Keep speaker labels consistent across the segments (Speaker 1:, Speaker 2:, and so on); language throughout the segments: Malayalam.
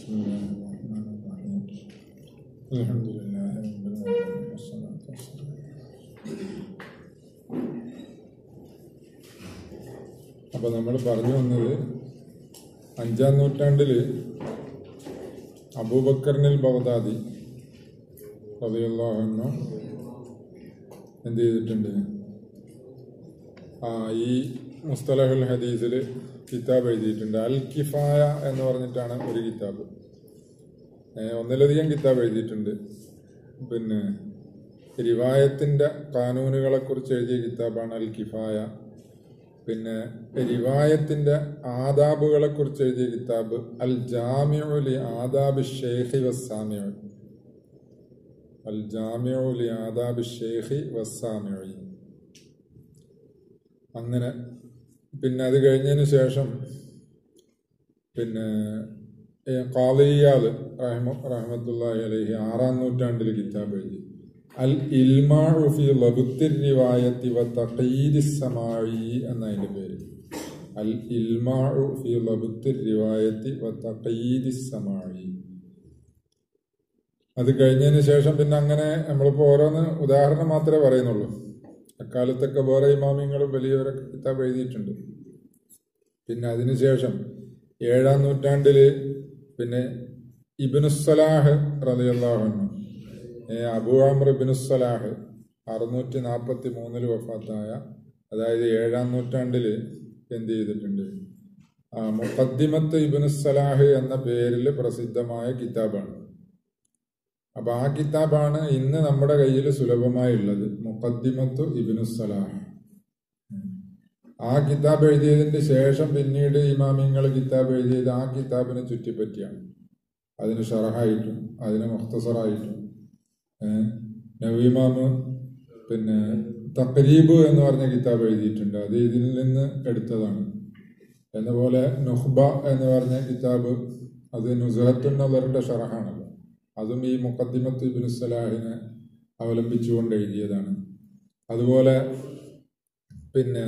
Speaker 1: بسم الله الرحمن الرحيم الحمد لله رب العالمين والصلاة والسلام അപ്പോൾ നമ്മൾ പറഞ്ഞു വന്നത് അഞ്ചാം നൂറ്റാണ്ടിൽ അബൂബക്കറിനിൽ ബഗ്ദാദി റളിയല്ലാഹു എന്ത് ചെയ്തിട്ടുണ്ട് ആ ഈ മുസ്തലഹുൽ ഹദീസിൽ കിതാബ് എഴുതിയിട്ടുണ്ട് അൽ കിഫായ എന്ന് പറഞ്ഞിട്ടാണ് ഒരു കിതാബ് ഏ, ഒന്നിലധികം കിതാബ് എഴുതിയിട്ടുണ്ട് പിന്നെ റിവായത്തിൻ്റെ കാനൂനുകളെ കുറിച്ച് എഴുതിയ കിതാബാണ് അൽ കിഫായ പിന്നെ റിവായത്തിൻ്റെ ആദാബുകളെ കുറിച്ച് എഴുതിയ കിതാബ് അൽ ജാമിഉലി ആദാബ് ഷെയ്ഖി വസ്സാമിഉ അൽ ജാമിഉലി ആദാബ് ഷെയ്ഖി വസ്സാമിഉ അങ്ങനെ പിന്നെ അത് കഴിഞ്ഞതിന് ശേഷം പിന്നെ കാളിയാല് റഹ്മ റഹ്മത്തുള്ളാഹി അലൈഹി ആറാം നൂറ്റാണ്ടിൽ കിതാബ് എഴുതി അൽ ഇൽമാഉ ഫി ലബുത്തിർ റിവായത്തി വ തഖീദി സമാഇ എന്നതിന്റെ പേര് അൽ ഇൽമാഉ ഫി ലബുത്തിർ റിവായത്തി വ തഖീദി സമാഇ അത് കഴിഞ്ഞതിന് ശേഷം പിന്നെ അങ്ങനെ നമ്മളിപ്പോൾ ഓരോന്ന് ഉദാഹരണം മാത്രമേ പറയുന്നുള്ളൂ അക്കാലത്തൊക്കെ വേറെ ഇമാമിങ്ങളും വലിയവരൊക്കെ കിതാബ് എഴുതിയിട്ടുണ്ട് പിന്നെ അതിനുശേഷം ഏഴാം നൂറ്റാണ്ടിൽ പിന്നെ ഇബിനുസലാഹ് റലിയല്ലാഹു അബു അമർ ഇബിനുസലാഹ് അറുന്നൂറ്റി നാൽപ്പത്തി മൂന്നിൽ വഫാത്തായ അതായത് ഏഴാം നൂറ്റാണ്ടിൽ എന്ത് ചെയ്തിട്ടുണ്ട് ആ മുഖദ്ദിമത്ത് ഇബിനുസലാഹ് എന്ന പേരിൽ പ്രസിദ്ധമായ കിതാബാണ് അപ്പൊ ആ കിതാബാണ് ഇന്ന് നമ്മുടെ കയ്യിൽ സുലഭമായുള്ളത് മുഖദ്ദിമത്തു ഇബിനുസലാഹ് ആ കിതാബ് എഴുതിയതിന്റെ ശേഷം പിന്നീട് ഇമാമിങ്ങൾ കിതാബ് എഴുതിയത് ആ കിതാബിനെ ചുറ്റിപ്പറ്റിയാണ് അതിന് ഷറഹായിട്ടും അതിന് മുഖ്തസറായിട്ടും ഏഹ് നവീമാമ് പിന്നെ തക്രീബ് എന്ന് പറഞ്ഞ കിതാബ് എഴുതിയിട്ടുണ്ട് അത് ഇതിൽ നിന്ന് എടുത്തതാണ് എന്നപോലെ നുഹ്ബ എന്ന് പറഞ്ഞ കിതാബ് അത് നുസറത്തുൻ നദറിന്റെ ഷറഹാണല്ലോ അതും ഈ മുഖദ്ദിമത്ത് ഇബ്നു സലാഹിനെ അവലംബിച്ചുകൊണ്ട് എഴുതിയതാണ് അതുപോലെ പിന്നെ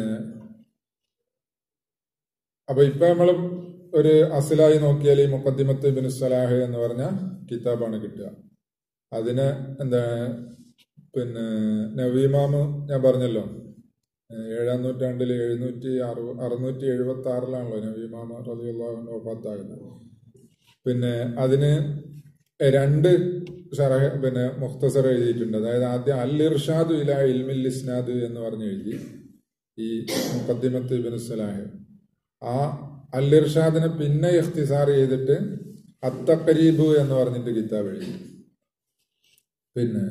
Speaker 1: അപ്പൊ ഇപ്പൊ നമ്മൾ ഒരു അസിലായി നോക്കിയാൽ ഈ മുഖദ്ദിമത്ത് ഇബ്നു സലാഹ് എന്ന് പറഞ്ഞ കിതാബാണ് കിട്ടുക അതിന് എന്താ പിന്നെ നവീമാമ് ഞാൻ പറഞ്ഞല്ലോ ഏഴാം നൂറ്റാണ്ടിൽ എഴുന്നൂറ്റി അറു അറുന്നൂറ്റി എഴുപത്തി ആറിലാണല്ലോ നവീമാമ റലിയുള്ള ഒപ്പാത്താകുന്നത് പിന്നെ അതിന് രണ്ട് ഷറഹ പിന്നെ മുഖ്തസർ എഴുതിയിട്ടുണ്ട് അതായത് ആദ്യം അൽ ഇർഷാദു ഇല ഇൽമിൽ ഇസ്നാദ് എന്ന് പറഞ്ഞ് എഴുതി ഈ മുഖദ്ദിമത്ത് ഇബിൻ സലാഹ് ആ അൽ ഇർഷാദിനെ പിന്നെ ഇഖ്തിസാർ ചെയ്തിട്ട് അത്തക്കരീബ് എന്ന് പറഞ്ഞിട്ട് കിതാബ് എഴുതി പിന്നെ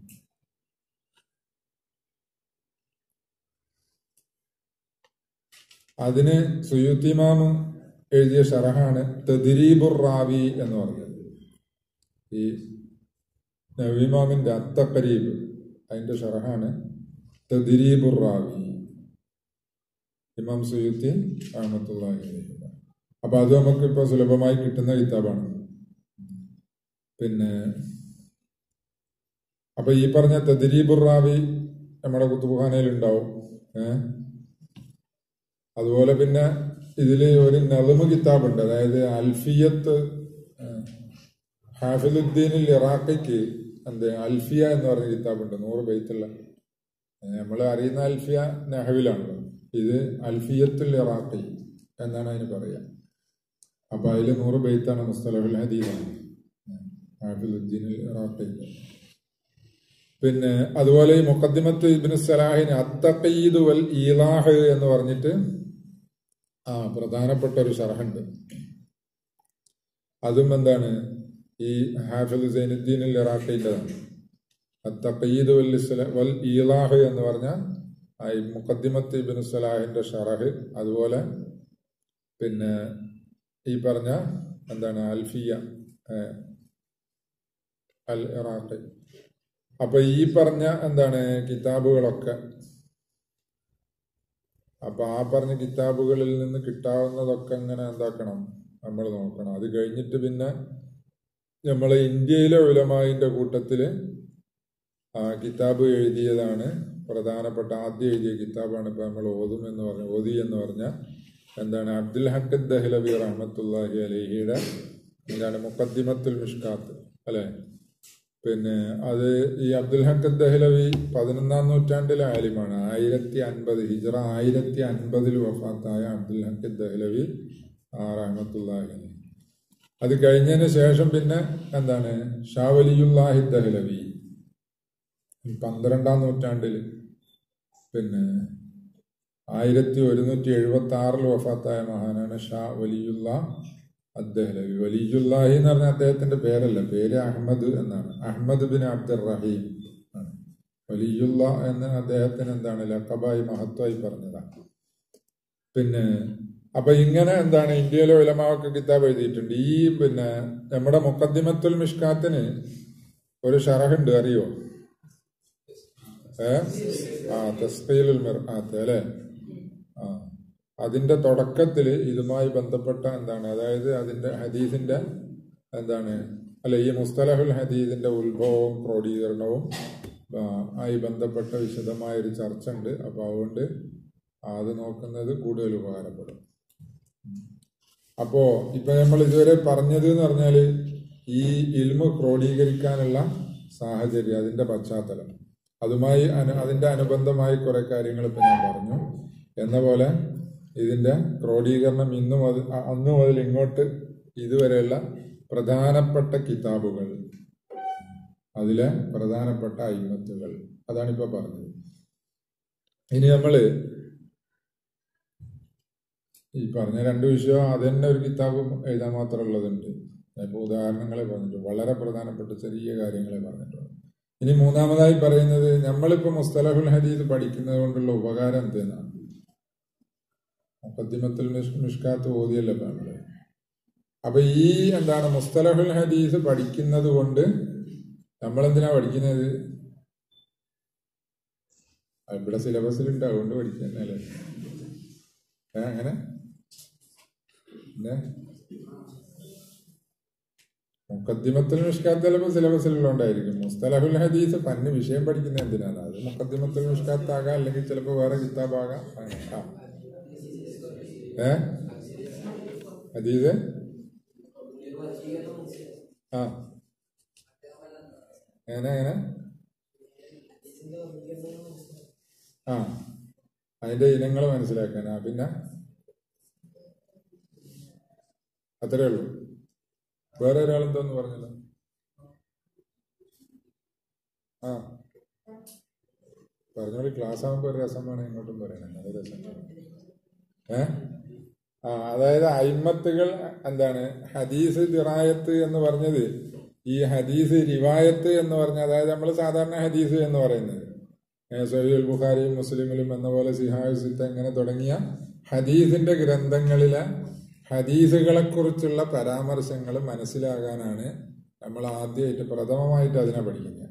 Speaker 1: അതിന് സുയുത്തിമാമ് എഴുതിയ ഷറഹാണ് തദ്രീബുർ റാവി എന്ന് പറഞ്ഞത് ഈ നവീമാമിന്റെ അത്തക്കരീബ് അതിന്റെ ഷറഹാണ് തദ്രീബുർ റാവി ഇമാം സുയുത്തി അഹമ്മത്തുള്ളാഹി അലൈഹി അപ്പൊ അത് നമുക്ക് ഇപ്പൊ സുലഭമായി കിട്ടുന്ന കിതാബാണ് പിന്നെ അപ്പൊ ഈ പറഞ്ഞ തദ്രീബുർ റാവി നമ്മുടെ കുത്തുബുഖാനയിൽ ഉണ്ടാവും ഏഹ് അതുപോലെ പിന്നെ ഇതില് ഒരു നദമ് കിതാബുണ്ട് അതായത് അൽഫിയത്ത് ഹാഫിദുദ്ദീനിൽ ഇറാഖിക്ക് എന്ത് അൽഫിയ എന്ന് പറഞ്ഞ കിതാബുണ്ട് നൂറ് ബൈത്തുള്ള നമ്മൾ അറിയുന്ന അൽഫിയ നെഹവിലാണല്ലോ ഇത് അൽഫിയത്തുൽ ഇറാഖി എന്നാണ് അതിന് പറയുക അപ്പൊ അതിൽ നൂറ് ബൈത്താണ് മുസ്തലഹുൽ ഹദീദാണ് ഹാഫിദുദ്ദീൻ ഇറാഖി പിന്നെ അതുപോലെ ഈ മുഖദ്ദിമത്ത് ഇബിന് സലാഹിന് അത്തഖീദ് വൽ ഈലാഹ് എന്ന് പറഞ്ഞിട്ട് ആ പ്രധാനപ്പെട്ട ഒരു ഷറഹുണ്ട് അതും എന്താണ് ഈ ഹാഫിദ് സൈനുദ്ദീൻ ഇറാഖിൻ്റെതാണ് അത്തഖീദ് വൽ ഇസ്ല വൽ ഈലാഹ് എന്ന് പറഞ്ഞ ആ ഈ മുഖദ്ദിമത്ത് ഇബിന് സലാഹിന്റെ ഷറഹ് അതുപോലെ പിന്നെ ഈ പറഞ്ഞ എന്താണ് അൽഫിയ അൽ ഇറാഖി അപ്പൊ ഈ പറഞ്ഞ എന്താണ് കിതാബുകളൊക്കെ അപ്പൊ ആ പറഞ്ഞ കിതാബുകളിൽ നിന്ന് കിട്ടാവുന്നതൊക്കെ ഇങ്ങനെ എന്താക്കണം നമ്മൾ നോക്കണം അത് കഴിഞ്ഞിട്ട് പിന്നെ നമ്മളെ ഇന്ത്യയിലെ ഉലമായിന്റെ കൂട്ടത്തില് ആ കിതാബ് എഴുതിയതാണ് പ്രധാനപ്പെട്ട ആദ്യം എഴുതിയ കിതാബാണ് ഇപ്പൊ നമ്മൾ ഓതും എന്ന് പറഞ്ഞ ഓതി എന്ന് പറഞ്ഞ എന്താണ് അബ്ദുൽ ഹക്ക് ദഹ്ലബി റഹ്മത്തുല്ലാഹി അലഹിയുടെ എന്താണ് മുക്കദ്ദിമത്തുൽ മിഷ്കാത്ത് അല്ലെ പിന്നെ അത് ഈ അബ്ദുൽ ഹക്ക് ദഹ്ലവി പതിനൊന്നാം നൂറ്റാണ്ടിലെ ആലിമാണ് ആയിരത്തി അൻപത് ഹിജറ ആയിരത്തി അൻപതിൽ വഫാത്തായ അബ്ദുൽ ഹക്ക് ദഹ്ലവി ആ റഹ്മത്തുല്ലാഹി അത് കഴിഞ്ഞതിന് ശേഷം പിന്നെ എന്താണ് ഷാവലിയുല്ലാഹി ദഹ്ലവി പന്ത്രണ്ടാം നൂറ്റാണ്ടിൽ പിന്നെ ആയിരത്തി ഒരുന്നൂറ്റി എഴുപത്തി ആറിൽ വഫാത്തായ മഹാനാണ് ഷാ വലിയുള്ള അദ്ദഹ്ലവി വലിയുല്ലാഹി എന്ന് പറഞ്ഞ അദ്ദേഹത്തിന്റെ പേരല്ല പേര് അഹമ്മദ് എന്നാണ് അഹമ്മദ് ബിൻ അബ്ദുർ റഹീം ആണ്. വലിയുള്ള എന്ന് അദ്ദേഹത്തിന് എന്താണ് ലക്കബായി മഹത്വമായി പറഞ്ഞതാണ് പിന്നെ അപ്പൊ ഇങ്ങനെ എന്താണ് ഇന്ത്യയിലെ ഉലമാവൊക്കെ കിതാബ് എഴുതിയിട്ടുണ്ട് ഈ പിന്നെ നമ്മുടെ മുക്കദ്ദിമത്തുൽ മിഷ്കാത്തിന് ഒരു ഷറഹുണ്ട് അറിയോ ഏ ആ തസ്കീലുൽ മിർആത്ത് അല്ലെ ആ അതിന്റെ തുടക്കത്തിൽ ഇതുമായി ബന്ധപ്പെട്ട എന്താണ് അതായത് അതിന്റെ ഹദീസിന്റെ എന്താണ് അല്ല ഈ മുസ്തലഹുൽ ഹദീസിന്റെ ഉത്ഭവവും ക്രോഡീകരണവും ആ, ആയി ബന്ധപ്പെട്ട വിശദമായ ഒരു ചർച്ച ഉണ്ട് അപ്പൊ അതുകൊണ്ട് അത് നോക്കുന്നത് കൂടുതൽ ഉപകാരപ്പെടും അപ്പോ ഇപ്പൊ നമ്മൾ ഇതുവരെ പറഞ്ഞത് എന്ന് പറഞ്ഞാല് ഈ ഇൽമ ക്രോഡീകരിക്കാനുള്ള സാഹചര്യം അതിന്റെ പശ്ചാത്തലം അതുമായി അനു- അതിന്റെ അനുബന്ധമായി കുറെ കാര്യങ്ങൾ ഇപ്പൊ ഞാൻ പറഞ്ഞു എന്ന പോലെ ഇതിന്റെ ക്രോഡീകരണം ഇന്നു മുതൽ അ- അന്ന് മുതൽ ഇങ്ങോട്ട് ഇതുവരെയുള്ള പ്രധാനപ്പെട്ട കിതാബുകൾ അതിലെ പ്രധാനപ്പെട്ട അയിമത്തുകൾ അതാണിപ്പോ പറഞ്ഞത് ഇനി നമ്മള് ഈ പറഞ്ഞ രണ്ട് വിഷയം അതന്നെ ഒരു കിതാബ് എഴുതാൻ മാത്രമുള്ളതുണ്ട് ഇപ്പൊ ഉദാഹരണങ്ങളെ പറഞ്ഞിട്ട് വളരെ പ്രധാനപ്പെട്ട ചെറിയ കാര്യങ്ങളെ പറഞ്ഞിട്ടുള്ളൂ ഇനി മൂന്നാമതായി പറയുന്നത് നമ്മളിപ്പോ മുസ്തലഹുൽ ഹദീസ് പഠിക്കുന്നത് കൊണ്ടുള്ള ഉപകാരം എന്തെന്നാണ് മുഖദ്ദിമത്തുൽ മിഷ് മിഷ്കാത്ത് ഓതിയല്ലോ ഇപ്പൊ നമ്മള് അപ്പൊ ഈ എന്താണ് മുസ്തലഹുൽ ഹദീസ് പഠിക്കുന്നത് കൊണ്ട് നമ്മളെന്തിനാ പഠിക്കുന്നത് ആ, ഇവിടെ സിലബസിലുണ്ട് അതുകൊണ്ട് പഠിക്കുന്നല്ലേ ഏ അങ്ങനെ പിന്നെ മുക്കദ്ദിമത്തുൽ മിഷ്കാത്ത് ചിലപ്പോൾ സിലബസിലുള്ളതുകൊണ്ടായിരിക്കും മുസ്തലഹുൽ ഹദീസ് പന്ന് വിഷയം പഠിക്കുന്ന എന്തിനാണ് അത് മുക്കദ്ദിമത്തുൽ മിഷ്കാത്ത് ആകാം അല്ലെങ്കിൽ ചിലപ്പോൾ വേറെ കിതാബാകാം അങ്ങനെ. ആ. ഏ ഹദീസ് ആ എങ്ങനെ എങ്ങനെ ആ അതിന്റെ ഇനങ്ങൾ മനസ്സിലാക്കാനാ പിന്നെ അത്രേ ഉള്ളൂ വേറെ ഒരാളെന്തോന്ന് പറഞ്ഞല്ലോ ആ പറഞ്ഞോളി ക്ലാസ് ആകുമ്പോൾ ഒരു രസമാണ് ഇങ്ങോട്ടും പറയണം നല്ല രസം ഏ ആ അതായത് അയിമത്തുകൾ എന്താണ് ഹദീസ് ദിറായത്ത് എന്ന് പറഞ്ഞത് ഈ ഹദീസ് റിവായത്ത് എന്ന് പറഞ്ഞ അതായത് നമ്മൾ സാധാരണ ഹദീസ് എന്ന് പറയുന്നത് സഹീൽ ബുഖാരിയും മുസ്ലിമിലും എന്ന പോലെ സിഹായ് സിത്ത ഇങ്ങനെ തുടങ്ങിയ ഹദീസിന്റെ ഗ്രന്ഥങ്ങളിലെ ഹദീസുകളെ കുറിച്ചുള്ള പരാമർശങ്ങൾ മനസ്സിലാകാനാണ് നമ്മൾ ആദ്യമായിട്ട് പ്രഥമമായിട്ട് അതിനെ പഠിക്കുന്നത്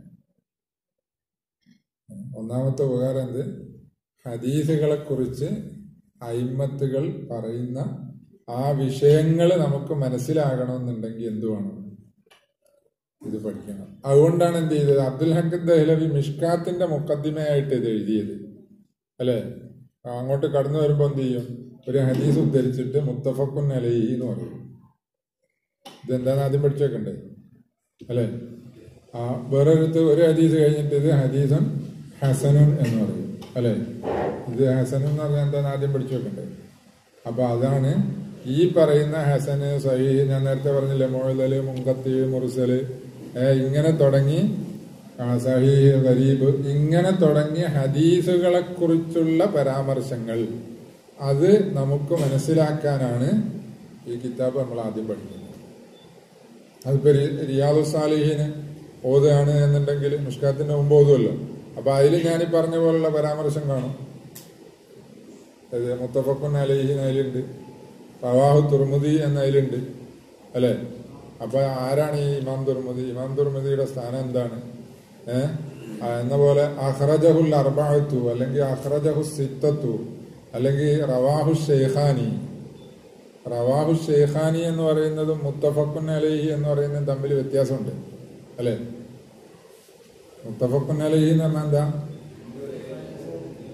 Speaker 1: ഒന്നാമത്തെ ഉപകാരം എന്ത് ഹദീസുകളെ കുറിച്ച് അയിമത്തുകൾ പറയുന്ന ആ വിഷയങ്ങൾ നമുക്ക് മനസ്സിലാകണമെന്നുണ്ടെങ്കിൽ എന്തു വേണം ഇത് പഠിക്കണം അതുകൊണ്ടാണ് എന്ത് ചെയ്തത് അബ്ദുൽ ഹക്ക് ദഹ്ലവി മിഷ്കാത്തിന്റെ മുക്കദ്ദിമയായിട്ട് ഇത് എഴുതിയത് അല്ലെ അങ്ങോട്ട് കടന്നു വരുമ്പോ എന്ത് ചെയ്യും ഒരു ഹദീസ് ഉദ്ധരിച്ചിട്ട് മുത്തഫക്കുൻ അലൈഹി എന്ന് പറയും ഇതെന്താന്ന് ആദ്യം പഠിച്ചു വെക്കണ്ടേ അല്ലെ ആ വേറൊരുത്ത് ഒരു ഹദീസ് കഴിഞ്ഞിട്ട് ഇത് ഹദീസുൻ ഹസനുൻ എന്ന് പറയും അല്ലെ ഇത് ഹസനുൻ എന്ന് പറഞ്ഞാൽ എന്താന്ന് ആദ്യം പഠിച്ചു വെക്കണ്ടേ അപ്പൊ അതാണ് ഈ പറയുന്ന ഹസന് സഹീഹ് ഞാൻ നേരത്തെ പറഞ്ഞില്ലേ മുഴലല് മുങ്കത്തി മുറിസല് ഏ, ഇങ്ങനെ തുടങ്ങി ആ, സഹീഹ് ഗരീബ് ഇങ്ങനെ തുടങ്ങിയ ഹദീസുകളെ കുറിച്ചുള്ള പരാമർശങ്ങൾ അത് നമുക്ക് മനസ്സിലാക്കാനാണ് ഈ കിതാബ് നമ്മൾ ആദ്യം പഠിക്കുന്നത് അതിപ്പോ രി- റിയാദു സാലിഹിന് ഓതുകയാണ് എന്നുണ്ടെങ്കിൽ മുഷ്കാത്തിന്റെ മുമ്പ് ഓതുമല്ലോ അപ്പൊ അതിൽ ഞാൻ ഈ പറഞ്ഞ പോലുള്ള പരാമർശം കാണും അത് മുത്തഫക്കുൻ അലഹിൻ അതിലുണ്ട് റവാഹു തുർമുദി എന്ന അതിലുണ്ട് അല്ലെ അപ്പൊ ആരാണ് ഈ ഇമാം തുർമുദി ഇമാം തുർമുദിയുടെ സ്ഥാനം എന്താണ് ഏഹ് എന്ന പോലെ അഹ്റജഹുൽ അർബാത്തു അല്ലെങ്കിൽ അഹ്റജഹു സിത്തത്തു അല്ലെങ്കിൽ റവാഹു ഷെയ്ഖാനി റവാഹു ഷെയ്ഖാനി എന്ന് പറയുന്നതും മുത്തഫക്കുൻ അലഹി എന്ന് പറയുന്നതും തമ്മിൽ വ്യത്യാസമുണ്ട് അല്ലെ മുത്തഫക്കുൻ അലഹി എന്ന് പറഞ്ഞാൽ എന്താ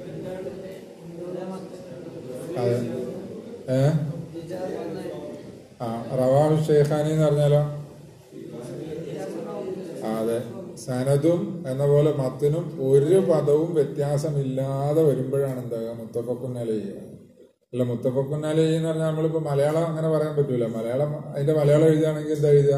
Speaker 1: അതെ ഏ ആ റവാഹു ഷെയ്ഖാനി എന്ന് പറഞ്ഞാലോ ആ, അതെ സനദും എന്ന പോലെ മത്തിനും ഒരു പദവും വ്യത്യാസമില്ലാതെ വരുമ്പോഴാണ് എന്താകുക മുത്തഫക്കുന്നാലി അല്ല മുത്തഫക്കുന്നാലി എന്ന് പറഞ്ഞാൽ നമ്മളിപ്പോ മലയാളം അങ്ങനെ പറയാൻ പറ്റൂല മലയാളം അതിന്റെ മലയാളം എഴുതുകയാണെങ്കിൽ എന്താ എഴുതുക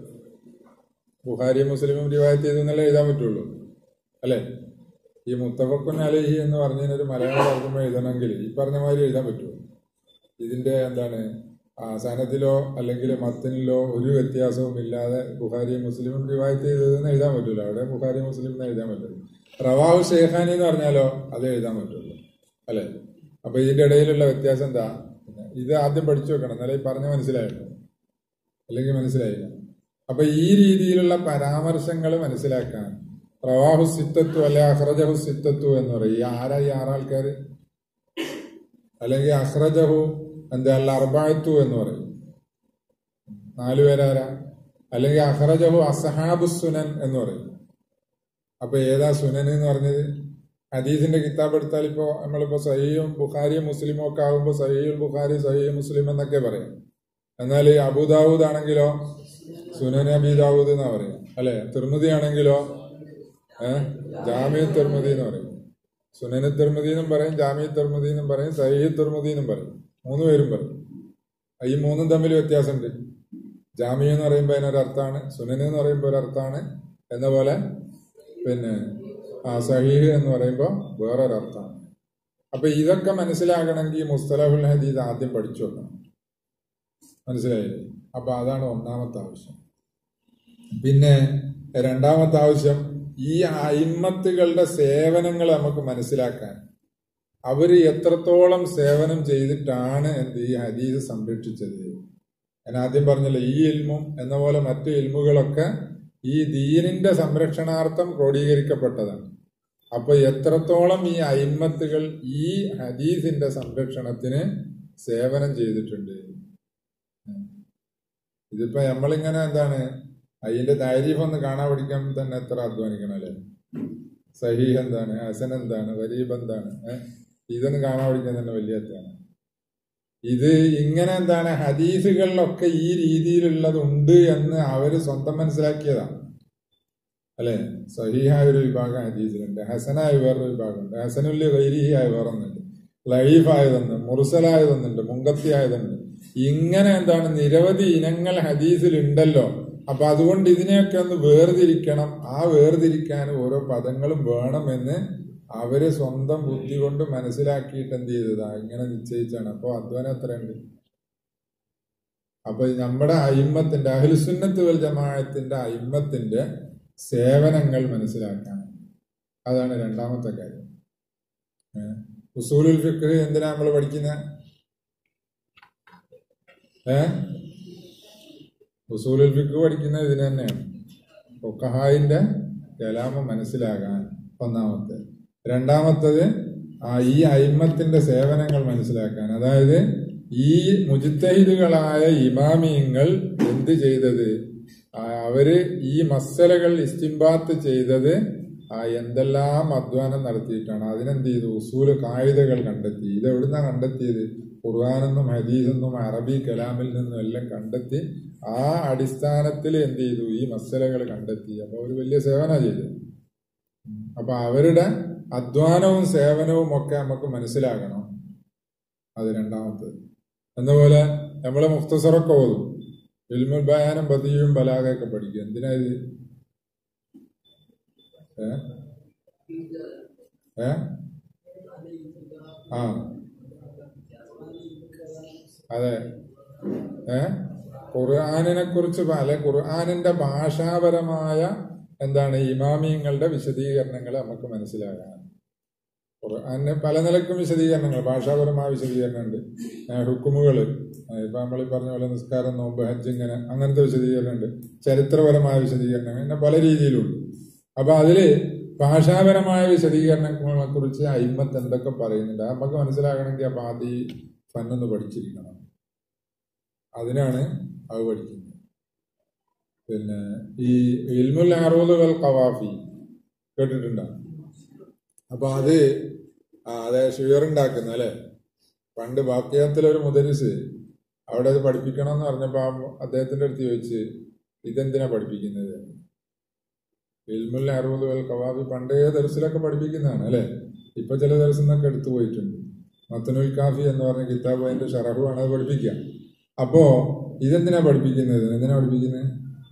Speaker 1: ബുഹാരി മുസ്ലിമും റിവായത്ത് ചെയ്തു എന്നല്ലേ എഴുതാൻ പറ്റുള്ളൂ അല്ലേ ഈ മുത്തഫക്കുൻ അലഹി എന്ന് പറഞ്ഞതിനൊരു മലയാള തർജ്ജമ എഴുതണമെങ്കിൽ ഈ പറഞ്ഞ മാതിരി എഴുതാൻ പറ്റുമോ ഇതിന്റെ എന്താണ് ആ സനത്തിലോ അല്ലെങ്കിൽ മത്തിനിലോ ഒരു വ്യത്യാസവും ഇല്ലാതെ ബുഹാരി മുസ്ലിമും റിവായത്ത് ചെയ്തതെന്ന് എഴുതാൻ പറ്റൂല അവിടെ ബുഹാരി മുസ്ലിം എന്ന് എഴുതാൻ പറ്റുള്ളൂ റവാഹു ഷെയ്ഖാനി എന്ന് പറഞ്ഞാലോ അത് എഴുതാൻ പറ്റുള്ളൂ അല്ലെ അപ്പൊ ഇതിന്റെ ഇടയിലുള്ള വ്യത്യാസം എന്താ ഇത് ആദ്യം പഠിച്ചു വെക്കണം എന്നാലേ ഈ പറഞ്ഞ മനസ്സിലായല്ലോ അല്ലെങ്കിൽ മനസ്സിലായില്ല അപ്പൊ ഈ രീതിയിലുള്ള പരാമർശങ്ങൾ മനസ്സിലാക്കാൻ റവാഹു സിത്തത്തു അല്ലെ അഹ്റജഹു സിത്തത്തു എന്ന് പറയും ഈ ആരാ ഈ ആറാൾക്കാര് അല്ലെങ്കിൽ അഹ്റജഹു എന്താ അല്ല അർബായത്തു എന്ന് പറയും നാലു പേരാരാ അല്ലെങ്കിൽ അഹ്റജഹു അസഹാബു സുനൻ എന്ന് പറയും അപ്പൊ ഏതാ സുനൻ എന്ന് പറഞ്ഞത് ഹദീസിന്റെ കിതാബ് എടുത്താൽ ഇപ്പോ നമ്മളിപ്പോ സഹിയും ബുഖാരിയും മുസ്ലിമും ഒക്കെ ആകുമ്പോൾ സഹിയുൽ ബുഖാരി സഹിയ് മുസ്ലിം എന്നൊക്കെ പറയും എന്നാൽ അബുദാവൂദ് ആണെങ്കിലോ സുനൻ അബി ദാവൂദ് എന്നാ പറയാം അല്ലെ തിർമുദി ആണെങ്കിലോ ഏഹ് ജാമ്യ തിർമുദി എന്ന് പറയും സുനന് തിർമുദി എന്നും പറയും ജാമ്യ തിർമുദി എന്നും പറയും സഹീഹ് തിർമുദി എന്നും പറയും മൂന്ന് പേരും പറയും ഈ മൂന്നും തമ്മിൽ വ്യത്യാസമുണ്ട് ജാമ്യ എന്ന് പറയുമ്പോൾ അതിനൊരർത്ഥാണ് സുനന് എന്ന് പറയുമ്പോൾ ഒരർത്ഥാണ് എന്ന പോലെ പിന്നെ ആ സഹീഹ് എന്ന് പറയുമ്പോൾ വേറൊരർത്ഥാണ് അപ്പൊ ഇതൊക്കെ മനസ്സിലാകണമെങ്കിൽ മുസ്തലഹുൽ ഹദീദ് ആദ്യം പഠിച്ചു വെക്കണം മനസ്സിലായില്ലേ അപ്പൊ അതാണ് ഒന്നാമത്തെ ആവശ്യം പിന്നെ രണ്ടാമത്തെ ആവശ്യം ഈ അയിമത്തുകളുടെ സേവനങ്ങൾ നമുക്ക് മനസ്സിലാക്കാൻ അവര് എത്രത്തോളം സേവനം ചെയ്തിട്ടാണ് എന്ത് ഈ ഹദീസ് സംരക്ഷിച്ചത് ഞാൻ ആദ്യം പറഞ്ഞല്ലോ ഈ ഇൽമും എന്ന പോലെ മറ്റു ഇൽമുകളൊക്കെ ഈ ദീനിന്റെ സംരക്ഷണാർത്ഥം ക്രോഡീകരിക്കപ്പെട്ടതാണ് അപ്പൊ എത്രത്തോളം ഈ അയിമത്തുകൾ ഈ ഹദീസിന്റെ സംരക്ഷണത്തിന് സേവനം ചെയ്തിട്ടുണ്ട് ഇതിപ്പോ നമ്മളിങ്ങനെ എന്താണ് അതിന്റെ താരീഫ് ഒന്ന് കാണാൻ പഠിക്കാൻ തന്നെ എത്ര അധ്വാനിക്കണം അല്ലേ സഹീഹ് എന്താണ് ഹസൻ എന്താണ് വരീബ് എന്താണ് ഏഹ് ഇതൊന്നും കാണാൻ പഠിക്കാൻ തന്നെ വലിയ അധ്വാനം ഇത് ഇങ്ങനെ എന്താണ് ഹദീസുകളിലൊക്കെ ഈ രീതിയിലുള്ളതുണ്ട് എന്ന് അവര് സ്വന്തം മനസ്സിലാക്കിയതാണ് അല്ലെ സഹീഹായ ഒരു വിഭാഗം ഹദീസിലുണ്ട് ഹസനായ വേറൊരു വിഭാഗമുണ്ട് ഹസനുല്യ ഗൈരിഹിയായ വേറൊന്നുണ്ട് ലൈഫായതൊന്ന് മുറുസലായതൊന്നുണ്ട് മുങ്കത്തിയായതുണ്ട് ഇങ്ങനെ എന്താണ് നിരവധി ഇനങ്ങൾ ഹദീസിൽ ഉണ്ടല്ലോ അപ്പൊ അതുകൊണ്ട് ഇതിനെയൊക്കെ ഒന്ന് വേർതിരിക്കണം ആ വേർതിരിക്കാൻ ഓരോ പദങ്ങളും വേണമെന്ന് അവര് സ്വന്തം ബുദ്ധി കൊണ്ട് മനസ്സിലാക്കിയിട്ട് എന്ത് ചെയ്തതാ ഇങ്ങനെ നിശ്ചയിച്ചാണ് അപ്പൊ അധ്വാനം എത്രയുണ്ട് അപ്പൊ നമ്മുടെ അയിമ്മത്തിന്റെ അഹിൽസുന്നത്ത് വൽ ജമാഅത്തിന്റെ അയിമ്മത്തിന്റെ സേവനങ്ങൾ മനസ്സിലാക്കാൻ അതാണ് രണ്ടാമത്തെ കാര്യം ഏഹ് ഉസൂലുൽ ഫിഖ് എന്തിനാ നമ്മൾ പഠിക്കുന്നത് ഏ ഉസൂലുൽ ഫിഖ് പഠിക്കുന്നത് ഇതിന് തന്നെയാണ് ഫുഖഹായിന്റെ കലാമം മനസ്സിലാകാൻ ഒന്നാമത്തെ രണ്ടാമത്തത് ആ ഈ അയിമത്തിന്റെ സേവനങ്ങൾ മനസ്സിലാക്കാൻ അതായത് ഈ മുജിത്തഹിദുകളായ ഇമാമിയങ്ങൾ എന്ത് ചെയ്തത് ആ, അവര് ഈ മസലകൾ ഇസ്തിംബാത്ത് ചെയ്തത് ആ എന്തെല്ലാം അധ്വാനം നടത്തിയിട്ടാണ് അതിനെന്ത് ചെയ്തു ഉസൂല് കായികകൾ കണ്ടെത്തി ഇത് എവിടുന്നാ കണ്ടെത്തിയത് ഖുർആാനെന്നും ഹദീസെന്നും അറബി കലാമിൽ നിന്നും എല്ലാം കണ്ടെത്തി ആ അടിസ്ഥാനത്തിൽ എന്ത് ചെയ്തു ഈ മസലകൾ കണ്ടെത്തി അപ്പൊ ഒരു വലിയ സേവന ചെയ്തു അപ്പൊ അവരുടെ അധ്വാനവും സേവനവും ഒക്കെ നമുക്ക് മനസ്സിലാകണം അത് രണ്ടാമത്തത് എന്നപോലെ നമ്മള് മുഖ്തസറൊക്കെ ഓതും ഇൽമുൽ ബയാനും ബദിയും ബലാഗൊക്കെ പഠിക്കും എന്തിനാ ഇത് ഏ ഏ ആ അതെ ഏ ഖുർആാനിനെ കുറിച്ച് അല്ലെ ഖുർആാനിന്റെ ഭാഷാപരമായ എന്താണ് ഇമാമിയങ്ങളുടെ വിശദീകരണങ്ങൾ നമുക്ക് മനസ്സിലാകാൻ ഖുർആാനിന് പല നിലക്കും വിശദീകരണങ്ങൾ ഭാഷാപരമായ വിശദീകരണമുണ്ട് ഹുക്കുമുകൾ ഇപ്പൊ നമ്മൾ ഈ പറഞ്ഞ പോലെ നിസ്കാരം നോമ്പ് ഹജ്ജ് ഇങ്ങനെ അങ്ങനത്തെ വിശദീകരണമുണ്ട് ചരിത്രപരമായ വിശദീകരണം ഇങ്ങനെ പല രീതിയിലുണ്ട് അപ്പൊ അതില് ഭാഷാപരമായ വിശദീകരണങ്ങളെ കുറിച്ച് അയിമത്ത് എന്തൊക്കെ പറയുന്നുണ്ട് അത് നമുക്ക് മനസ്സിലാകണമെങ്കിൽ അപ്പൊ ആദ്യം ഈ ഫന്നൊന്ന് പഠിച്ചിരിക്കണം അതിനാണ് അത് പഠിക്കുന്നത് പിന്നെ ഈ ഇൽമുൽ അറൂദുകൾ കവാഫി കേട്ടിട്ടുണ്ടോ അപ്പൊ അത് ആ, അതെ ഷുഗർ ഉണ്ടാക്കുന്ന അല്ലെ പണ്ട് ബാക്കിയത്തിലൊരു മുദരിസ് അവിടെ അത് പഠിപ്പിക്കണമെന്ന് പറഞ്ഞപ്പോൾ ആ അദ്ദേഹത്തിന്റെ അടുത്ത് ചോദിച്ച് ഇതെന്തിനാ പഠിപ്പിക്കുന്നത് ഇൽമുൽ അറുപത് വൽ കവാബി പണ്ടേ ദർസിലൊക്കെ പഠിപ്പിക്കുന്നതാണ് അല്ലെ ഇപ്പൊ ചില ദർസിൽ നിന്നൊക്കെ എടുത്തു പോയിട്ടുണ്ട് മത്തനുൽ കാഫി എന്ന് പറഞ്ഞ കിതാബ് അതിന്റെ ഷറഹുമാണ് അത് പഠിപ്പിക്കുക അപ്പോ ഇതെന്തിനാ പഠിപ്പിക്കുന്നത് എന്തിനാ പഠിപ്പിക്കുന്നത്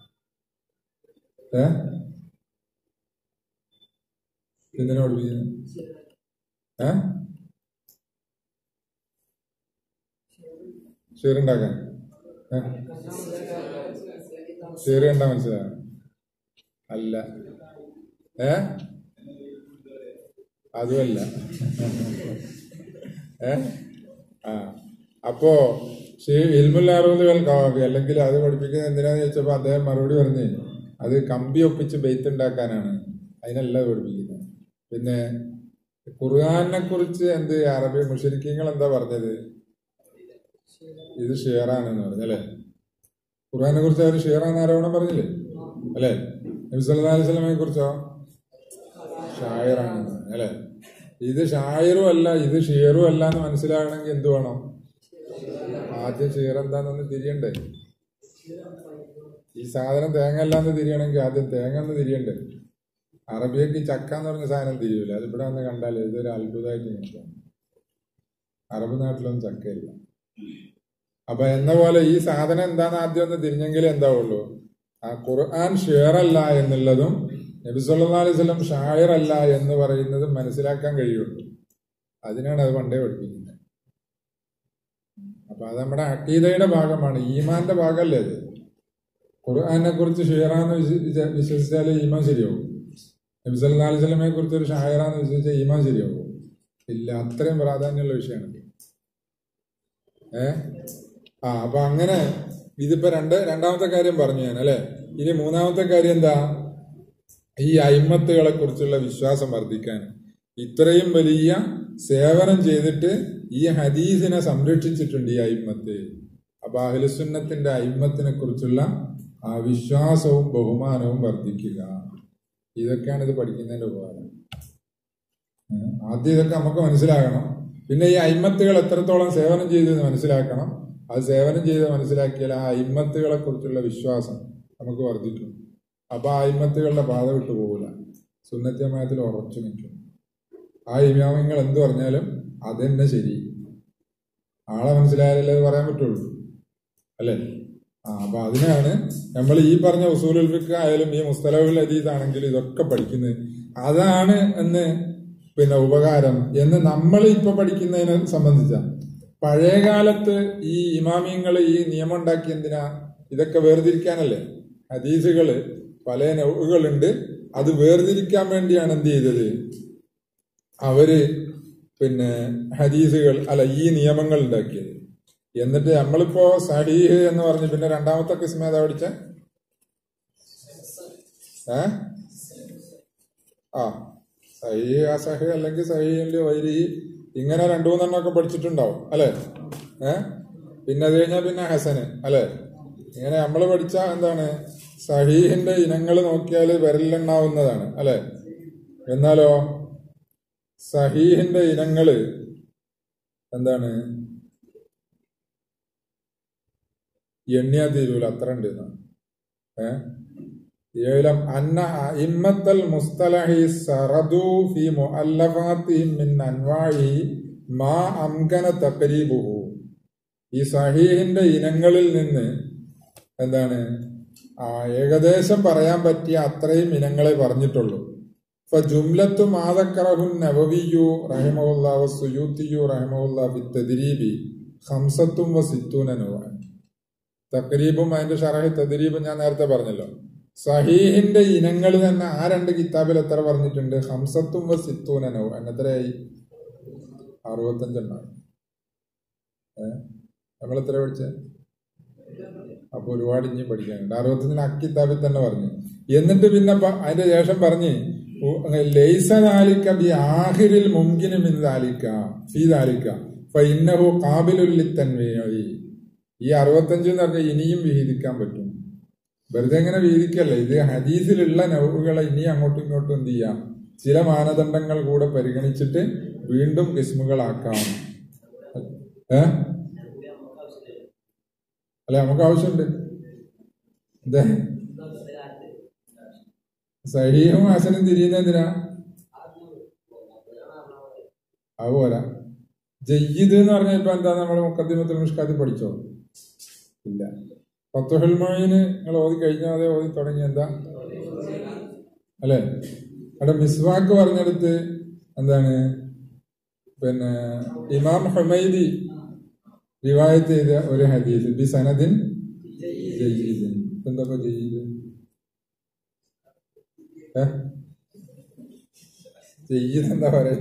Speaker 1: ഏ എന്തിനാ പഠിപ്പിക്കുന്നത് ഏ ഷെയറുണ്ടാക്കാൻ ഏ ഷെയർ കണ്ടാ മനസ്സിലായോ അല്ല ഏ അതുമല്ല ഏ ആ അപ്പോ ഇൽമുല്ലാറുകൾ കാവി അല്ലെങ്കിൽ അത് പഠിപ്പിക്കുന്നത് എന്തിനാന്ന് ചോദിച്ചപ്പോ അദ്ദേഹം മറുപടി പറഞ്ഞ് അത് കമ്പി ഒപ്പിച്ച് ബെയ്ത്ത് ഉണ്ടാക്കാനാണ് അതിനല്ല അത് പഠിപ്പിക്കുന്നത് പിന്നെ ഖുർആാനെ കുറിച്ച് എന്ത് അറബി മുഷരിക്കങ്ങൾ എന്താ പറഞ്ഞത് ഇത് ഷെയറാണെന്ന് പറഞ്ഞല്ലേ ഖുർആാനെ കുറിച്ച് അവർ ഷെയറാന്ന് ആരോപണം പറഞ്ഞില്ലേ അല്ലേ നബി സല്ലല്ലാഹു അലൈഹി വസല്ലമയെ കുറിച്ചോ ഷായറാണെന്ന് പറഞ്ഞു അല്ലേ ഇത് ഷായറും അല്ല ഇത് ഷെയറും അല്ല എന്ന് മനസ്സിലാകണമെങ്കിൽ എന്ത് വേണം ആദ്യം ഷെയർ എന്താണെന്ന് തിരിയണ്ടേ ഈ സാധനം തേങ്ങ അല്ലാന്ന് തിരിയണമെങ്കിൽ ആദ്യം തേങ്ങ എന്ന് തിരിയണ്ടേ അറബിയൊക്കെ ഈ ചക്ക എന്ന് പറഞ്ഞ സാധനം തിരിയൂല അത് ഇവിടെ വന്ന് കണ്ടാൽ ഇതൊരു അത്ഭുതമായിട്ട് നോക്കാം അറബ് നാട്ടിലൊന്നും ചക്കയില്ല അപ്പൊ എന്ന പോലെ ഈ സാധനം എന്താന്ന് ആദ്യം ഒന്ന് തിരിഞ്ഞെങ്കിലേ എന്താവുള്ളൂ ആ ഖുർആൻ ഷെയർ അല്ല എന്നുള്ളതും നബി സല്ലല്ലാഹു അലൈഹി വസല്ലം ഷായർ അല്ല എന്ന് പറയുന്നതും മനസ്സിലാക്കാൻ കഴിയുള്ളൂ അതിനാണ് അത് പണ്ടേ പഠിപ്പിക്കുന്നത് അപ്പൊ അത് നമ്മുടെ അക്കീതയുടെ ഭാഗമാണ് ഈമാന്റെ ഭാഗമല്ലേ അത് ഖുർആനെ കുറിച്ച് ഷെയറാന്ന് വിശ്വസിച്ചാൽ ഈമാൻ ശരിയാവും നബി സല്ലല്ലാഹു അലൈഹി വസല്ലമയെ കുറിച്ച് ഒരു ഷായറാന്ന് വിശ്വസിച്ചാൽ ഈമാൻ ശരിയാവും ഇല്ല അത്രയും പ്രാധാന്യമുള്ള വിഷയമാണ് ഏ ആ അപ്പൊ അങ്ങനെ ഇതിപ്പോ രണ്ട് രണ്ടാമത്തെ കാര്യം പറഞ്ഞു ഞാൻ അല്ലെ ഇനി മൂന്നാമത്തെ കാര്യം എന്താ ഈ അയിമത്തുകളെ കുറിച്ചുള്ള വിശ്വാസം വർദ്ധിക്കാൻ ഇത്രയും വലിയ സേവനം ചെയ്തിട്ട് ഈ ഹദീസിനെ സംരക്ഷിച്ചിട്ടുണ്ട് ഈ അയിമത്ത് അപ്പൊ അഹ്ലുസുന്നത്തിന്റെ അയിമത്തിനെ കുറിച്ചുള്ള ആ വിശ്വാസവും ബഹുമാനവും വർദ്ധിക്കുക ഇതൊക്കെയാണ് ഇത് പഠിക്കുന്നതിന്റെ ഉപകാരം ഏ? ആദ്യം ഇതൊക്കെ നമുക്ക് മനസ്സിലാകണം പിന്നെ ഈ അയിമത്തുകൾ എത്രത്തോളം സേവനം ചെയ്തെന്ന് മനസ്സിലാക്കണം അത് സേവനം ചെയ്ത് മനസ്സിലാക്കിയാൽ ആ അയിമത്തുകളെ കുറിച്ചുള്ള വിശ്വാസം നമുക്ക് വർദ്ധിക്കും അപ്പൊ ആ അയിമത്തുകളുടെ പാത വിട്ടു പോകില്ല സുന്നത്യമായത്തിൽ ഉറച്ചു നിൽക്കും ആ ഇമാമിങ്ങൾ എന്ത് പറഞ്ഞാലും അതെന്നെ ശരി ആളെ മനസ്സിലായാലല്ലേ അത് പറയാൻ പറ്റുള്ളൂ അല്ലേ ആ അപ്പൊ അതിനാണ് നമ്മൾ ഈ പറഞ്ഞ ഉസൂലുൽ ഫിഖ് ആയാലും ഈ മുസ്തലഹുൽ ഹദീസ് ആണെങ്കിലും ഇതൊക്കെ പഠിക്കുന്നത് അതാണ് എന്ന് പിന്നെ ഉപകാരം എന്ന് നമ്മൾ ഇപ്പൊ പഠിക്കുന്നതിനെ സംബന്ധിച്ച പഴയ കാലത്ത് ഈ ഇമാമിയങ്ങൾ ഈ നിയമം ഉണ്ടാക്കി എന്തിനാ ഇതൊക്കെ വേർതിരിക്കാനല്ലേ ഹദീസുകള് പല നൗകളുണ്ട് അത് വേർതിരിക്കാൻ വേണ്ടിയാണ് എന്ത് ചെയ്തത് അവര് പിന്നെ ഹദീസുകൾ അല്ല ഈ നിയമങ്ങൾ ഉണ്ടാക്കിയത് എന്നിട്ട് നമ്മളിപ്പോ സഹീഹ് എന്ന് പറഞ്ഞ് പിന്നെ രണ്ടാമത്തെ കിസ്മ ഏതാ പഠിച്ച ഏ ആ സഹീ അസഹ് അല്ലെങ്കിൽ സഹീഹിന്റെ വൈരി ഇങ്ങനെ രണ്ടു മൂന്നെണ്ണമൊക്കെ പഠിച്ചിട്ടുണ്ടാവും അല്ലെ ഏ പിന്നെ അത് കഴിഞ്ഞാൽ പിന്നെ ഹസന് അല്ലെ ഇങ്ങനെ നമ്മൾ പഠിച്ച എന്താണ് സഹീഹിന്റെ ഇനങ്ങൾ നോക്കിയാൽ വിരലിലെണ്ണാവുന്നതാണ് അല്ലെ എന്നാലോ സഹീഹിന്റെ ഇനങ്ങള് എന്താണ് എണ്ണിയാ തീരൂല അത്ര ഉണ്ട് എന്നാണ് ഏഹ് ഏലം അന്ന ഇമ്മത്തൽ മുസ്തലഹി സറദു ഫി മുഅല്ലഫാത്തിഹിം മിൻ അൻവാഇ മാ അംകന തഖരീബുഹു ഈ സഹീഹിന്റെ ഇനങ്ങളിൽ നിന്ന് എന്താണ് ആ ഏകദേശം പറയാൻ പറ്റിയ അത്രയും ഇനങ്ങളെ പറഞ്ഞിട്ടുള്ളൂ ഇപ്പൊ ജുംലത്തു മാതക്കറഹുൻ നവവിയു റഹിമുല്ല സുയൂത്തിയു റഹിമുല്ല ഫി തദ്രീബി ഹംസത്തും വ സിത്തൂന നവാൻ തക്രീബും അതിന്റെ ഷറഹ് തദ്രീബും ഞാൻ നേരത്തെ പറഞ്ഞല്ലോ സഹീഹിന്റെ ഇനങ്ങൾ തന്നെ ആ രണ്ട് കിതാബിൽ എത്ര പറഞ്ഞിട്ടുണ്ട് ഹംസത്തും വ സിത്തൂന നവാൻ എത്രയായി അറുപത്തഞ്ചെണ്ണായി ഏഹ് നമ്മൾ എത്ര പഠിച്ചേ അപ്പൊ ഒരുപാട് ഇനിയും പഠിക്കാനുണ്ട് അറുപത്തഞ്ചിന് അക്കിതാബിൽ തന്നെ പറഞ്ഞു എന്നിട്ട് പിന്നെ പ- അതിന്റെ ശേഷം പറഞ്ഞ് ലൈസ ദാലിക ബി ആഹിരിൽ മുംകിന് മിൻ ദാലിക ഫീ ദാലിക ഫഇന്നഹു ഖാബിലുൽ ലിത്തൻവീഇ ഈ അറുപത്തഞ്ച് എന്ന് പറഞ്ഞാൽ ഇനിയും വിഹിതിക്കാൻ പറ്റും വെറുതെ ഇങ്ങനെ വീതിക്കല്ല ഇത് ഹദീസിലുള്ള നൗറുകളെ ഇനി അങ്ങോട്ടും ഇങ്ങോട്ടും എന്ത് ചെയ്യാം ചില മാനദണ്ഡങ്ങൾ കൂടെ പരിഗണിച്ചിട്ട് വീണ്ടും കിസ്മുകളാക്കാം ഏ അല്ലെ നമുക്ക് ആവശ്യമുണ്ട് എന്തേ സഹീഹും ഹസനും തിരിയുന്ന എന്തിനാ അത് പോരാ ജയ്യിദ് എന്ന് പറഞ്ഞ ഇപ്പൊ എന്താ നമ്മൾ മുക്കദ്ദിമത്തിൽ മുഷ്കാത്തിൽ പഠിച്ചോ ഇല്ല ഫത്തുഹുൽ മൊയ്ന് നിങ്ങൾ ഓതി കഴിഞ്ഞാതെ ഓതി തുടങ്ങി എന്താ അല്ലെ അവിടെ മിസ്വാക്ക് പറഞ്ഞെടുത്ത് എന്താണ് പിന്നെ ഇമാം ഹുമൈദി റിവായത്ത് ചെയ്ത ഒരു ഹദീസ് ബി സനദിൻ ജയ്യിദ് എന്താ ജയ്യിദ് ഏ ജയ്യിദ് എന്താ പറയാ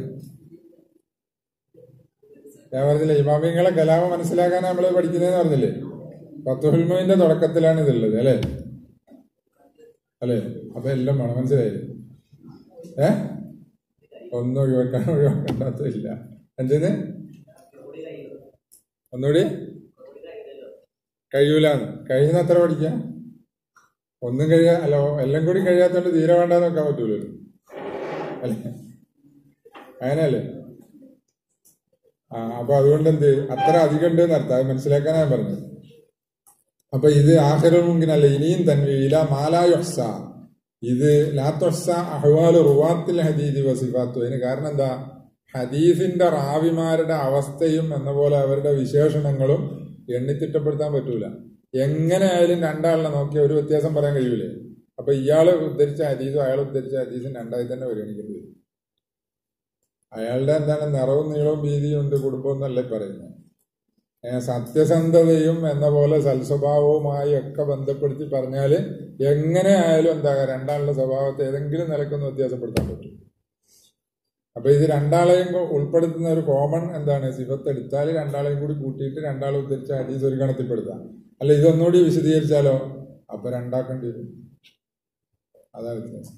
Speaker 1: ഞാൻ പറഞ്ഞില്ലേ ഇമാമിങ്ങളെ കലാമ മനസ്സിലാക്കാൻ നമ്മൾ പഠിക്കുന്നതെന്ന് പറഞ്ഞില്ലേ ഫത്തുഹുൽമോയിന്റെ തുടക്കത്തിലാണ് ഇതുള്ളത് അല്ലേ അല്ലേ അപ്പൊ എല്ലാം വേണം മനസ്സിലായില്ലേ ഏ ഒന്നും ഒഴിവാക്കാൻ ഒഴിവാക്കേണ്ടതില്ല എന്തിന് ഒന്നുകൂടി കഴിയൂലെന്ന് കഴിയുന്ന അത്ര പഠിക്കാം ഒന്നും കഴിയാ അല്ല എല്ലാം കൂടി കഴിയാത്തോണ്ട് തീരെ വേണ്ടാന്ന് വെക്കാൻ പറ്റൂലല്ലോ അല്ലേ അങ്ങനെയല്ലേ ആ അപ്പൊ അതുകൊണ്ട് എന്ത് അത്ര അധികം ഉണ്ട് എന്നർത്ഥം അത് മനസ്സിലാക്കാനാ ഞാൻ പറഞ്ഞത് അപ്പൊ ഇത് ആഹിറുൽ മുങ്കിനല്ല ഇനിയും തൻവീല മാലായൊഹ്സ ഇത് ലാത്തൊഹ്സ അഹ്വാല് റുവാത്തിൽ ഹദീദി വസിഫാത്തു അതിന് കാരണം എന്താ ഹദീസിന്റെ റാവിമാരുടെ അവസ്ഥയും എന്ന പോലെ അവരുടെ വിശേഷണങ്ങളും എണ്ണിത്തിട്ടപ്പെടുത്താൻ പറ്റൂല എങ്ങനെ ആയാലും രണ്ടാളിനെ നോക്കി ഒരു വ്യത്യാസം പറയാൻ കഴിയൂലേ അപ്പൊ ഇയാള് ഉദ്ധരിച്ച ഹദീസും അയാൾ ഉദ്ധരിച്ച ഹദീസും രണ്ടായി തന്നെ പരിഗണിക്കേണ്ടി വരും അയാളുടെ എന്താണ് നിറവും നീളവും വീതിയും ഉണ്ട് കുടുംബം എന്നല്ലേ പറയുന്നത് ഏ, സത്യസന്ധതയും എന്ന പോലെ സൽസ്വഭാവവുമായി ഒക്കെ ബന്ധപ്പെടുത്തി പറഞ്ഞാല് എങ്ങനെ ആയാലും എന്താ രണ്ടാളുടെ സ്വഭാവത്തെ ഏതെങ്കിലും നിലക്കൊന്ന് വ്യത്യാസപ്പെടുത്താൻ പറ്റും അപ്പൊ ഇത് രണ്ടാളെയും കൂ- ഉൾപ്പെടുത്തുന്ന ഒരു കോമൺ എന്താണ് സിഫത്ത് എടുത്താൽ രണ്ടാളെയും കൂടി കൂട്ടിയിട്ട് രണ്ടാളെ ഉദ്ധരിച്ച ഹദീസ് ഒരു ഗണത്തിൽപ്പെടുത്താം അല്ല ഇതൊന്നുകൂടി വിശദീകരിച്ചാലോ അപ്പൊ രണ്ടാക്കേണ്ടി വരും അതാണ് വ്യത്യാസം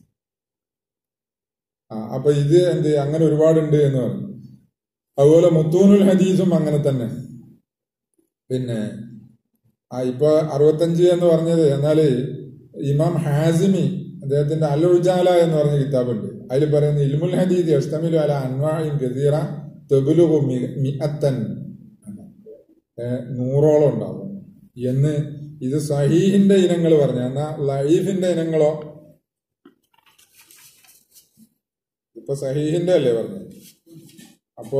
Speaker 1: ആ അപ്പൊ ഇത് എന്ത് അങ്ങനെ ഒരുപാടുണ്ട് എന്ന് പറഞ്ഞു അതുപോലെ മുത്തൂനുൽ ഹദീസും അങ്ങനെ തന്നെ പിന്നെ ആ ഇപ്പൊ അറുപത്തഞ്ച് എന്ന് പറഞ്ഞത് എന്നാല് ഇമാം ഹാസിമി അദ്ദേഹത്തിന്റെ അൽ ഉജാല എന്ന് പറഞ്ഞ കിതാബുണ്ട് അതിൽ പറയുന്ന ഇൽമുൽ ഹദീദ് അസ്തമിലു അല അൻവാഇൻ ഗസീറ തെബുലുഹു മി- മിഅത്തൻ ഏ, നൂറോളം ഉണ്ടാവും എന്ന് ഇത് സഹീഹിന്റെ ഇനങ്ങൾ പറഞ്ഞു എന്നാ ലൈഫിന്റെ ഇനങ്ങളോ ഇപ്പൊ സഹീഹിന്റെ അല്ലേ പറഞ്ഞത് അപ്പോ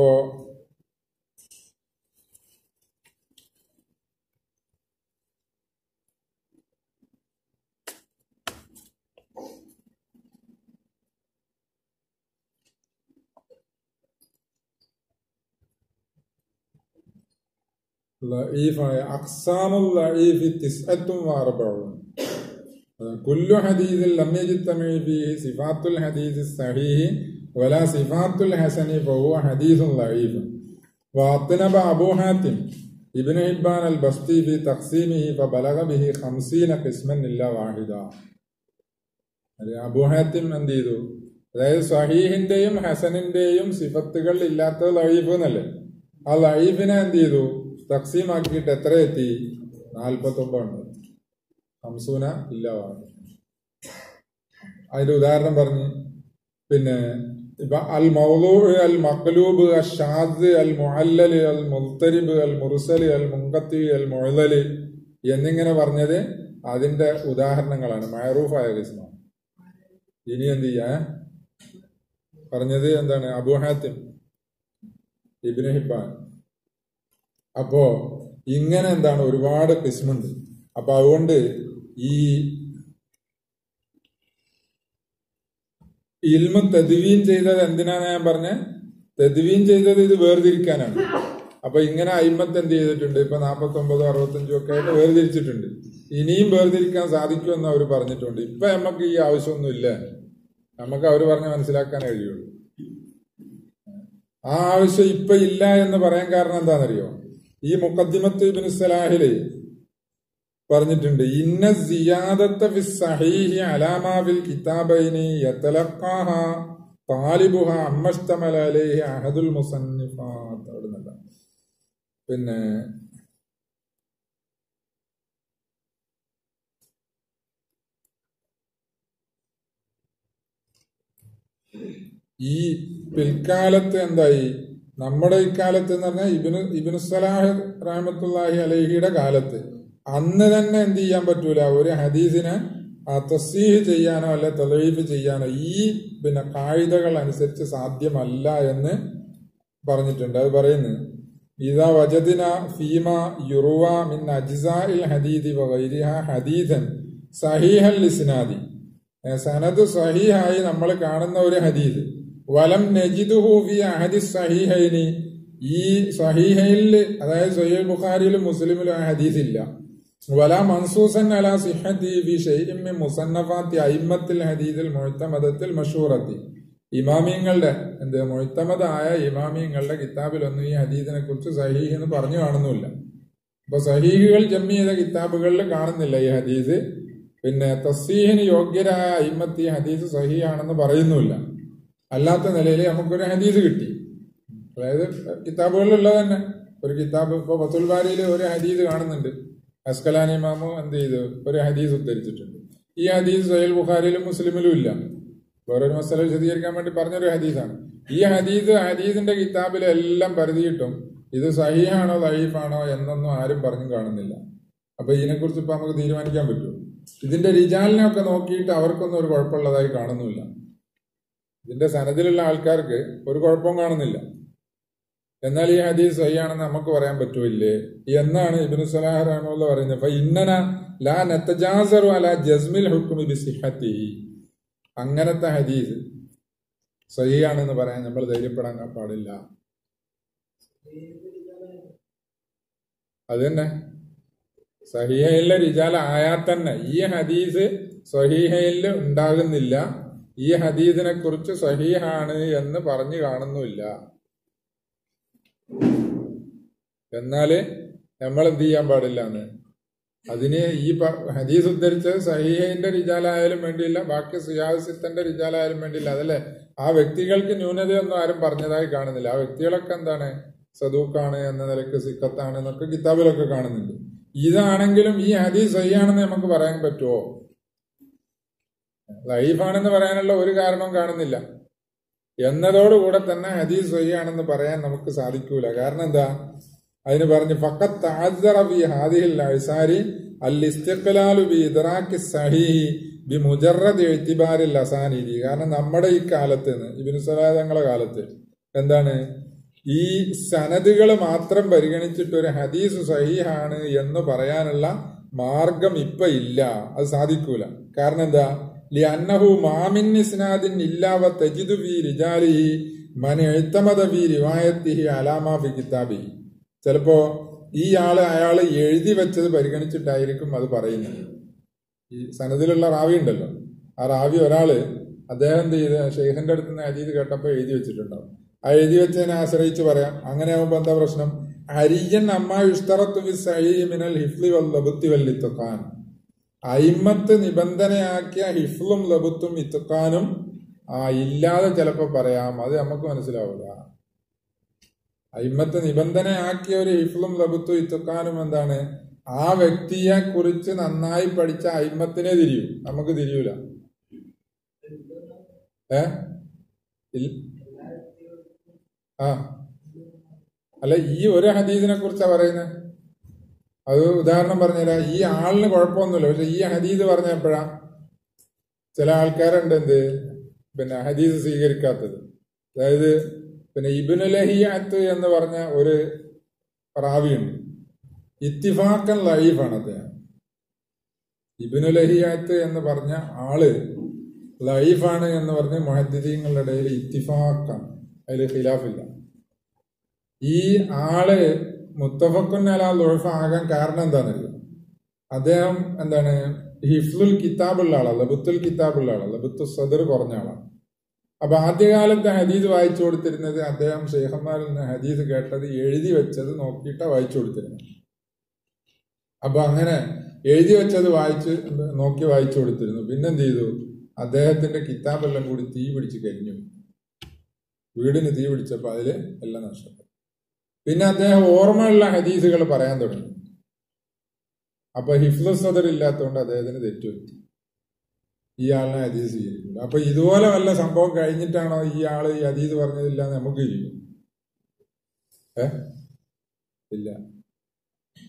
Speaker 1: ലഈഫായ അഖ്സാമുൽ ലഈഫി തിസ്അത്തും വഅർബഊൻ كل حديث لم يجتمع فيه صفات الحديث الصحيح ولا صفات الحسن فهو حديث ضعيف وأطنب أبو حاتم ابن حبان البسطي في تقسيمه فبلغ به خمسين قسما إلا واحدا അത് അബു ഹാത്തിം എന്ത് ചെയ്തു അതായത് സഹീഹിന്റെയും ഹസനിന്റെയും സിഫത്തുകൾ ഇല്ലാത്ത ലൈഫ് എന്നല്ലേ ആ ലൈഫിനെ എന്ത് ചെയ്തു തക്സീമാക്കിയിട്ട് എത്ര എത്തി നാൽപ്പത്തി ഒമ്പതുണ്ട് ഹംസൂന ഇല്ലവാണ് അതിന്റെ ഉദാഹരണം പറഞ്ഞു പിന്നെ ഇപ്പൊ അൽ മൗലൂ അൽ മഖ്ലൂബ് അൽ ഷാദ് അൽ മുഅല്ലല് അൽ മുൽത്തരിബ് അൽ മുർസല് അൽ മുങ്കത്തി അൽ മുഴലല് എന്നിങ്ങനെ പറഞ്ഞത് അതിന്റെ ഉദാഹരണങ്ങളാണ് മയറൂഫായ കിസ്മാണ് ഇനി എന്ത് ചെയ്യാ പറഞ്ഞത് എന്താണ് അബു ഹാത്തിം ഇബിന് ഹിബാൻ അപ്പോ ഇങ്ങനെ എന്താണ് ഒരുപാട് കിസ്മുണ്ട് അപ്പൊ അതുകൊണ്ട് ഈ ഇൽമ തെതുവീൻ ചെയ്തത് എന്തിനാണ് ഞാൻ പറഞ്ഞ തെതുവീൻ ചെയ്തത് ഇത് വേർതിരിക്കാനാണ് അപ്പൊ ഇങ്ങനെ അയിമത്ത് എന്ത് ചെയ്തിട്ടുണ്ട് ഇപ്പൊ നാപ്പത്തി ഒമ്പതോ അറുപത്തഞ്ചോ ഒക്കെ ആയിട്ട് വേർതിരിച്ചിട്ടുണ്ട് ഇനിയും വേർതിരിക്കാൻ സാധിക്കുമെന്ന് അവർ പറഞ്ഞിട്ടുണ്ട് ഇപ്പൊ നമുക്ക് ഈ ആവശ്യമൊന്നും ഇല്ല നമുക്ക് അവർ പറഞ്ഞ് മനസ്സിലാക്കാൻ കഴിയുള്ളൂ ആ ആവശ്യം ഇപ്പൊ ഇല്ല എന്ന് പറയാൻ കാരണം എന്താണെന്നറിയോ ഈ മുഖദ്ദിമത്ത് ഇബിന് സലാഹില് പറഞ്ഞിട്ടുണ്ട് ഇന്ന സിയാദത്ത ഫി സഹീഹി അലാമാ ഫിൽ കിതാബൈനി യതലഖാഹ താലിബുഹ അമ്മസ്തമല അലൈഹി അഹദുൽ മുസന്നിഫാത്ത് അവിടുന്നല്ല പിന്നെ ഈ പിൽക്കാലത്ത് എന്തായി നമ്മുടെ ഇക്കാലത്ത് എന്ന് പറഞ്ഞാൽ ഇബിന് ഇബിന് സലാഹ് റഹമത്തുല്ലാഹി അലഹിയുടെ കാലത്ത് അന്ന് തന്നെ എന്ത് ചെയ്യാൻ പറ്റൂല ഒരു ഹദീസിനെ ആ തസ്സീഹ് ചെയ്യാനോ അല്ലെ തെളിവ് ചെയ്യാനോ ഈ പിന്നെ കായികകൾ അനുസരിച്ച് സാധ്യമല്ല എന്ന് പറഞ്ഞിട്ടുണ്ട് അത് പറയുന്നത് ഇതാ വജദിന ഫീമ യുറുവ മിൻ അജ്സാഇൽ ഹദീദി വൈരിഹ ഹദീദൻ സഹീഹൽ ഇസ്നാദി ഏ, സനദ് സഹീഹായി നമ്മൾ കാണുന്ന ഒരു ഹദീദ് വലം നജിദുഹു ഫി അഹദി സഹീഹൈനി ഈ സഹീഹയിൽ അതായത് സഹീൽ ബുഖാരിയിലും മുസ്ലിമിലും ആ ഹദീസ് ഇല്ല വല മൻസൂസൻ അല സിഹത്തി ഫി ഷൈഇൻ മിൻ മുസന്നഫാത്തി അയിമ്മത്തിൽ ഹദീദിൽ മുഅ്തമദത്തിൽ മഷൂറത്തി ഇമാമിയങ്ങളുടെ എന്ത് മുഴുത്തമതായ ഇമാമിയങ്ങളുടെ കിതാബിലൊന്നും ഈ ഹദീദിനെ കുറിച്ച് സഹീഹ് എന്ന് പറഞ്ഞു കാണുന്നില്ല അപ്പൊ സഹീഹുകൾ ജമ്മി ചെയ്ത കിതാബുകളിൽ കാണുന്നില്ല ഈ ഹദീസ് പിന്നെ തസ്സീഹിന് യോഗ്യരായ അയിമത്ത് ഈ ഹദീസ് സഹീഹാണെന്ന് പറയുന്നുമില്ല അല്ലാത്ത നിലയിൽ നമുക്കൊരു ഹദീസ് കിട്ടി അതായത് കിതാബുകളിലുള്ളത് തന്നെ ഒരു കിതാബ് ഇപ്പൊ ഫത്തുൽ ബാരിയിൽ ഒരു ഹദീസ് കാണുന്നുണ്ട് അസ്കലാനി ഇമാമു എന്ത് ചെയ്തു ഒരു ഹദീസ് ഉദ്ധരിച്ചിട്ടുണ്ട് ഈ ഹദീസ് സഹീൽ ബുഖാരിയിലും മുസ്ലിമിലും ഇല്ല വേറൊരു മസല വിശദീകരിക്കാൻ വേണ്ടി പറഞ്ഞൊരു ഹദീസാണ് ഈ ഹദീസ് ഹദീസിന്റെ കിതാബിലെല്ലാം പരതിയിട്ടും ഇത് സഹീഹാണോ ലൈഫാണോ എന്നൊന്നും ആരും പറഞ്ഞു കാണുന്നില്ല അപ്പൊ ഇതിനെക്കുറിച്ച് ഇപ്പൊ നമുക്ക് തീരുമാനിക്കാൻ പറ്റുമോ ഇതിന്റെ റിജാലിനെ ഒക്കെ നോക്കിയിട്ട് അവർക്കൊന്നും ഒരു കുഴപ്പമുള്ളതായി കാണുന്നില്ല ഇതിന്റെ സനദിലുള്ള ആൾക്കാർക്ക് ഒരു കുഴപ്പവും കാണുന്നില്ല എന്നാൽ ഈ ഹദീസ് സഹിയാണെന്ന് നമുക്ക് പറയാൻ പറ്റൂല്ലേ എന്നാണ് ഇബിനു സലാഹ് റഹ്മുള്ള പറയുന്നത് അപ്പൊ ഇന്നന ലാ നത്തജാസറു അല ജസ്മിൽ ഹുക്കുമി ബിസിഹത്തിഹി അങ്ങനത്തെ ഹദീസ് സഹിയാണെന്ന് പറയാൻ നമ്മൾ ധൈര്യപ്പെടാൻ പാടില്ല അത് തന്നെ സഹീഹയിലെ റിജാല ആയാൽ തന്നെ ഈ ഹദീസ് സഹീഹയിൽ ഉണ്ടാകുന്നില്ല ഈ ഹദീസിനെ കുറിച്ച് സഹീഹാണ് എന്ന് പറഞ്ഞു കാണുന്നില്ല എന്നാല് നമ്മൾ എന്ത് ചെയ്യാൻ പാടില്ല എന്ന് അതിന് ഈ പ- ഹദീസ് ഉദ്ധരിച്ചത് സഹീഹിന്റെ റിജാലായാലും വേണ്ടിയില്ല ബാക്കി സിയാസിത്തന്റെ റിജാലായാലും വേണ്ടിയില്ല അതല്ലേ ആ വ്യക്തികൾക്ക് ന്യൂനതയൊന്നും ആരും പറഞ്ഞതായി കാണുന്നില്ല ആ വ്യക്തികളൊക്കെ എന്താണ് സദൂക്കാണ് എന്ന നിലക്ക് സിക്കത്താണ് എന്നൊക്കെ കിതാബിലൊക്കെ കാണുന്നുണ്ട് ഇതാണെങ്കിലും ഈ ഹദീസ് സഹിയാണെന്ന് നമുക്ക് പറയാൻ പറ്റുമോ ലൈഫാണെന്ന് പറയാനുള്ള ഒരു കാരണവും കാണുന്നില്ല എന്നതോടുകൂടെ തന്നെ ഹദീസ് സഹിയാണെന്ന് പറയാൻ നമുക്ക് സാധിക്കൂല കാരണം എന്താ അതിന് പറഞ്ഞു ഫക്കത്ത് ആദ്ദറ ബി ഹാദിഹിൽ അഴ്സാരി അൽ ഇസ്തിഖ്ലാലു ബി ഇദ്റാക്കി സഹീഹി ബി മുജറദ് എഴുത്തിബാരിൽ അസാനിരി കാരണം നമ്മുടെ ഈ കാലത്ത് നിന്ന് ഇബിനു സലാദങ്ങളെ കാലത്ത് എന്താണ് ഈ സനദുകൾ മാത്രം പരിഗണിച്ചിട്ട് ഒരു ഹദീസ് സഹീഹാണ് എന്ന് പറയാനുള്ള മാർഗം ഇപ്പൊ ഇല്ല അത് സാധിക്കൂല കാരണം എന്താ ലി അന്നഹു മാമിൻ ഇസ്നാദിൻ ഇല്ലാവ തജിദു ബി റിജാലിഹി മൻ എഴുത്തമത ബി റിവായത്തിഹി അലാമ ഫി കിതാബിഹി ചിലപ്പോ ഈ ആള് അയാൾ എഴുതി വെച്ചത് പരിഗണിച്ചിട്ടായിരിക്കും അത് പറയുന്നത് ഈ സനദിലുള്ള റാവി ഉണ്ടല്ലോ ആ റാവി ഒരാള് അദ്ദേഹം എന്ത് ചെയ്ത് ഷെയ്ഖിന്റെ അടുത്ത് നിന്ന് അരീത് കേട്ടപ്പോ എഴുതി വെച്ചിട്ടുണ്ടാവും ആ എഴുതി വെച്ചതിനെ ആശ്രയിച്ച് പറയാം അങ്ങനെ ആവുമ്പോ എന്താ പ്രശ്നം അരിയൻ അമ്മ ഇഷ്തറത്തു ബി സഹീഹി മിനൽ ഹിഫ്ലി വൽ ലബുത്തി വൽ ഇത്തുഖാൻ അയിമത്ത് നിബന്ധനയാക്കിയ ഹിഫ്ലും ലബുത്തും ഇത്തുഖാനും ആ ഇല്ലാതെ ചിലപ്പോ പറയാം അത് നമുക്ക് മനസ്സിലാവില്ല അയിമത്ത് നിബന്ധനയാക്കിയ ഒരു ഹിഫ്ലും ലബുത്തും ഇത്തുഖാനും എന്താണ് ആ വ്യക്തിയെ കുറിച്ച് നന്നായി പഠിച്ച അയിമത്തിനെ തിരിയും നമുക്ക് തിരിയൂല ഏ ഇൽ- ആ അല്ല ഈ ഒരു ഹദീസിനെ കുറിച്ചാ പറയുന്നത് അത് ഉദാഹരണം പറഞ്ഞുതരാം ഈ ആളിന് കുഴപ്പമൊന്നുമില്ല പക്ഷെ ഈ ഹദീസ് പറഞ്ഞപ്പോഴാ ചില ആൾക്കാരുണ്ട് എന്ത് പിന്നെ ഹദീസ് സ്വീകരിക്കാത്തത് അതായത് പിന്നെ ഇബിനുലഹിയാത്ത് എന്ന് പറഞ്ഞ ഒരു റാവിയുണ്ട് ഇത്തിഫാക്കൻ ലൈഫാണ് അദ്ദേഹം ഇബിനുലഹിയാത്ത് എന്ന് പറഞ്ഞ ആള് ലൈഫാണ് എന്ന് പറഞ്ഞ് മൊഹദ്ദീങ്ങളുടെ ഇടയിൽ ഇത്തിഫാക്കാണ് അതിൽ ഖിലാഫില്ല ഈ ആള് മുത്തഫക്കുൻ അല ലുഴഫ ആകാൻ കാരണം എന്താണെന്നറിയോ അദ്ദേഹം എന്താണ് ഹിഫ്ലുൽ കിതാബുള്ള ആളാണ് ലബുത്തുൽ കിതാബുള്ള ആളാണ് ലബുത്തു സദർ കുറഞ്ഞ ആളാണ് അപ്പൊ ആദ്യകാലത്തെ ഹദീസ് വായിച്ചു കൊടുത്തിരുന്നത് അദ്ദേഹം ഷെയ്ഖന്മാരിൽ നിന്ന് ഹദീസ് കേട്ടത് എഴുതി വെച്ചത് നോക്കിയിട്ടാ വായിച്ചു കൊടുത്തിരുന്നത് അപ്പൊ അങ്ങനെ എഴുതി വെച്ചത് വായിച്ച് നോക്കി വായിച്ചു കൊടുത്തിരുന്നു പിന്നെന്ത് ചെയ്തു അദ്ദേഹത്തിന്റെ കിതാബെല്ലാം കൂടി തീ പിടിച്ച് കഴിഞ്ഞു വീടിന് തീ പിടിച്ചപ്പോൾ അതില് എല്ലാം നഷ്ടപ്പെട്ടു പിന്നെ അദ്ദേഹം ഓർമ്മയുള്ള ഹദീസുകൾ പറയാൻ തുടങ്ങി അപ്പൊ ഹിഫ്ലു സദർ ഇല്ലാത്തതുകൊണ്ട് അദ്ദേഹത്തിന് തെറ്റുപറ്റി ഈ ആളിനെ ഹദീസ് സ്വീകരിക്കില്ല അപ്പൊ ഇതുപോലെ വല്ല സംഭവം കഴിഞ്ഞിട്ടാണോ ഈ ആള് ഈ ഹദീസ് പറഞ്ഞതില്ല എന്ന് നമുക്ക് ഇരിക്കും ഏ ഇല്ല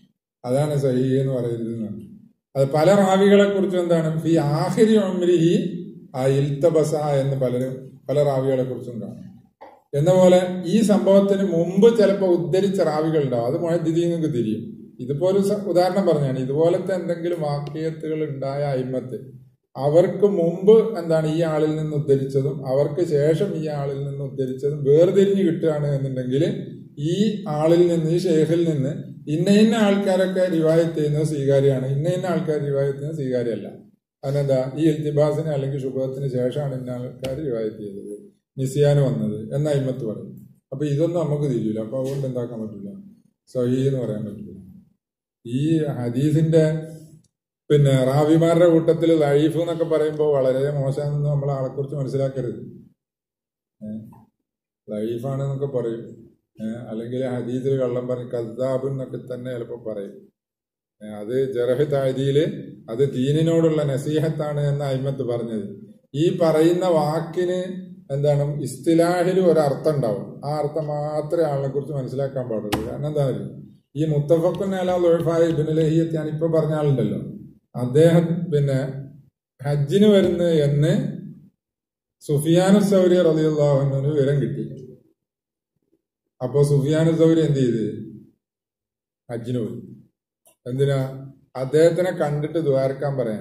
Speaker 1: അതാണ് സഹി എന്ന് പറയുന്നത് അത് പല റാവികളെ കുറിച്ചും എന്താണ് ഫി ആഹിരി ഒമ്രിഹി ആ ഇൽത്തബസ എന്ന് പലരും പല റാവികളെ കുറിച്ചും കാണും എന്ന പോലെ ഈ സംഭവത്തിന് മുമ്പ് ചിലപ്പോൾ ഉദ്ധരിച്ച റാവികൾ ഉണ്ടാവും അത് മുഴദിദീങ്ങൾക്ക് തിരിയും ഇതുപോലെ സ- ഉദാഹരണം പറഞ്ഞാണ് ഇതുപോലത്തെ എന്തെങ്കിലും വാക്യത്തുകൾ ഉണ്ടായ അയിമത്ത് അവർക്ക് മുമ്പ് എന്താണ് ഈ ആളിൽ നിന്ന് ഉദ്ധരിച്ചതും അവർക്ക് ശേഷം ഈ ആളിൽ നിന്ന് ഉദ്ധരിച്ചതും വേർതിരിഞ്ഞ് കിട്ടുകയാണ് എന്നുണ്ടെങ്കിൽ ഈ ആളിൽ നിന്ന് ഈ ഷേഖിൽ നിന്ന് ഇന്ന ഇന്ന ആൾക്കാരൊക്കെ റിവായത്ത് ചെയ്യുന്നത് സ്വീകാര്യമാണ് ഇന്ന ഇന്ന ആൾക്കാർ റിവായത്ത് ചെയ്യുന്നത് സ്വീകാര്യമല്ല അതിനെന്താ ഈ ഇൽത്തിബാസിന് അല്ലെങ്കിൽ ശുഭത്തിന് ശേഷമാണ് ഇന്ന ആൾക്കാർ റിവായത്ത് ചെയ്തത് നിസിയാന് വന്നത് എന്ന അയിമത്ത് പറയും അപ്പൊ ഇതൊന്നും നമുക്ക് തിരിയില്ല അപ്പൊ അതുകൊണ്ട് എന്താക്കാൻ പറ്റില്ല സഹി എന്ന് പറയാൻ പറ്റില്ല ഈ ഹദീസിന്റെ പിന്നെ റാവിമാരുടെ കൂട്ടത്തിൽ ലൈഫ് എന്നൊക്കെ പറയുമ്പോൾ വളരെ മോശമാണെന്ന് നമ്മൾ ആളെക്കുറിച്ച് മനസ്സിലാക്കരുത് ലൈഫാണ് എന്നൊക്കെ പറയും ഏഹ് അല്ലെങ്കിൽ ഹദീസിൽ കള്ളം പറയും കദ്ദാബ് എന്നൊക്കെ തന്നെ ചിലപ്പോൾ പറയും ഏഹ് അത് ജറഹ് താരിയില് അത് ദീനിനോടുള്ള നസീഹത്താണ് എന്ന അയിമത്ത് പറഞ്ഞത് ഈ പറയുന്ന വാക്കിന് എന്താണ് ഇസ്തിലാഹിൽ ഒരു അർത്ഥം ഉണ്ടാവും ആ അർത്ഥം മാത്രമേ ആളിനെ കുറിച്ച് മനസ്സിലാക്കാൻ പാടുള്ളൂ കാരണം എന്താ അറിയോ? ഈ മുത്തഫക്കുൻ അല ലൊഴഫായ ഇബിനുലഹിയത്ത് ഞാൻ ഇപ്പൊ പറഞ്ഞ ആളുണ്ടല്ലോ അദ്ദേഹം പിന്നെ ഹജ്ജിന് വരുന്നു എന്ന് സുഫിയാനു സൗരി റലിയുള്ളാഹുവിന് വിവരം കിട്ടി അപ്പോ സുഫിയാനു സൗരി എന്ത് ചെയ്ത് ഹജ്ജിന് പോയി എന്തിനാ അദ്ദേഹത്തിനെ കണ്ടിട്ട് ദ്വാരക്കാൻ പറയാൻ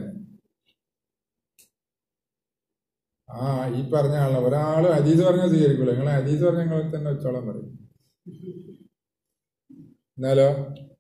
Speaker 1: ആ ഈ പറഞ്ഞ ആളെ ഒരാള് ഹദീസ് പറഞ്ഞാൽ സ്വീകരിക്കൂല നിങ്ങൾ ഹദീസ് പറഞ്ഞ നിങ്ങൾ തന്നെ വെച്ചോളം പറയും എന്നാലോ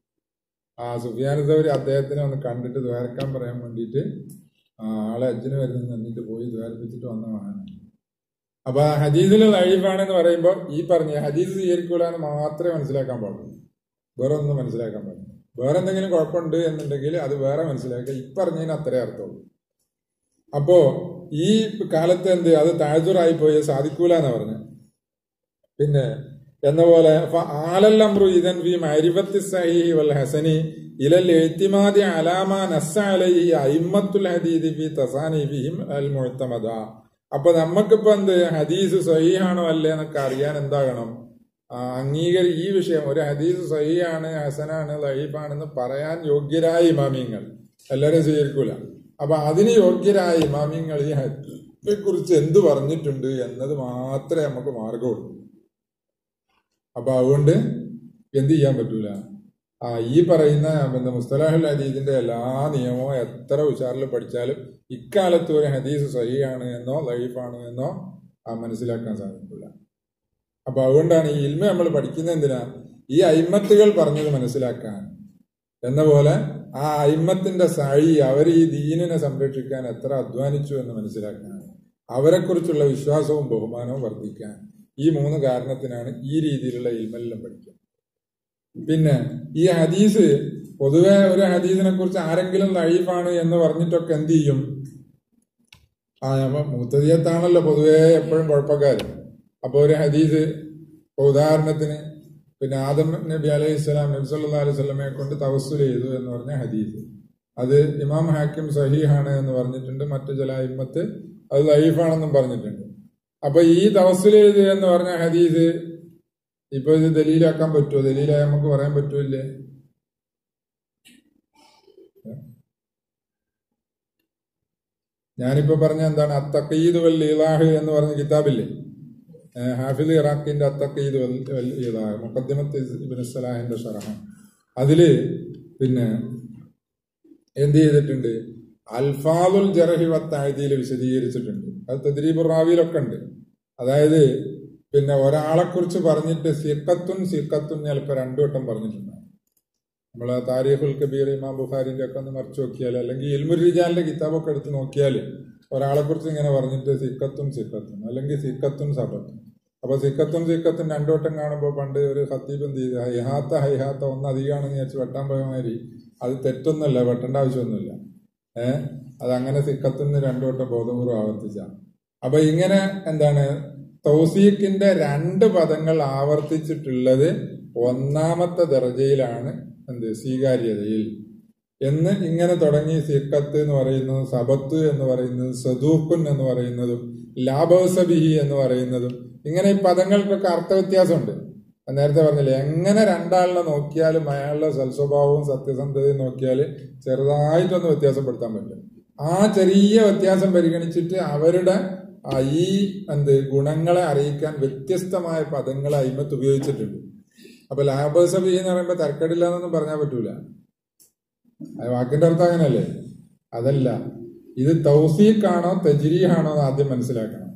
Speaker 1: ആ സുഫിയാൻ സൗരി അദ്ദേഹത്തിനെ ഒന്ന് കണ്ടിട്ട് ദ്വാരക്കാൻ പറയാൻ വേണ്ടിയിട്ട് ആ ആളെ അജ്ജിന് വരുന്ന എന്നിട്ട് പോയി ദ്വാരിപ്പിച്ചിട്ട് വന്നതാണ് അപ്പൊ ആ ഹദീസിൽ ലൈഫാണെന്ന് പറയുമ്പോൾ ഈ പറഞ്ഞ ഹദീസ് സ്വീകരിക്കൂല എന്ന് മാത്രമേ മനസ്സിലാക്കാൻ പാടുള്ളൂ വേറെ ഒന്നും മനസ്സിലാക്കാൻ പാടില്ല വേറെ എന്തെങ്കിലും കുഴപ്പമുണ്ട് എന്നുണ്ടെങ്കിൽ അത് വേറെ മനസ്സിലാക്കുക ഈ പറഞ്ഞതിന് അത്രേ അർത്ഥമുള്ളൂ അപ്പോ ഈ കാലത്ത് എന്ത് അത് താഴ്ചൂറായി പോയി സാധിക്കൂല എന്ന് പറഞ്ഞു പിന്നെ എന്ന പോലെ ഫ- ആലൽ അംറു ഇദൻ ഫി മഅരിഫത്തി സഹീഹി വൽ ഹസനി ഇലൽ ഇഅ്തിമാദി അലാമ നസ്സ അലൈഹി അയിമ്മത്തുൽ ഹദീദി ഫി തസാനിഫിഹിം അൽ മുഅ്തമദ അപ്പൊ നമുക്കിപ്പോ എന്ത് ഹദീസ് സഹീഹാണോ അല്ലേ എന്നൊക്കെ അറിയാൻ എന്താകണം ആ, അംഗീകരി ഈ വിഷയം ഒരു ഹദീസ് സഹീഹാണ് ഹസനാണ് ലഹീഫാണെന്ന് പറയാൻ യോഗ്യരായ ഇമാമിയങ്ങൾ എല്ലാവരും സ്വീകരിക്കൂല അപ്പൊ അതിന് യോഗ്യരായ ഇമാമിയങ്ങൾ ഈ ഹദീസിനെ കുറിച്ച് എന്ത് പറഞ്ഞിട്ടുണ്ട് എന്നത് മാത്രമേ നമുക്ക് മാർഗമുള്ളൂ അപ്പൊ അതുകൊണ്ട് എന്ത് ചെയ്യാൻ പറ്റൂല ആ ഈ പറയുന്ന പിന്നെ മുസ്തലാഹുൽ ഹദീദിന്റെ എല്ലാ നിയമവും എത്ര ഉഷാറിൽ പഠിച്ചാലും ഇക്കാലത്ത് ഒരു ഹദീസ് സഹിയാണ് എന്നോ ലൈഫാണ് എന്നോ ആ മനസ്സിലാക്കാൻ സാധിക്കില്ല അപ്പൊ അതുകൊണ്ടാണ് ഈ ഇൽമ നമ്മൾ പഠിക്കുന്നത് എന്തിനാ ഈ അയിമത്തുകൾ പറഞ്ഞത് മനസ്സിലാക്കാൻ എന്ന പോലെ ആ അയിമത്തിന്റെ സാഴി അവർ ഈ ദീനിനെ സംരക്ഷിക്കാൻ എത്ര അധ്വാനിച്ചു എന്ന് മനസ്സിലാക്കാൻ അവരെക്കുറിച്ചുള്ള വിശ്വാസവും ബഹുമാനവും വർദ്ധിക്കാൻ ഈ മൂന്ന് കാരണത്തിനാണ് ഈ രീതിയിലുള്ള ഇൽമെല്ലാം പഠിക്കുക പിന്നെ ഈ ഹദീസ് പൊതുവെ ഒരു ഹദീസിനെ കുറിച്ച് ആരെങ്കിലും ലൈഫാണ് എന്ന് പറഞ്ഞിട്ടൊക്കെ എന്ത് ചെയ്യും ആ അപ്പൊ മുത്തതിയത്താണല്ലോ പൊതുവെ എപ്പോഴും കുഴപ്പക്കാർ അപ്പൊ ഒരു ഹദീസ് ഇപ്പൊ ഉദാഹരണത്തിന് പിന്നെ ആദം നബി അലൈഹി സ്വലാം നബി സല്ലാ അലൈഹി സ്വലമെ കൊണ്ട് തവസ്സുൽ ചെയ്തു എന്ന് പറഞ്ഞ ഹദീസ് അത് ഇമാം ഹാക്കിം സഹീഹാണ് എന്ന് പറഞ്ഞിട്ടുണ്ട് മറ്റു ചില ഇമ്മത്ത് അത് ലൈഫാണെന്നും പറഞ്ഞിട്ടുണ്ട് അപ്പൊ ഈ തവസ്സുൽ ചെയ്തു എന്ന് പറഞ്ഞ ഹദീസ് ഇപ്പൊ ഇത് ദലീലാക്കാൻ പറ്റുമോ ദലീലായി നമുക്ക് പറയാൻ പറ്റൂല്ലേ ഞാനിപ്പോ പറഞ്ഞ എന്താണ് അത്തഖീദ് വൽ ഇലാഹ് എന്ന് പറഞ്ഞ കിതാബില്ലേ ഏഹ് ഹാഫിദ് ഇറാഖിന്റെ അത്തഖീദ് വൽ വൽ ഇലാഹ് മുഖദ്ദിമത്ത് ഇബ്നു സലാഹിന്റെ ഷറഹ അതില് പിന്നെ എന്ത് ചെയ്തിട്ടുണ്ട് അൽഫാദുൽ ജറഹി വത്താഴ്തിയിൽ വിശദീകരിച്ചിട്ടുണ്ട് അത് തദ്രീബുർ റാവിയിലൊക്കെ ഉണ്ട് അതായത് പിന്നെ ഒരാളെ കുറിച്ച് പറഞ്ഞിട്ട് സിക്കത്തും സിക്കത്തും ചിലപ്പോൾ രണ്ടു വട്ടം പറഞ്ഞിട്ടുണ്ട് നമ്മൾ താരീഖുൽ കബീർ ഇമാം ബുഖാരിന്റെ ഒക്കെ ഒന്ന് മറിച്ച് നോക്കിയാൽ അല്ലെങ്കിൽ ഇൽമുർ റിജാലിന്റെ കിതാബൊക്കെ എടുത്ത് നോക്കിയാൽ ഒരാളെ കുറിച്ച് ഇങ്ങനെ പറഞ്ഞിട്ട് സിക്കത്തും സിക്കത്തും അല്ലെങ്കിൽ സിക്കത്തും സബത്തും അപ്പൊ സിക്കത്തും സിക്കത്തും രണ്ടു വട്ടം കാണുമ്പോൾ പണ്ട് ഒരു ഖത്തീബ് എന്ത് ചെയ്ത് ഹൈഹാത്ത ഹൈഹാത്ത ഒന്ന് അധികമാണെന്ന് വിചാരിച്ച് വെട്ടാൻ പോയ മാതിരി അത് തെറ്റൊന്നുമല്ല വെട്ടേണ്ട ആവശ്യമൊന്നുമില്ല ഏഹ് അത് അങ്ങനെ സിക്കത്തുനിന്ന് രണ്ടു വട്ടം ബോധപൂർവ്വം ആവർത്തിച്ച അപ്പൊ ഇങ്ങനെ എന്താണ് തൗസീഖിന്റെ രണ്ട് പദങ്ങൾ ആവർത്തിച്ചിട്ടുള്ളത് ഒന്നാമത്തെ ദർജയിലാണ് എന്ത് സ്വീകാര്യതയിൽ എന്ന് ഇങ്ങനെ തുടങ്ങി സിക്കത്ത് എന്ന് പറയുന്നതും സബത്ത് എന്ന് പറയുന്നതും സദൂഖുൻ എന്ന് പറയുന്നതും ലാഭവസബിഹി എന്ന് പറയുന്നതും ഇങ്ങനെ ഈ പദങ്ങൾക്കൊക്കെ അർത്ഥവ്യത്യാസമുണ്ട് നേരത്തെ പറഞ്ഞില്ലേ എങ്ങനെ രണ്ടാളിനെ നോക്കിയാലും അയാളുടെ സൽസ്വഭാവവും സത്യസന്ധതയും നോക്കിയാൽ ചെറുതായിട്ടൊന്ന് വ്യത്യാസപ്പെടുത്താൻ പറ്റും ആ ചെറിയ വ്യത്യാസം പരിഗണിച്ചിട്ട് അവരുടെ ആ ഈ എന്ത് ഗുണങ്ങളെ അറിയിക്കാൻ വ്യത്യസ്തമായ പദങ്ങൾ അയിമത്ത് ഉപയോഗിച്ചിട്ടുണ്ട് അപ്പൊ ലാഭസഭി എന്ന് പറയുമ്പോൾ തർക്കടില്ല എന്നൊന്നും പറഞ്ഞാൽ പറ്റൂല അത് വാക്കിന്റെ അർത്ഥം അങ്ങനല്ലേ അതല്ല ഇത് തൗസീഖാണോ തജ്രീഹാണോ എന്ന് ആദ്യം മനസ്സിലാക്കണം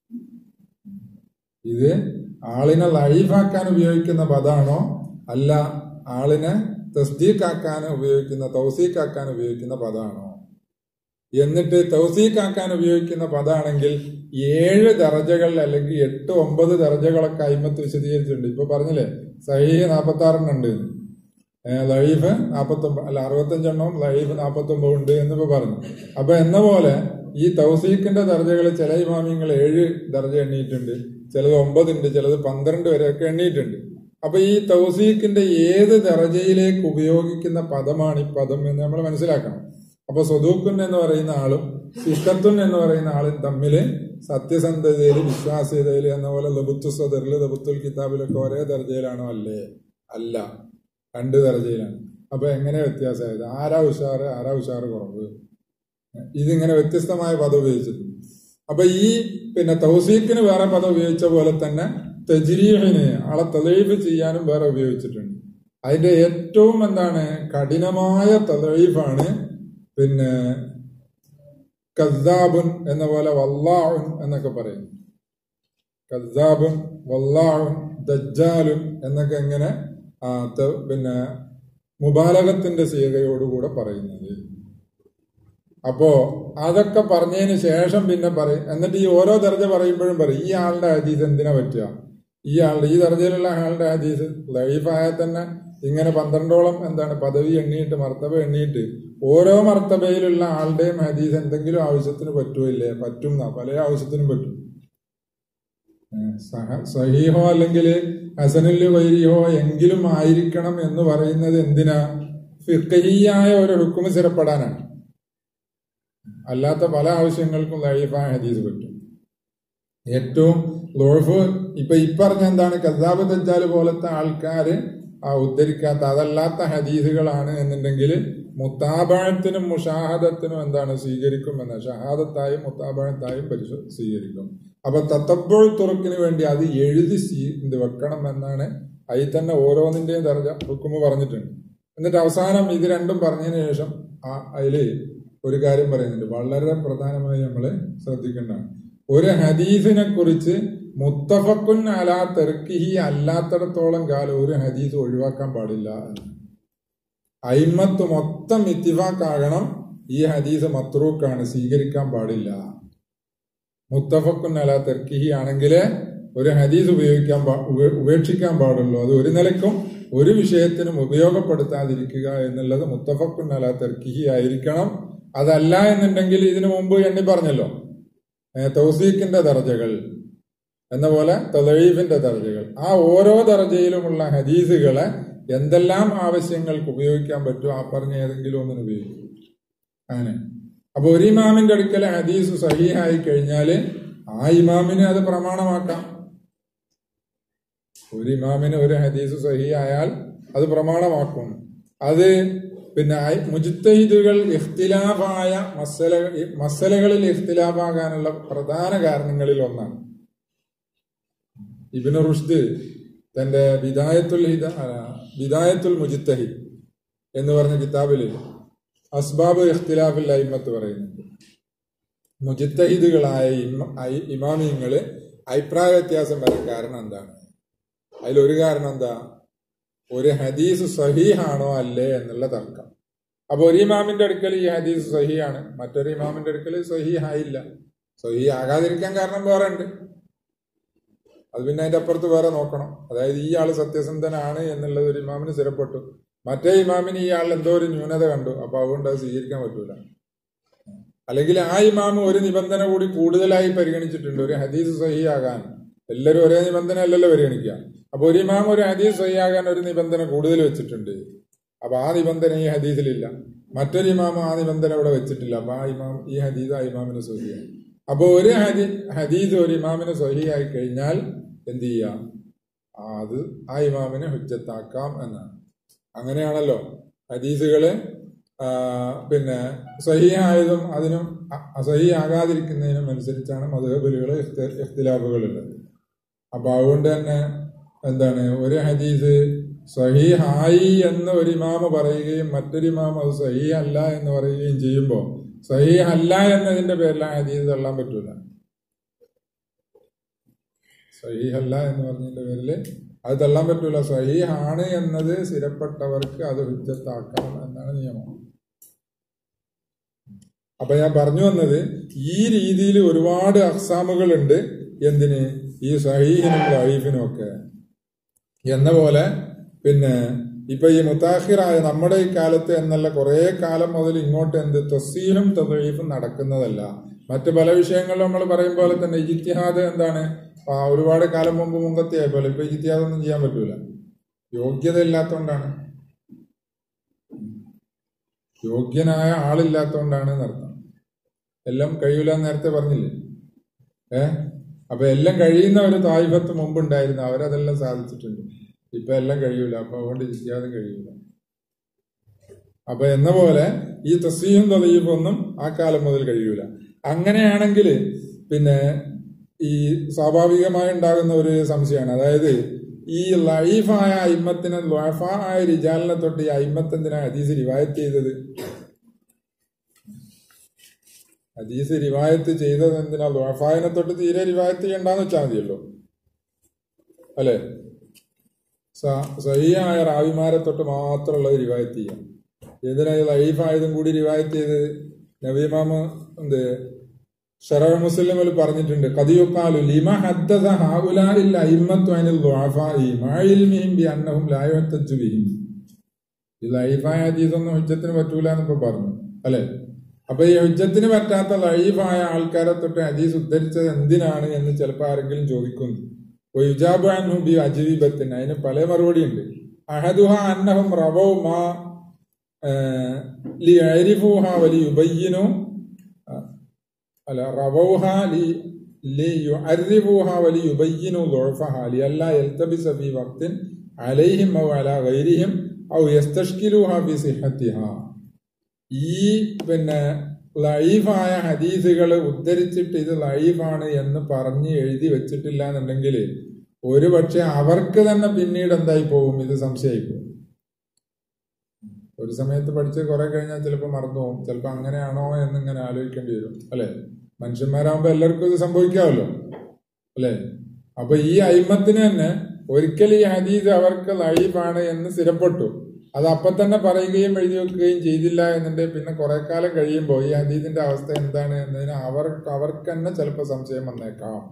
Speaker 1: ഇത് ആളിനെ ലൈഫാക്കാൻ ഉപയോഗിക്കുന്ന പദാണോ അല്ല ആളിനെ തസ്ദീഖാക്കാൻ ഉപയോഗിക്കുന്ന തൗസീഖാക്കാൻ ഉപയോഗിക്കുന്ന പദാണോ എന്നിട്ട് തൗസീഖാക്കാൻ ഉപയോഗിക്കുന്ന പദാണെങ്കിൽ ഏഴ് ദർജകൾ അല്ലെങ്കിൽ എട്ട് ഒമ്പത് ദർജകളൊക്കെ അയിമത്ത് വിശദീകരിച്ചിട്ടുണ്ട് ഇപ്പൊ പറഞ്ഞില്ലേ സഹീ നാപ്പത്തി ആറെണ്ണുണ്ട് ലൈഫ് നാപ്പത്തി ഒമ്പത് അല്ല അറുപത്തഞ്ചെണ്ണവും ലൈഫ് നാപ്പത്തി ഒമ്പത് ഉണ്ട് എന്നിപ്പോ പറഞ്ഞു അപ്പൊ എന്ന പോലെ ഈ തൗസീഖിന്റെ ദർജകൾ ചില ഇമാമിങ്ങൾ ഏഴ് ദർജ എണ്ണിയിട്ടുണ്ട് ചിലത് ഒമ്പതുണ്ട് ചിലത് പന്ത്രണ്ട് വരെയൊക്കെ എണ്ണിയിട്ടുണ്ട് അപ്പൊ ഈ തൗസീഖിന്റെ ഏത് ദർജയിലേക്ക് ഉപയോഗിക്കുന്ന പദമാണ് ഈ പദം എന്ന് നമ്മൾ മനസ്സിലാക്കണം അപ്പൊ സ്വദൂക്കുൻ എന്ന് പറയുന്ന ആളും സിക്കത്തുൻ എന്ന് പറയുന്ന ആളും തമ്മിൽ സത്യസന്ധതയിൽ വിശ്വാസ്യതയിൽ എന്ന പോലെ ലബുത്തു സദറിൽ ലബുത്തുൽ കിതാബിലൊക്കെ ഒരേ ദർജയിലാണോ അല്ലേ അല്ല രണ്ട് ദർജയിലാണ് അപ്പൊ എങ്ങനെ വ്യത്യാസമായത് ആരാ ഉഷാറ് ആരാ ഉഷാറ് കുറവ് ഇതിങ്ങനെ വ്യത്യസ്തമായ പദം ഉപയോഗിച്ചിട്ടുണ്ട് അപ്പൊ ഈ പിന്നെ തൗസീഖിന് വേറെ പദം ഉപയോഗിച്ച പോലെ തന്നെ തജ്രീഹിന് ആളെ തെളിവ് ചെയ്യാനും വേറെ ഉപയോഗിച്ചിട്ടുണ്ട് അതിന്റെ ഏറ്റവും എന്താണ് കഠിനമായ തെളിവാണ് പിന്നെ കദ്ദാബുൻ എന്ന പോലെ വല്ലാഹുൻ എന്നൊക്കെ പറയും കദ്ദാബുൻ വല്ലാഹുൻ ദജ്ജാലുൻ എന്നൊക്കെ എങ്ങനെ ആ, ത- പിന്നെ മുബാലകത്തിന്റെ സീകയോടുകൂടെ പറയുന്നത് അപ്പോ അതൊക്കെ പറഞ്ഞതിന് ശേഷം പിന്നെ പറയും എന്നിട്ട് ഈ ഓരോ ദർജ പറയുമ്പോഴും പറയും ഈ ആളുടെ ഹദീസ് എന്തിനാ പറ്റുക ഈ ആളുടെ ഈ ദർജയിലുള്ള ആളുടെ ഹദീസ് ലൈഫായാൽ തന്നെ ഇങ്ങനെ പന്ത്രണ്ടോളം എന്താണ് പദവി എണ്ണിയിട്ട് മർത്തബ എണ്ണിയിട്ട് ഓരോ മർത്തബയിലുള്ള ആളുടെയും ഹദീസ് എന്തെങ്കിലും ആവശ്യത്തിന് പറ്റുമോ ഇല്ലേ പറ്റും എന്നാ പല ആവശ്യത്തിനും പറ്റും ഏഹ് സഹ- സഹീഹോ അല്ലെങ്കിൽ ഹസനുല്ലു വൈരിഹോ എങ്കിലും ആയിരിക്കണം എന്ന് പറയുന്നത് എന്തിനാ ഫിഖഹിയായ ഒരു ഹുക്കുമ് സ്ഥിരപ്പെടാനാണ് അല്ലാത്ത പല ആവശ്യങ്ങൾക്കും ലൈഫായ ഹദീസ് പറ്റും ഏറ്റവും ലോഫ് ഇപ്പൊ ഇപ്പറഞ്ഞ എന്താണ് കസാബ് ദജ്ജാല് പോലത്തെ ആൾക്കാര് ആ ഉദ്ധരിക്കാത്ത അതല്ലാത്ത ഹദീസുകളാണ് എന്നുണ്ടെങ്കിൽ മുത്താബാഴത്തിനും മുഷാഹദത്തിനും എന്താണ് സ്വീകരിക്കും എന്ന ഷഹാദത്തായും മുത്താബാഴത്തായും പരിശോ സ്വീകരിക്കും അപ്പൊ തത്തപ്പോൾ തുറക്കിന് വേണ്ടി അത് എഴുതി സ്വീ ഇത് വെക്കണം എന്നാണ് അതിൽ തന്നെ ഓരോന്നിന്റെയും ദർജ ഹുക്കുമ് പറഞ്ഞിട്ടുണ്ട് എന്നിട്ട് അവസാനം ഇത് രണ്ടും പറഞ്ഞതിന് ശേഷം ആ അതില് ഒരു കാര്യം പറയുന്നുണ്ട് വളരെ പ്രധാനമായി നമ്മൾ ശ്രദ്ധിക്കേണ്ടതാണ് ഒരു ഹദീസിനെ കുറിച്ച് മുത്തഫക്കുൻ അലാ തെർക്കിഹി അല്ലാത്തിടത്തോളം കാലം ഒരു ഹദീസ് ഒഴിവാക്കാൻ പാടില്ല എന്ന്. അയിമത്ത് മൊത്തം ഇത്തിഫാക്കാകണം ഈ ഹദീസ് മത്രൂക്കാണ് സ്വീകരിക്കാൻ പാടില്ല മുത്തഫക്കുൻ അലാ തെർക്കിഹി ആണെങ്കിൽ ഒരു ഹദീസ് ഉപയോഗിക്കാൻ പാ- ഉപേ- ഉപേക്ഷിക്കാൻ പാടുള്ളൂ അത് ഒരു നിലക്കും ഒരു വിഷയത്തിനും ഉപയോഗപ്പെടുത്താതിരിക്കുക എന്നുള്ളത് മുത്തഫക്കുൻ അലാ തെർക്കിഹി ആയിരിക്കണം അതല്ല എന്നുണ്ടെങ്കിൽ ഇതിനു മുമ്പ് എണ്ണി പറഞ്ഞല്ലോ ഏ, തൗസീഖിന്റെ ദർജകൾ എന്ന പോലെ തലീഫിന്റെ ദർജകൾ ആ ഓരോ ദർജയിലുമുള്ള ഹദീസുകളെ എന്തെല്ലാം ആവശ്യങ്ങൾക്ക് ഉപയോഗിക്കാൻ പറ്റുമോ ആ പറഞ്ഞ ഏതെങ്കിലും ഒന്നിന് ഉപയോഗിക്കും അങ്ങനെ അപ്പൊ ഒരു ഇമാമിന്റെ അടുക്കൽ ഹദീസ് സഹീഹായി കഴിഞ്ഞാല് ആ ഇമാമിനെ അത് പ്രമാണമാക്കാം ഒരു ഇമാമിന് ഒരു ഹദീസ് സഹിയായാൽ അത് പ്രമാണമാക്കും അത് പിന്നെ ഐ- മുജ്തഹിദുകൾ ഇഖ്തിലാഫായ മസല മസലകളിൽ ഇഖ്തിലാഫാകാനുള്ള പ്രധാന കാരണങ്ങളിൽ ഒന്നാണ് ഇബിന് റുഷ്ദ് തന്റെ വിദായത്തുൽ ഹിദ ആ, വിദായത്തുൽ മുജിത്തഹിദ് എന്ന് പറഞ്ഞ കിതാബിൽ അസ്ബാബ് ഇഖ്തിലാഫിൽ അയിമത്ത് പറയുന്നുണ്ട് മുജിത്തഹിദുകളായ ഇമ- ഐ- ഇമാമിയങ്ങള് അഭിപ്രായ വ്യത്യാസം വരാൻ കാരണം എന്താണ് അതിലൊരു കാരണം എന്താ ഒരു ഹദീസ് സഹീഹാണോ അല്ലേ എന്നുള്ള തർക്കം അപ്പൊ ഒരു ഇമാമിന്റെ അടുക്കൽ ഈ ഹദീസ് സഹിയാണ് മറ്റൊരു ഇമാമിന്റെ അടുക്കൽ സഹീഹായില്ല സഹീ ആകാതിരിക്കാൻ കാരണം വേറെ ഉണ്ട് അത് പിന്നെ അതിന്റെ അപ്പുറത്ത് വേറെ നോക്കണം അതായത് ഈ ആള് സത്യസന്ധനാണ് എന്നുള്ളത് ഒരു ഇമാമിന് സ്ഥിരപ്പെട്ടു മറ്റേ ഇമാമിന് ഈ ആൾ എന്തോ ഒരു ന്യൂനത കണ്ടു അപ്പൊ അതുകൊണ്ട് അത് സ്വീകരിക്കാൻ പറ്റൂല അല്ലെങ്കിൽ ആ ഇമാമ് ഒരു നിബന്ധന കൂടി കൂടുതലായി പരിഗണിച്ചിട്ടുണ്ട് ഒരു ഹദീസ് സഹിയാകാൻ എല്ലാവരും ഒരേ നിബന്ധന അല്ലല്ലോ പരിഗണിക്കുക അപ്പൊ ഒരു ഇമാം ഒരു ഹദീസ് സഹിയാകാൻ ഒരു നിബന്ധന കൂടുതൽ വെച്ചിട്ടുണ്ട് അപ്പൊ ആ നിബന്ധന ഈ ഹദീസിലില്ല മറ്റൊരു ഇമാം ആ നിബന്ധന ഇവിടെ വെച്ചിട്ടില്ല അപ്പൊ ആ ഇമാം ഈ ഹദീസ് ആ ഇമാമിന് സഹിയായി അപ്പൊ ഒരു ഹദീ ഹദീസ് ഒരു ഇമാമിന് സഹിയായി കഴിഞ്ഞാൽ എന്ത് ചെയ്യാം അത് ആ ഇമാമിനെ ഹുജ്ജത്താക്കാം എന്നാണ് അങ്ങനെയാണല്ലോ ഹദീസുകള് ആ, പിന്നെ സഹിയായതും അതിനും അസഹി ആകാതിരിക്കുന്നതിനും അനുസരിച്ചാണ് മധുഹബുലുകൾ ഇഖ്തിലാഫുകളുള്ളത് അപ്പൊ അതുകൊണ്ട് തന്നെ എന്താണ് ഒരു ഹദീസ് സഹീഹായി എന്ന് ഒരു ഇമാമ് പറയുകയും മറ്റൊരു ഇമാം അത് സഹീഹ് അല്ല എന്ന് പറയുകയും ചെയ്യുമ്പോൾ സഹീഹ് അല്ല എന്നതിന്റെ പേരിൽ ആ ഹദീസ് തള്ളാൻ പറ്റൂല സഹീഹ് അല്ല എന്ന് പറഞ്ഞതിന്റെ പേരിൽ അത് തള്ളാൻ പറ്റൂല സഹീഹ് ആണ് എന്നത് സ്ഥിരപ്പെട്ടവർക്ക് അത് ഹുജ്ജത്താക്കണം എന്നാണ് നിയമം അപ്പൊ ഞാൻ പറഞ്ഞു വന്നത് ഈ രീതിയിൽ ഒരുപാട് അക്സാമുകളുണ്ട് എന്തിന് ഈ സഹീഹിനും ലൈഫിനും ഒക്കെ എന്ന പോലെ പിന്നെ ഇപ്പൊ ഈ മുത്താഹിറായ നമ്മുടെ ഈ കാലത്ത് എന്നല്ല കുറെ കാലം മുതൽ ഇങ്ങോട്ട് എന്ത് തൊസീലും തൊലീഫും നടക്കുന്നതല്ല മറ്റു പല വിഷയങ്ങളിലും നമ്മൾ പറയും പോലെ തന്നെ ഇജിത്തിഹാദ് എന്താണ് ആ, ഒരുപാട് കാലം മുമ്പ് മുമ്പത്തെയായ പോലെ ഇപ്പൊ ഇജിത്തിഹാദ് ഒന്നും ചെയ്യാൻ പറ്റൂല യോഗ്യത ഇല്ലാത്തതുകൊണ്ടാണ് യോഗ്യനായ ആളില്ലാത്തതുകൊണ്ടാണ് എന്നർത്ഥം എല്ലാം കഴിയൂല എന്ന് നേരത്തെ പറഞ്ഞില്ലേ ഏ അപ്പൊ എല്ലാം കഴിയുന്ന ഒരു തായ്പത്ത് മുമ്പുണ്ടായിരുന്നു അവരതെല്ലാം സാധിച്ചിട്ടുണ്ട് ഇപ്പൊ എല്ലാം കഴിയൂല അപ്പൊ അതുകൊണ്ട് ഇരിക്കാതും കഴിയൂല അപ്പൊ എന്ന പോലെ ഈ തസ്വീഹും തലീഫും ഒന്നും ആ കാലം മുതൽ കഴിയൂല അങ്ങനെയാണെങ്കിൽ പിന്നെ ഈ സ്വാഭാവികമായി ഉണ്ടാകുന്ന ഒരു സംശയമാണ് അതായത് ഈ ലൈഫായ അയിമത്തിനെ ലൈഫായ റിജാലിനെ തൊട്ട് ഈ അയിമത്ത് എന്തിനാ ഹദീസ് റിവായത്ത് ചെയ്തത് ഹദീസ് റിവായത്ത് ചെയ്തത് എന്തിനാ ലൈഫായനെ തൊട്ട് തീരെ റിവായത്ത് ചെയ്യണ്ടെന്ന് വെച്ചാൽ മതിയല്ലോ അല്ലെ സഹിയായ റാവിമാരെ തൊട്ട് മാത്രമുള്ളത് റിവായത്ത് ചെയ്യാം എന്തിനാ ഈ ലൈഫായതും കൂടി റിവായത്ത് ചെയ്തത് നബീമാമ എന്ത് ഷറഹ് മുസ്ലിമിൽ പറഞ്ഞിട്ടുണ്ട് കദിയുക്കാലു ലിമ ഹദ്ദസ ഹാഉലാഇൽ അയിമ്മത്തു അനിൽ ദുഅഫാഇ മാ ഇൽമിഹിം ബി അന്നഹും ലാ യുഹ്തജു ബിഹിം ഈ ലൈഫായ ഹദീസൊന്നും ഹുജ്ജത്തിന് പറ്റൂല എന്നിപ്പോ പറഞ്ഞു അല്ലെ അപ്പൊ ഈ ഹുജ്ജത്തിന് പറ്റാത്ത ലൈഫായ ആൾക്കാരെ തൊട്ട് ഹദീസ് ഉദ്ധരിച്ചത് എന്തിനാണ് എന്ന് ചിലപ്പോൾ ആരെങ്കിലും ചോദിക്കുന്നു വയുജാബു അൻഹു ബി അജീബത്തിന് അതിന് പല മറുപടി ഉണ്ട് അഹദുഹ അന്നഹും റവൗ മാ ലി അരിഫുഹ വലി യുബയ്യിനു അല്ല റവൗഹ ലി ലി യുഅരിഫുഹ വലി യുബയ്യിനു ളുഅഫഹ ലിയല്ല യൽതബിസ ഫീ വഖ്തിൻ അലൈഹിം ഔ അലാ ഗൈരിഹിം ഔ യസ്തഷ്കിലുഹ ഫി സിഹത്തിഹ ഈ പിന്നെ ലൈഫായ ഹദീസുകൾ ഉദ്ധരിച്ചിട്ട് ഇത് ലൈഫാണ് എന്ന് പറഞ്ഞ് എഴുതി വെച്ചിട്ടില്ല എന്നുണ്ടെങ്കിൽ ഒരു പക്ഷെ അവർക്ക് തന്നെ പിന്നീട് എന്തായി പോകും ഇത് സംശയമായി പോകും ഒരു സമയത്ത് പഠിച്ച് കുറെ കഴിഞ്ഞാൽ ചിലപ്പോൾ മറന്നു പോകും ചിലപ്പോൾ അങ്ങനെയാണോ എന്നിങ്ങനെ ആലോചിക്കേണ്ടി വരും അല്ലെ മനുഷ്യന്മാരാകുമ്പോൾ എല്ലാവർക്കും ഇത് സംഭവിക്കാമല്ലോ അല്ലെ അപ്പൊ ഈ അയിമത്തിന് തന്നെ ഒരിക്കൽ ഈ ഹദീസ് അവർക്ക് ലൈഫാണ് എന്ന് സ്ഥിരപ്പെട്ടു അത് അപ്പൊ തന്നെ പറയുകയും എഴുതി വെക്കുകയും ചെയ്തില്ല എന്നുണ്ടെങ്കിൽ പിന്നെ കുറെ കാലം കഴിയുമ്പോൾ ഈ ഹദീദിന്റെ അവസ്ഥ എന്താണ് എന്നതിന് അവർ അവർക്ക് തന്നെ ചിലപ്പോൾ സംശയം വന്നേക്കാം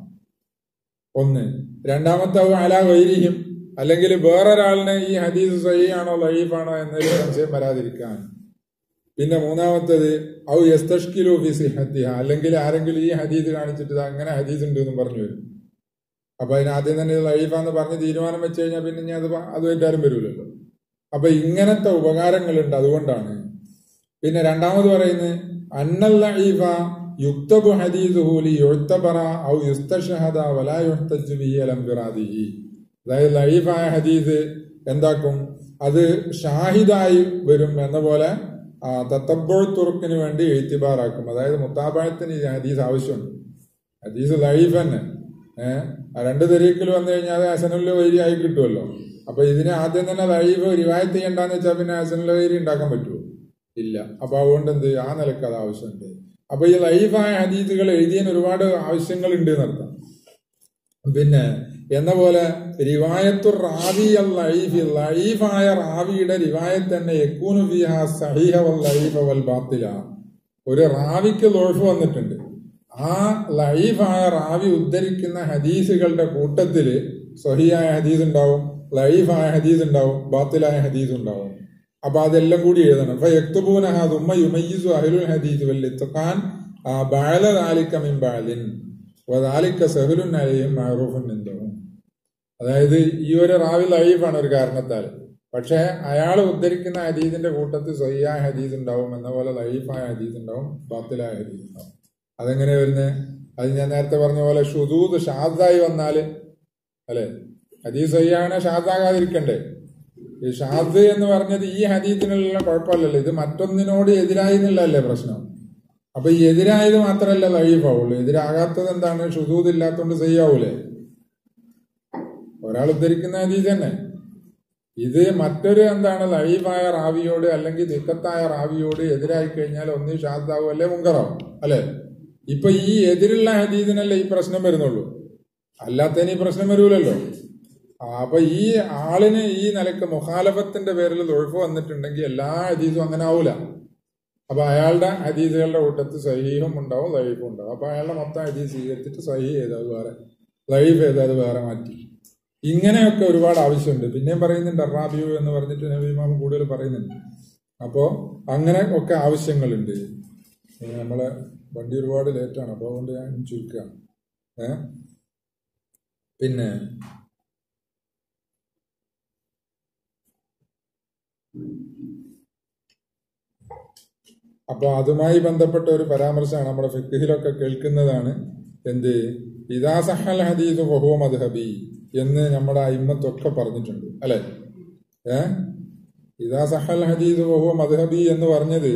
Speaker 1: ഒന്ന് രണ്ടാമത്തെ അല വൈരിയും അല്ലെങ്കിൽ വേറൊരാളിന് ഈ ഹദീസ് സഹിയാണോ ലൈഫാണോ എന്നൊരു സംശയം വരാതിരിക്കാൻ പിന്നെ മൂന്നാമത്തത് ഔ യസ്തഷ്കിലു ഫി സിഹത്തിഹ അല്ലെങ്കിൽ ആരെങ്കിലും ഈ ഹദീസ് കാണിച്ചിട്ട് ഇത് അങ്ങനെ ഹദീസ് ഉണ്ട് എന്നും പറഞ്ഞു വരും അപ്പൊ അതിന് ആദ്യം തന്നെ ഇത് ലൈഫാന്ന് പറഞ്ഞ് തീരുമാനം വെച്ച് കഴിഞ്ഞാൽ പിന്നെ ഞാൻ അത് അതുമായിട്ട് ആരും വരൂലല്ലോ അപ്പൊ ഇങ്ങനത്തെ ഉപകാരങ്ങളുണ്ട് അതുകൊണ്ടാണ് പിന്നെ രണ്ടാമത് പറയുന്നത് അന്നൽ ലഈഫ യുക്തബു ഹദീസുഹു ലി യുഅ്തബറ ഔ യുസ്തഷഹദ വലാ യുഹ്തജു ബിഹി അലം ഫിറാദിഹി അതായത് ലഈഫായ ഹദീസ് എന്താക്കും അത് ഷാഹിദായി വരും എന്ന പോലെ തത്തബ്ബോൾ തുറക്കിന് വേണ്ടി എഴുത്തിബാറാക്കും അതായത് മുത്താബായത്തിന് ഈ ഹദീസ് ആവശ്യമുണ്ട് ഹദീസ് ലൈഫ് തന്നെ ഏഹ് രണ്ട് തെരീക്കിൽ വന്നു കഴിഞ്ഞാൽ അത് ഹസനുല്ല വൈരി ആയി കിട്ടുമല്ലോ അപ്പൊ ഇതിനെ ആദ്യം തന്നെ ലൈഫ് റിവായത്ത് ചെയ്യണ്ടെന്ന് വെച്ചാൽ പിന്നെ ഹസനുല്ല വൈരി ഉണ്ടാക്കാൻ പറ്റുമോ ഇല്ല അപ്പൊ അതുകൊണ്ട് എന്ത് ആ നിലക്ക് അത് ആവശ്യമുണ്ട് അപ്പൊ ഈ ലൈഫായ ഹദീസുകൾ എഴുതിയതിന് ഒരുപാട് ആവശ്യങ്ങൾ ഉണ്ട് എന്നർത്ഥം പിന്നെ എന്ന പോലെ റിവായത്തു റാവി അൽ ലൈഫി ലൈഫായ റാവിയുടെ റിവായത്ത് തന്നെ യക്കൂനു ഫിഹ സഹീഹ വൽ ലൈഫ വൽ ബാത്തില ഒരു റാവിക്ക് ലോഫ് വന്നിട്ടുണ്ട് ആ ലൈഫായ റാവി ഉദ്ധരിക്കുന്ന ഹദീസുകളുടെ കൂട്ടത്തില് സഹിയായ ഹദീസ് ഉണ്ടാവും ലൈഫായ ഹദീസ് ഉണ്ടാവും ബാത്തിലായ ഹദീസ് ഉണ്ടാവും അപ്പൊ അതെല്ലാം കൂടി എഴുതണം അപ്പൊ യക്തുബൂനഹ തുമ്മ യുമയ്യിസു അഹ്ലുൽ ഹദീസ് വൽ ഇത്ഖാൻ ബഅല ദാലിക മിൻ ബഅലിൻ വദാലിക സഹലുൻ അലൈഹിം മഅറൂഫുൻ ഇൻദഹും അതായത് ഈ ഒരു റാവി ലൈഫാണ് ഒരു കാരണത്താൽ പക്ഷെ അയാൾ ഉദ്ധരിക്കുന്ന ഹദീസിന്റെ കൂട്ടത്തിൽ സഹിയായ ഹദീസ് ഉണ്ടാവും എന്ന പോലെ ലൈഫായ ഹദീസ് ഉണ്ടാവും ബാത്തിലായ ഹദീസ് ഉണ്ടാവും അതെങ്ങനെ വരുന്നത് അത് ഞാൻ നേരത്തെ പറഞ്ഞ പോലെ ഷുദൂദ് ഷാദായി വന്നാല് അല്ലെ ഹദീസ് സഹിയാണ് ഷാദാകാതിരിക്കണ്ടേ ഈ ഷാദ് എന്ന് പറഞ്ഞത് ഈ ഹദീസിനുള്ള കുഴപ്പമില്ലല്ലോ ഇത് മറ്റൊന്നിനോട് എതിരായി എന്നുള്ളതല്ലേ പ്രശ്നം അപ്പൊ ഈ എതിരായത് മാത്രമല്ല ലൈഫാവുള്ളൂ എതിരാകാത്തത് എന്താണ് ഷുദൂദ് ഇല്ലാത്തതുകൊണ്ട് ചെയ്യാവൂലേ ഒരാൾ ഉദ്ധരിക്കുന്ന ഹദീസ് തന്നെ ഇത് മറ്റൊരു എന്താണ് ലൈവായ റാവിയോട് അല്ലെങ്കിൽ ദിക്കത്തായ റാവിയോട് എതിരായി കഴിഞ്ഞാൽ ഒന്നീ ഷാദാവും അല്ലെ മുങ്കറാവും അല്ലെ ഇപ്പൊ ഈ എതിരുള്ള ഹദീദിനല്ലേ ഈ പ്രശ്നം വരുന്നുള്ളൂ അല്ലാത്തതിന് ഈ പ്രശ്നം വരൂലല്ലോ ആ, അപ്പൊ ഈ ആളിന് ഈ നിലക്ക് മുഖാലഫത്തിന്റെ പേരിൽ തൊഴുഫ് വന്നിട്ടുണ്ടെങ്കിൽ എല്ലാ ഹദീസും അങ്ങനെ ആവൂല അപ്പൊ അയാളുടെ ഹദീസുകളുടെ കൂട്ടത്തിൽ സഹീഹും ഉണ്ടാവും ലൈഫും ഉണ്ടാവും അപ്പൊ അയാളുടെ മൊത്തം ഹദീസ് സ്വീകരിച്ചിട്ട് സഹീഹ് ചെയ്തത് വേറെ ലൈഫ് ചെയ്തത് വേറെ മാറ്റി ഇങ്ങനെയൊക്കെ ഒരുപാട് ആവശ്യമുണ്ട് പിന്നെയും പറയുന്നുണ്ട് അറാബിയു എന്ന് പറഞ്ഞിട്ട് നബീമാം കൂടുതൽ പറയുന്നുണ്ട് അപ്പോ അങ്ങനെ ഒക്കെ ആവശ്യങ്ങളുണ്ട് ഏ, നമ്മളെ വണ്ടി ഒരുപാട് ലേറ്റാണ് അപ്പോൾ അതുകൊണ്ട് ഞാൻ ചുരുക്കുകയാണ് ഏ പിന്നെ അപ്പൊ അതുമായി ബന്ധപ്പെട്ട ഒരു പരാമർശമാണ് നമ്മുടെ ഫിഖിലൊക്കെ കേൾക്കുന്നതാണ് എന്ത് ഇതാ സഹൽ ഹദീസ് ബഹുവ മദ്ഹബി എന്ന് നമ്മുടെ അയിമത്തൊക്കെ പറഞ്ഞിട്ടുണ്ട് അല്ലെ ഏ ഇതാ സഹൽ ഹദീസ് ബഹുവ മദ്ഹബി എന്ന് പറഞ്ഞത്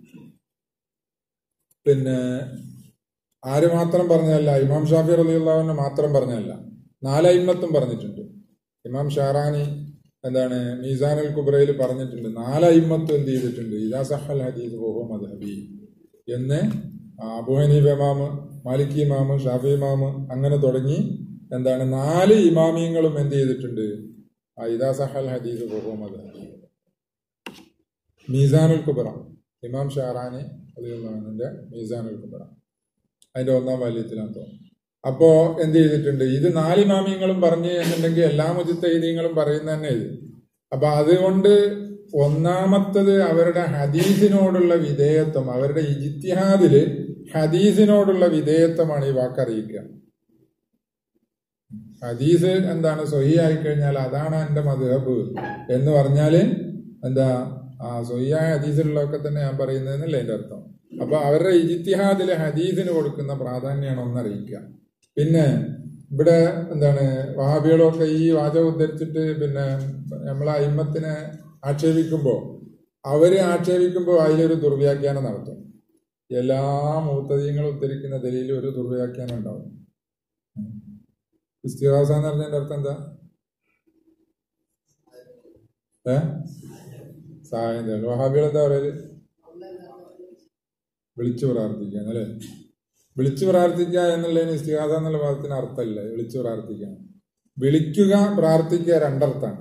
Speaker 1: പിന്നെ ആര് മാത്രം പറഞ്ഞതല്ല ഇമാം ഷാഫി റലിയുള്ളവന് മാത്രം പറഞ്ഞതല്ല നാലയിമത്തും പറഞ്ഞിട്ടുണ്ട് ഇമാം ഷാറാനി എന്താണ് മീസാനുൽ കുബ്രയിൽ പറഞ്ഞിട്ടുണ്ട് നാലയിമത്തും എന്ത് ചെയ്തിട്ടുണ്ട് ഇതാ സഹൽ ഹദീസ് ബഹുവ മദ്ഹബി എന്ന് അബു ഹനീഫ് ഇമാമ് മാലിക് ഇമാമ് ഷാഫി ഇമാമ് അങ്ങനെ തുടങ്ങി എന്താണ് നാല് ഇമാമിയങ്ങളും എന്ത് ചെയ്തിട്ടുണ്ട് ആ ഇതാ സഹൽ ഹദീസ് ബഹുവ മദ്ഹബി മീസാനുൽ കുബ്ര ഇമാം ഷാറാനി അലിന്റെ മീസാനുൽ കുബ്ര അതിന്റെ ഒന്നാം വാല്യത്തിലാണ് തോന്നുന്നു അപ്പോ എന്ത് ചെയ്തിട്ടുണ്ട് ഇത് നാല് ഇമാമിയങ്ങളും പറഞ്ഞു എന്നുണ്ടെങ്കിൽ എല്ലാ മുജിത്തൈദീങ്ങളും പറയുന്ന തന്നെ ഇത് അപ്പൊ അതുകൊണ്ട് ഒന്നാമത്തത് അവരുടെ ഹദീസിനോടുള്ള വിധേയത്വം അവരുടെ ഇജിത്തിഹാദില് ഹദീസിനോടുള്ള വിധേയത്വമാണ് ഈ വാക്കറിയിക്കുക ഹദീസ് എന്താണ് സൊഹിയായി കഴിഞ്ഞാൽ അതാണ് എന്റെ മധുഹബ് എന്ന് പറഞ്ഞാല് എന്താ ആ സൊഹിയായ ഹദീസിലുള്ളതൊക്കെ തന്നെ ഞാൻ പറയുന്നതെന്നല്ലേ എന്റെ അർത്ഥം അപ്പൊ അവരുടെ ഇജിത്തിഹാദില് ഹദീസിന് കൊടുക്കുന്ന പ്രാധാന്യമാണ് ഒന്നറിയിക്കുക പിന്നെ ഇവിടെ എന്താണ് വഹാബികളൊക്കെ ഈ വാചകം ഉദ്ധരിച്ചിട്ട് പിന്നെ നമ്മളെ അയിമത്തിനെ ആക്ഷേപിക്കുമ്പോൾ അവര് ആക്ഷേപിക്കുമ്പോൾ അതിലൊരു ദുർവ്യാഖ്യാനം നടത്തും എല്ലാ മൂത്തതീങ്ങളും ഉദ്ധരിക്കുന്ന ദലയിൽ ഒരു ദുർവ്യാഖ്യാനം ഉണ്ടാവും ഇസ്തിഹാസ എന്ന് പറഞ്ഞതിന്റെ അർത്ഥം എന്താ ഏ സഹായം തേടൽ വഹാബികൾ എന്താ പറയല് വിളിച്ചു പ്രാർത്ഥിക്കുക അല്ലേ വിളിച്ചു പ്രാർത്ഥിക്കുക എന്നുള്ളതിന് ഇസ്തിഹാസ എന്നുള്ള പദത്തിന് അർത്ഥമില്ല വിളിച്ചു പ്രാർത്ഥിക്കുക വിളിക്കുക പ്രാർത്ഥിക്കുക രണ്ടർത്ഥാണ്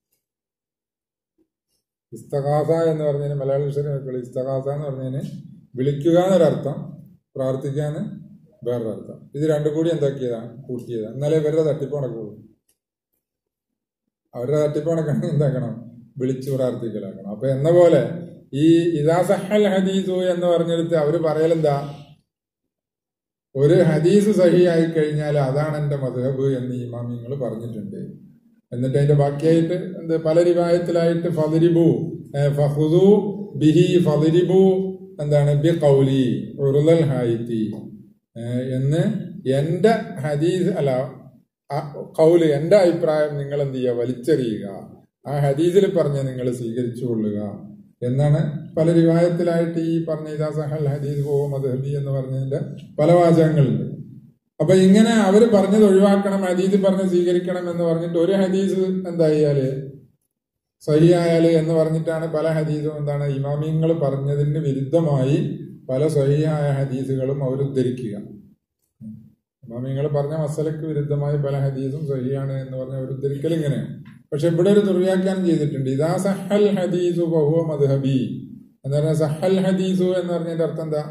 Speaker 1: ഇസ്തഹാസ എന്ന് പറഞ്ഞതിന് മലയാള വിഷയം ഇസ്തഹാസ എന്ന് പറഞ്ഞതിന് വിളിക്കുക എന്നൊരർത്ഥം പ്രാർത്ഥിക്കുക എന്ന് വേറൊരർത്ഥം ഇത് രണ്ടും കൂടി എന്താക്കിയതാണ് കൂട്ടിയതാണ് എന്നാലേ ഇവരുടെ തട്ടിപ്പ് നടക്കുള്ളൂ അവരുടെ തട്ടിപ്പ് നടക്കണമെങ്കിൽ എന്താക്കണം വിളിച്ചു പ്രാർത്ഥിക്കലാക്കണം അപ്പൊ എന്ന പോലെ ഈ ഇതാ സഹൽ ഹദീസു എന്ന് പറഞ്ഞെടുത്ത് അവര് പറയലെന്താ ഒരു ഹദീസ് സഹിയായി കഴിഞ്ഞാൽ അതാണ് എന്റെ മധുഹബ് എന്ന് ഇമാമിങ്ങൾ പറഞ്ഞിട്ടുണ്ട് എന്നിട്ട് അതിന്റെ ബാക്കിയായിട്ട് എന്ത് പല റിവായത്തിലായിട്ട് ഫതിരിബു ഫഹുദു ബിഹി ഫതിരിബു എന്താണ് ബി കൗലി ഉറുദൽ ഹായിത്തി ഏഹ് എന്ന് എന്റെ ഹദീസ് അല്ല ആ കൗല് എന്റെ അഭിപ്രായം നിങ്ങൾ എന്ത് ചെയ്യുക വലിച്ചെറിയുക ആ ഹദീസിൽ പറഞ്ഞ് നിങ്ങൾ സ്വീകരിച്ചു കൊള്ളുക എന്നാണ് പല റിവായത്തിലായിട്ട് ഈ പറഞ്ഞ ഇതാ സഹൽ ഹദീസ് പോവോ മദ്ഹബി എന്ന് പറഞ്ഞതിന്റെ പല വാചകങ്ങളുണ്ട് അപ്പൊ ഇങ്ങനെ അവര് പറഞ്ഞത് ഒഴിവാക്കണം ഹദീസ് പറഞ്ഞ് സ്വീകരിക്കണം എന്ന് പറഞ്ഞിട്ട് ഒരു ഹദീസ് എന്തായാല് സഹിയായാല് എന്ന് പറഞ്ഞിട്ടാണ് പല ഹദീസും എന്താണ് ഇമാമിയങ്ങൾ പറഞ്ഞതിന് വിരുദ്ധമായി പല സഹിയായ ഹദീസുകളും അവർ ഉദ്ധരിക്കുക ഇമാമിയങ്ങൾ പറഞ്ഞ മസലക്ക് വിരുദ്ധമായി പല ഹദീസും സഹിയാണ് എന്ന് പറഞ്ഞ അവർ ഉദ്ധരിക്കൽ ഇങ്ങനെയാണ് പക്ഷെ ഇവിടെ ഒരു ദുർവ്യാഖ്യാനം ചെയ്തിട്ടുണ്ട് ഇതാ സഹൽ ഹദീസു ബഹുവ മദ്ഹബി എന്ന് പറഞ്ഞാൽ സഹൽ ഹദീസു എന്ന് പറഞ്ഞതിന്റെ അർത്ഥം എന്താ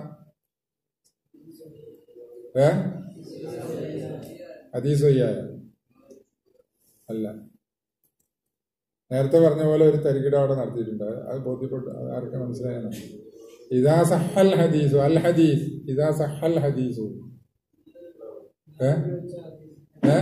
Speaker 1: ഏ ഹദീസ് സഹിയായ അല്ല നേരത്തെ പറഞ്ഞ പോലെ ഒരു തരികിട അവിടെ നടത്തിയിട്ടുണ്ട് അത് ബോധ്യപ്പെട്ടു അത് ആർക്കും മനസ്സിലായാണ് ഇതാ സഹൽ ഹദീസു അൽ ഹദീസ് ഇതാ സഹൽ ഹദീസു ഏ ഏ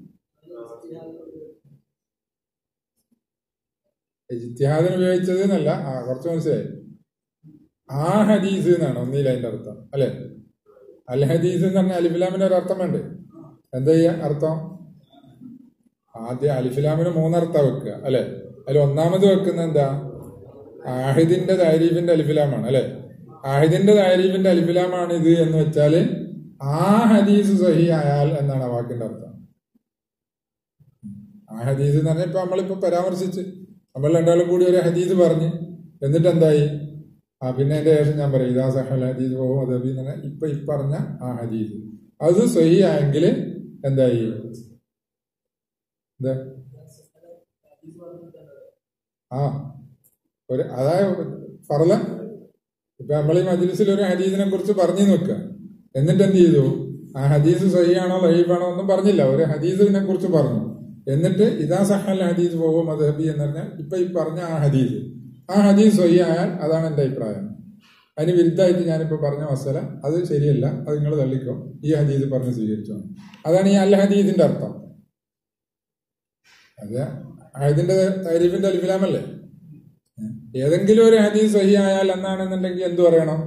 Speaker 1: ഇജ്തിഹാദിന് ഉപയോഗിച്ചത് എന്നല്ല ആ കുറച്ച് മനസ്സിലായി ആ ഹദീസ് എന്നാണ് ഒന്നിൽ അതിന്റെ അർത്ഥം അല്ലെ അൽ ഹദീസ് എന്ന് പറഞ്ഞാൽ അലിഫിലാമിന്റെ ഒരു അർത്ഥം വേണ്ടേ എന്താ ചെയ്യാ അർത്ഥം ആദ്യം അലിഫിലാമിന് മൂന്നർത്ഥ വെക്കുക അല്ലെ അതിൽ ഒന്നാമത് വെക്കുന്ന എന്താ ആഹിദിന്റെ താരീഫിന്റെ അലിഫിലാമാണ് അല്ലെ ആഹിദിന്റെ താരീഫിന്റെ അലിഫിലാമാണ് ഇത് എന്ന് വെച്ചാല് ആ ഹദീസ് സഹി ആയാൽ എന്നാണ് ആ വാക്കിന്റെ അർത്ഥം ആ ഹദീസ് എന്ന് പറഞ്ഞാൽ ഇപ്പൊ നമ്മളിപ്പോ പരാമർശിച്ച് നമ്മൾ രണ്ടാളും കൂടി ഒരു ഹദീസ് പറഞ്ഞ് എന്നിട്ട് എന്തായി ആ പിന്നെ എന്റെ ശേഷം ഞാൻ പറയും ഇതാ സഹൽ ഹദീസ് പോകും അതബി എന്ന് പറഞ്ഞാൽ ഇപ്പൊ ഈ പറഞ്ഞ ആ ഹദീസ് അത് സഹി ആയെങ്കിൽ എന്തായി എന്താ ആ ഒരു അതായത് ഫറല ഇപ്പൊ നമ്മൾ ഈ മജ്ലിസിൽ ഒരു ഹദീസിനെ കുറിച്ച് പറഞ്ഞു നോക്കുക എന്നിട്ട് എന്ത് ചെയ്തു ആ ഹദീസ് സഹിയാണോ ലഹീബാണോ ഒന്നും പറഞ്ഞില്ല ഒരു ഹദീസിനെ കുറിച്ച് പറഞ്ഞു എന്നിട്ട് ഇതാ സഹൽ ഹദീസ് പോകും മദ്ഹബി എന്ന് പറഞ്ഞാൽ ഇപ്പൊ ഈ പറഞ്ഞ ആ ഹദീസ് ആ ഹദീസ് സഹി ആയാൽ അതാണ് എന്റെ അഭിപ്രായം അതിന് വിരുദ്ധമായിട്ട് ഞാനിപ്പോ പറഞ്ഞ മസല അത് ശരിയല്ല അത് നിങ്ങൾ തള്ളിക്കോ ഈ ഹദീസ് പറഞ്ഞ് സ്വീകരിച്ചോ അതാണ് ഈ അൽ ഹദീസിന്റെ അർത്ഥം അത് അതിന്റെ താരീഫിന്റെ അലിഫിലാമല്ലേ ഏതെങ്കിലും ഒരു ഹദീസ് സഹി ആയാൽ എന്നാണെന്നുണ്ടെങ്കിൽ എന്തു പറയണം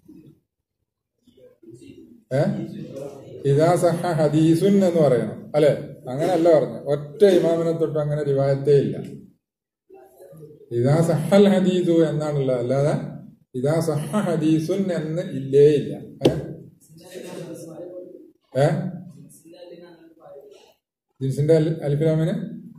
Speaker 1: ഏ ഇതാ സഹ ഹദീസുൻ എന്ന് പറയണം അല്ലെ അങ്ങനല്ല പറഞ്ഞു ഒറ്റ ഇമാമിനെ തൊട്ട് അങ്ങനെ റിവായത്തേ ഇല്ല ഇതാ സഹൽ ഹദീസു എന്നാണുള്ളത് അല്ലാതെ ഇതാ സഹ ഹദീസുൻ എന്ന് ഇല്ലേ ഇല്ല ഏ? ഏ ജിൻസിന്റെ അൽ- അൽഫിലാമിന്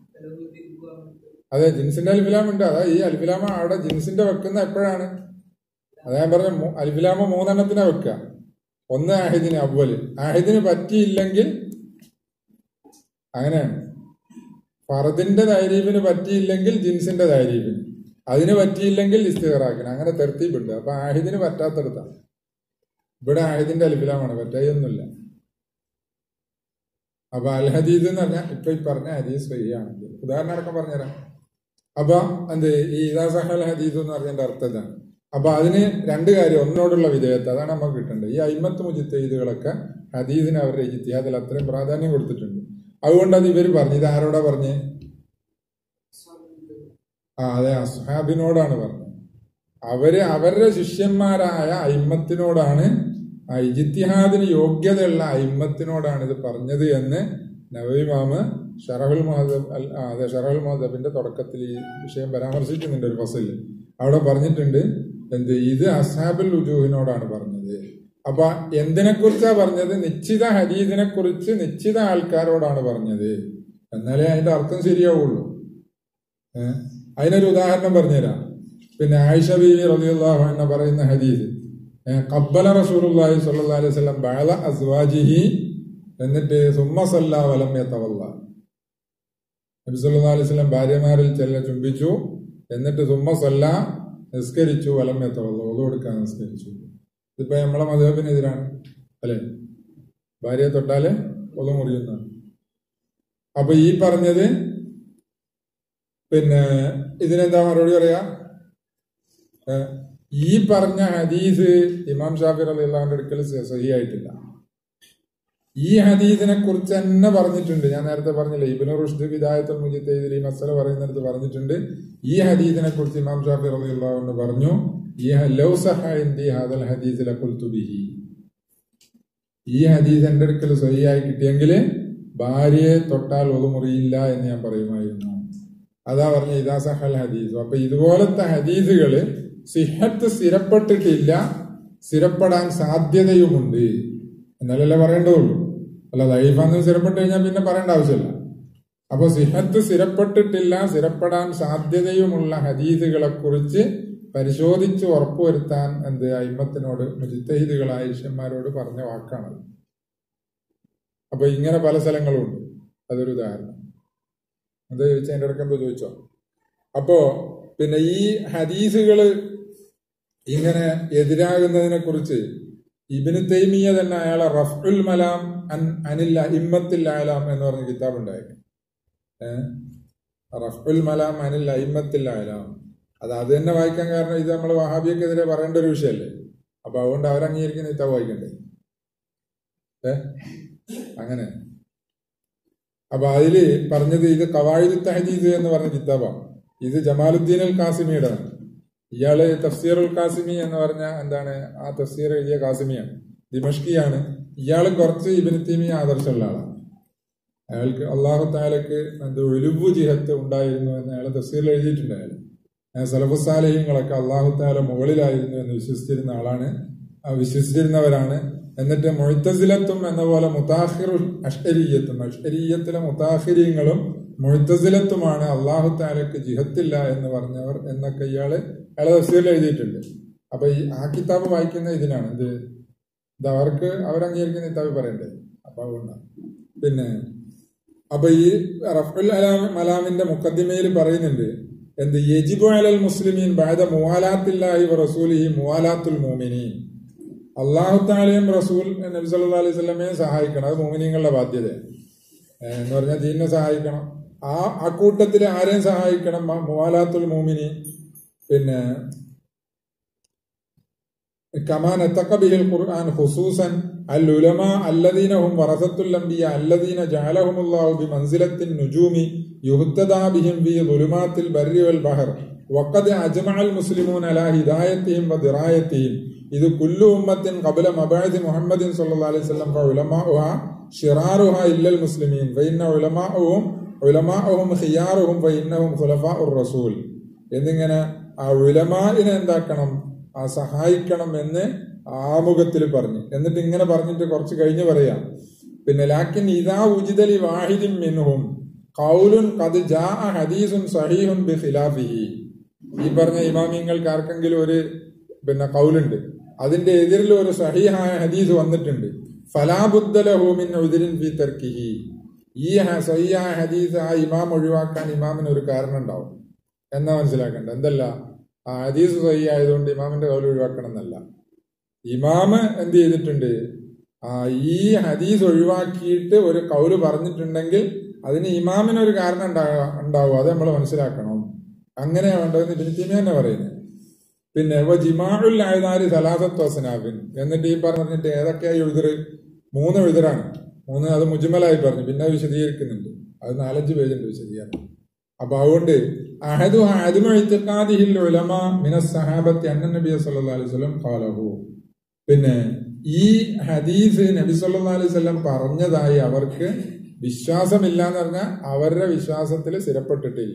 Speaker 1: അതെ ജിൻസിന്റെ അൽഫിലാം ഉണ്ട് അതാ ഈ അൽഫിലാമ അവിടെ ജിൻസിന്റെ വെക്കുന്ന എപ്പോഴാണ് അതാ ഞാൻ പറഞ്ഞ മൂ- അൽഫിലാമ മൂന്നെണ്ണത്തിനെ വെക്കുക ഒന്ന് ആഹിദിന് അവല് ആഹിദിന് പറ്റിയില്ലെങ്കിൽ അങ്ങനെയാണ് ഫറദിന്റെ താരീഫിന് പറ്റിയില്ലെങ്കിൽ ജിൻസിന്റെ താരീഫിന് അതിന് പറ്റിയില്ലെങ്കിൽ ഇസ്തിഹറാക്കിന് അങ്ങനെ തെർത്തീബുണ്ട് അപ്പൊ ആഹിദിന് പറ്റാത്തടത്താണ് ഇവിടെ ആഹിദിന്റെ അൽഫിലാമാണ് പറ്റായൊന്നുമില്ല അപ്പൊ അൽ ഹദീദ് എന്ന് പറഞ്ഞാൽ ഇപ്പൊ ഈ പറഞ്ഞ ഹദീസ് സഹിയാണെങ്കിൽ ഉദാഹരണം അടക്കം പറഞ്ഞുതരാം അപ്പൊ എന്ത് ഈ ഇതാ സഹൽ ഹദീദ് എന്ന് പറഞ്ഞതിന്റെ അർത്ഥം ഇതാണ് അപ്പൊ അതിന് രണ്ട് കാര്യം ഒന്നോടുള്ള വിധേയത്വം അതാണ് നമുക്ക് കിട്ടേണ്ടത് ഈ അയിമത്ത് മുജിത്തീദുകളൊക്കെ ഹദീദിന് അവരുടെ ഇജിത്തിയാദിൽ അത്രയും പ്രാധാന്യം കൊടുത്തിട്ടുണ്ട് അതുകൊണ്ട് അത് ഇവര് പറഞ്ഞു ഇത് ആരോടാ പറഞ്ഞേ ആ അതെ അസ്ഹാബിനോടാണ് പറഞ്ഞത് അവര് അവരുടെ ശിഷ്യന്മാരായ അയിമത്തിനോടാണ് ആ ഇജിത്തിഹാദിന് യോഗ്യതയുള്ള അയിമത്തിനോടാണ് ഇത് പറഞ്ഞത് എന്ന് നവീമാമ് ഷറഹുൽ മഹദബ് അൽ ആ, അതെ ഷറഹുൽ മഹദബിന്റെ തുടക്കത്തിൽ ഈ വിഷയം പരാമർശിക്കുന്നുണ്ട് ഒരു ഫസലിൽ അവിടെ പറഞ്ഞിട്ടുണ്ട് എന്ത് ഇത് അസാബുൽ ഉജൂഹിനോടാണ് പറഞ്ഞത് അപ്പൊ എന്തിനെ കുറിച്ചാ പറഞ്ഞത് നിശ്ചിത ഹരീതിനെ കുറിച്ച് നിശ്ചിത ആൾക്കാരോടാണ് പറഞ്ഞത് എന്നാലേ അതിന്റെ അർത്ഥം ശരിയാവുള്ളൂ ഏഹ് അതിനൊരു ഉദാഹരണം പറഞ്ഞുതരാം പിന്നെ ആയിഷ ബീവി റളിയല്ലാഹു അൻഹ പറയുന്ന ഹദീസ് ഏഹ് ഖബ്ബല റസൂലുള്ളാഹി സ്വല്ലല്ലാഹു അലൈഹി വസല്ലം ബഅല അസ്വാജിഹി എന്നിട്ട് സുമ്മ സല്ല വലം യതവല്ല നബി സല്ലല്ലാഹു അലൈഹി വസല്ലം ഭാര്യമാരിൽ ചില ചുംബിച്ചു എന്നിട്ട് സുമ്മ സല്ല നിസ്കരിച്ചു വലം യതവല്ല ഒതു കൊടുക്കാൻ നിസ്കരിച്ചു ഇതിപ്പോ നമ്മളെ മതബിനെതിരാണ് അല്ലെ ഭാര്യയെ തൊട്ടാല് ഒതു മുറിയുന്നതാണ് അപ്പൊ ഈ പറഞ്ഞത് പിന്നെ ഇതിനെന്താ മറുപടി പറയാ ഏ, ഈ പറഞ്ഞ ഹദീസ് ഇമാം ഷാഫി അലിള്ളാന്റെ അടുക്കൽ സഹിയായിട്ടില്ല ഈ ഹദീസിനെ കുറിച്ച് തന്നെ പറഞ്ഞിട്ടുണ്ട് ഞാൻ നേരത്തെ പറഞ്ഞില്ലേ ഇബിനു റുഷ്ദ് വിദായത്തുൽ മുജിത്തയിൽ ഈ മസല പറയുന്നിടത്ത് പറഞ്ഞിട്ടുണ്ട് ഈ ഹദീസിനെ കുറിച്ച് ഇമാം ഷാഫി റളിയല്ലാഹു പറഞ്ഞു ഈ ഹ- ലൗ സഹ ഇന്ദി ഹാദൽ ഹദീസ് ലഖുൽതു ബിഹി ഈ ഹദീസ് എന്റെ അടുക്കൽ സഹിയായി കിട്ടിയെങ്കിൽ ഭാര്യയെ തൊട്ടാൽ ഒതുമുറിയില്ല എന്ന് ഞാൻ പറയുമായിരുന്നു അതാ പറഞ്ഞ ഇതാ സഹൽ ഹദീസ് അപ്പൊ ഇതുപോലത്തെ ഹദീസുകള് സിഹത്ത് സ്ഥിരപ്പെട്ടിട്ടില്ല സ്ഥിരപ്പെടാൻ സാധ്യതയുമുണ്ട് എന്നാലല്ലേ പറയേണ്ടതുള്ളൂ അല്ല ലൈഫാന്ന് സ്ഥിരപ്പെട്ട് കഴിഞ്ഞാൽ പിന്നെ പറയേണ്ട ആവശ്യമില്ല അപ്പൊ സിഹത്ത് സ്ഥിരപ്പെട്ടിട്ടില്ല സ്ഥിരപ്പെടാൻ സാധ്യതയുമുള്ള ഹദീസുകളെ കുറിച്ച് പരിശോധിച്ച് ഉറപ്പുവരുത്താൻ എന്ത് അയിമത്തിനോട് മുജിത്തഹിദുകളായ ഈശ്വന്മാരോട് പറഞ്ഞ വാക്കാണത് അപ്പൊ ഇങ്ങനെ പല സ്ഥലങ്ങളും ഉണ്ട് അതൊരു ഉദാഹരണം അത് ചോദിച്ചാൽ എൻ്റെ ഇടയ്ക്ക് എന്തോ ചോദിച്ചോ അപ്പോ പിന്നെ ഈ ഹദീസുകള് ഇങ്ങനെ എതിരാകുന്നതിനെ കുറിച്ച് ഇബിന് തൈമിയ തന്നെ അയാളെ റഫുൽ മലാം അൻ അനില്ല ഇമ്മത്തിൽ ആലാം എന്ന് പറഞ്ഞ കിതാബ് ഉണ്ടായിരുന്നു ഏഹ് റഫുൽ മലാം അനിൽ അയിമത്തിൽ ആലാം അത് അത് തന്നെ വായിക്കാൻ കാരണം ഇത് നമ്മൾ വഹാബിയക്കെതിരെ പറയേണ്ട ഒരു വിഷയമല്ലേ അപ്പൊ അതുകൊണ്ട് അവരംഗീകരിക്കുന്ന കിതാബ് വായിക്കണ്ടേ ഏ അങ്ങനെ അപ്പൊ അതില് പറഞ്ഞത് ഇത് കവായിദ് തഹദീദ് എന്ന് പറഞ്ഞ കിതാബാണ് ഇത് ജമാലുദ്ദീൻ അൽ കാസിമിയുടെ ഇയാള് തഫ്സീർ ഉൽ കാസിമി എന്ന് പറഞ്ഞ എന്താണ് ആ തഫ്സീർ എഴുതിയ കാസിമിയാണ് ദിമഷ്കിയാണ് ഇയാള് കുറച്ച് ഇബിന് തീമി ആദർശമുള്ള ആളാണ് അയാൾക്ക് അള്ളാഹു താലക്ക് എന്ത് ഒലുവു ജിഹത്ത് ഉണ്ടായിരുന്നു എന്ന് അയാൾ തഫ്സീറിൽ എഴുതിയിട്ടുണ്ട് അയാൾ സലഫുസാലഹ്യങ്ങളൊക്കെ അള്ളാഹു താല മുകളിലായിരുന്നു എന്ന് വിശ്വസിച്ചിരുന്ന ആളാണ് ആ വിശ്വസിച്ചിരുന്നവരാണ് എന്നിട്ട് മൊയ്ത്തസിലത്തും എന്ന പോലെ മുതാഹിറു അഷ്കരീയത്തും അഷ്കരീയത്തിലെ മുതാഹിര്യങ്ങളും മൊയ്ത്തസിലത്തുമാണ് അള്ളാഹു താലക്ക് ജിഹത്തില്ല എന്ന് പറഞ്ഞവർ എന്നൊക്കെ ഇയാള് അയാളെ തഫ്സീറിൽ എഴുതിയിട്ടുണ്ട് അപ്പൊ ഈ ആ കിതാബ് വായിക്കുന്ന ഇതിനാണ് ഇത് ഇത് അവർക്ക് അവരംഗീകരിക്കുന്ന കിതാബ് പറയണ്ടേ അപ്പൊ അതുകൊണ്ടാണ് പിന്നെ അപ്പൊ ഈ റഫുൽ അലാം മലാമിന്റെ മുക്കദ്ദിമയിൽ പറയുന്നുണ്ട് എന്ത് യജിബു അലൽ മുസ്ലിമീൻ ബാദ മുവാലാത്തില്ലാഹി വ റസൂലിഹി മുവാലാത്തുൽ മോമിനീൻ അള്ളാഹു താലയും റസൂൽ നബി സല്ലല്ലാഹു അലൈഹി വസല്ലമയെ സഹായിക്കണം അത് മോമിനീങ്ങളുടെ ബാധ്യതയാണ് ഏഹ് എന്ന് പറഞ്ഞാൽ ദീനിനെ സഹായിക്കണം ആ അക്കൂട്ടത്തിൽ ആരെയും സഹായിക്കണം മ- മുവാലാത്തുൽ മോമിനി പിന്നെ كما نطق به القرآن خصوصا العلماء الذين هم ورثة الأنبياء الذين جعلهم الله بمنزلة النجوم يهتدى بهم في ظلمات البر والبحر وقد أجمع المسلمون على هدايتهم ودرايتهم إذ كل أمة قبل مبعث محمد صلى الله عليه وسلم فعلماؤها شرارها إلا المسلمين فإن علماءهم علماءهم خيارهم فإنهم خلفاء الرسول എന്നിങ്ങനെ ആ ഉലമാനെ എന്താക്കണം ആ സഹായിക്കണം എന്ന് ആമുഖത്തിൽ പറഞ്ഞു എന്നിട്ട് ഇങ്ങനെ പറഞ്ഞിട്ട് കുറച്ച് കഴിഞ്ഞ് പറയാം പിന്നെ ലാക്കിൻ ഇതാ ഉജിതലി വാഹിദിൻ മിൻഹും കൗലുൻ കത് ജാ ഹദീസുൻ സഹീഹുൻ ബി ഖിലാഫിഹി ഈ പറഞ്ഞ ഇമാമിങ്ങൾക്ക് ആർക്കെങ്കിലും ഒരു പിന്നെ കൗലുണ്ട് അതിന്റെ എതിരിൽ ഒരു സഹീഹായ ഹദീസ് വന്നിട്ടുണ്ട് ഫലാബുദ്ദലഹൂമിൻ ഉദിരിൻ ഫി തർക്കിഹി ഈ ഹ- സഹിയായ ഹദീസ് ആ ഇമാം ഒഴിവാക്കാൻ ഇമാമിന് ഒരു കാരണം ഉണ്ടാവും എന്നാ മനസ്സിലാക്കണ്ട എന്തല്ല ആ ഹദീസ് സഹി ആയതുകൊണ്ട് ഇമാമിന്റെ കൗല് ഒഴിവാക്കണം എന്നല്ല ഇമാമ് എന്ത് ചെയ്തിട്ടുണ്ട് ആ ഈ ഹദീസ് ഒഴിവാക്കിയിട്ട് ഒരു കൗല് പറഞ്ഞിട്ടുണ്ടെങ്കിൽ അതിന് ഇമാമിന് ഒരു കാരണം ഉണ്ടാ- ഉണ്ടാവും അത് നമ്മൾ മനസ്സിലാക്കണം അങ്ങനെയാ വേണ്ടതെന്ന് ഇബിന് തീമിയ തന്നെ പറയുന്നത് പിന്നെ വ ജിമാഉൽ ആയതാരി സലാസത്ത് വസനാബിൻ എന്നിട്ട് ഈ പറഞ്ഞിട്ട് ഏതൊക്കെയാ എഴുതറ് മൂന്ന് എഴുതറാണ് മൂന്ന് അത് മുജ്മലായി പറഞ്ഞു പിന്നെ അത് വിശദീകരിക്കുന്നുണ്ട് അത് നാലഞ്ച് പേജുണ്ട് വിശദീകരണം അപ്പൊ അതുകൊണ്ട് അഹദു അഹദുമഴിത്തക്കാദിഹിൽ ഉലമ മിനസ് സഹാബത്തി അന്ന നബി സല്ലല്ലാഹു അലൈഹി വസല്ലം ഖാലഹു പിന്നെ ഈ ഹദീസ് നബി സല്ലല്ലാഹു അലൈഹി വസല്ലം പറഞ്ഞതായി അവർക്ക് വിശ്വാസമില്ല എന്ന് പറഞ്ഞാൽ അവരുടെ വിശ്വാസത്തിൽ സ്ഥിരപ്പെട്ടിട്ടില്ല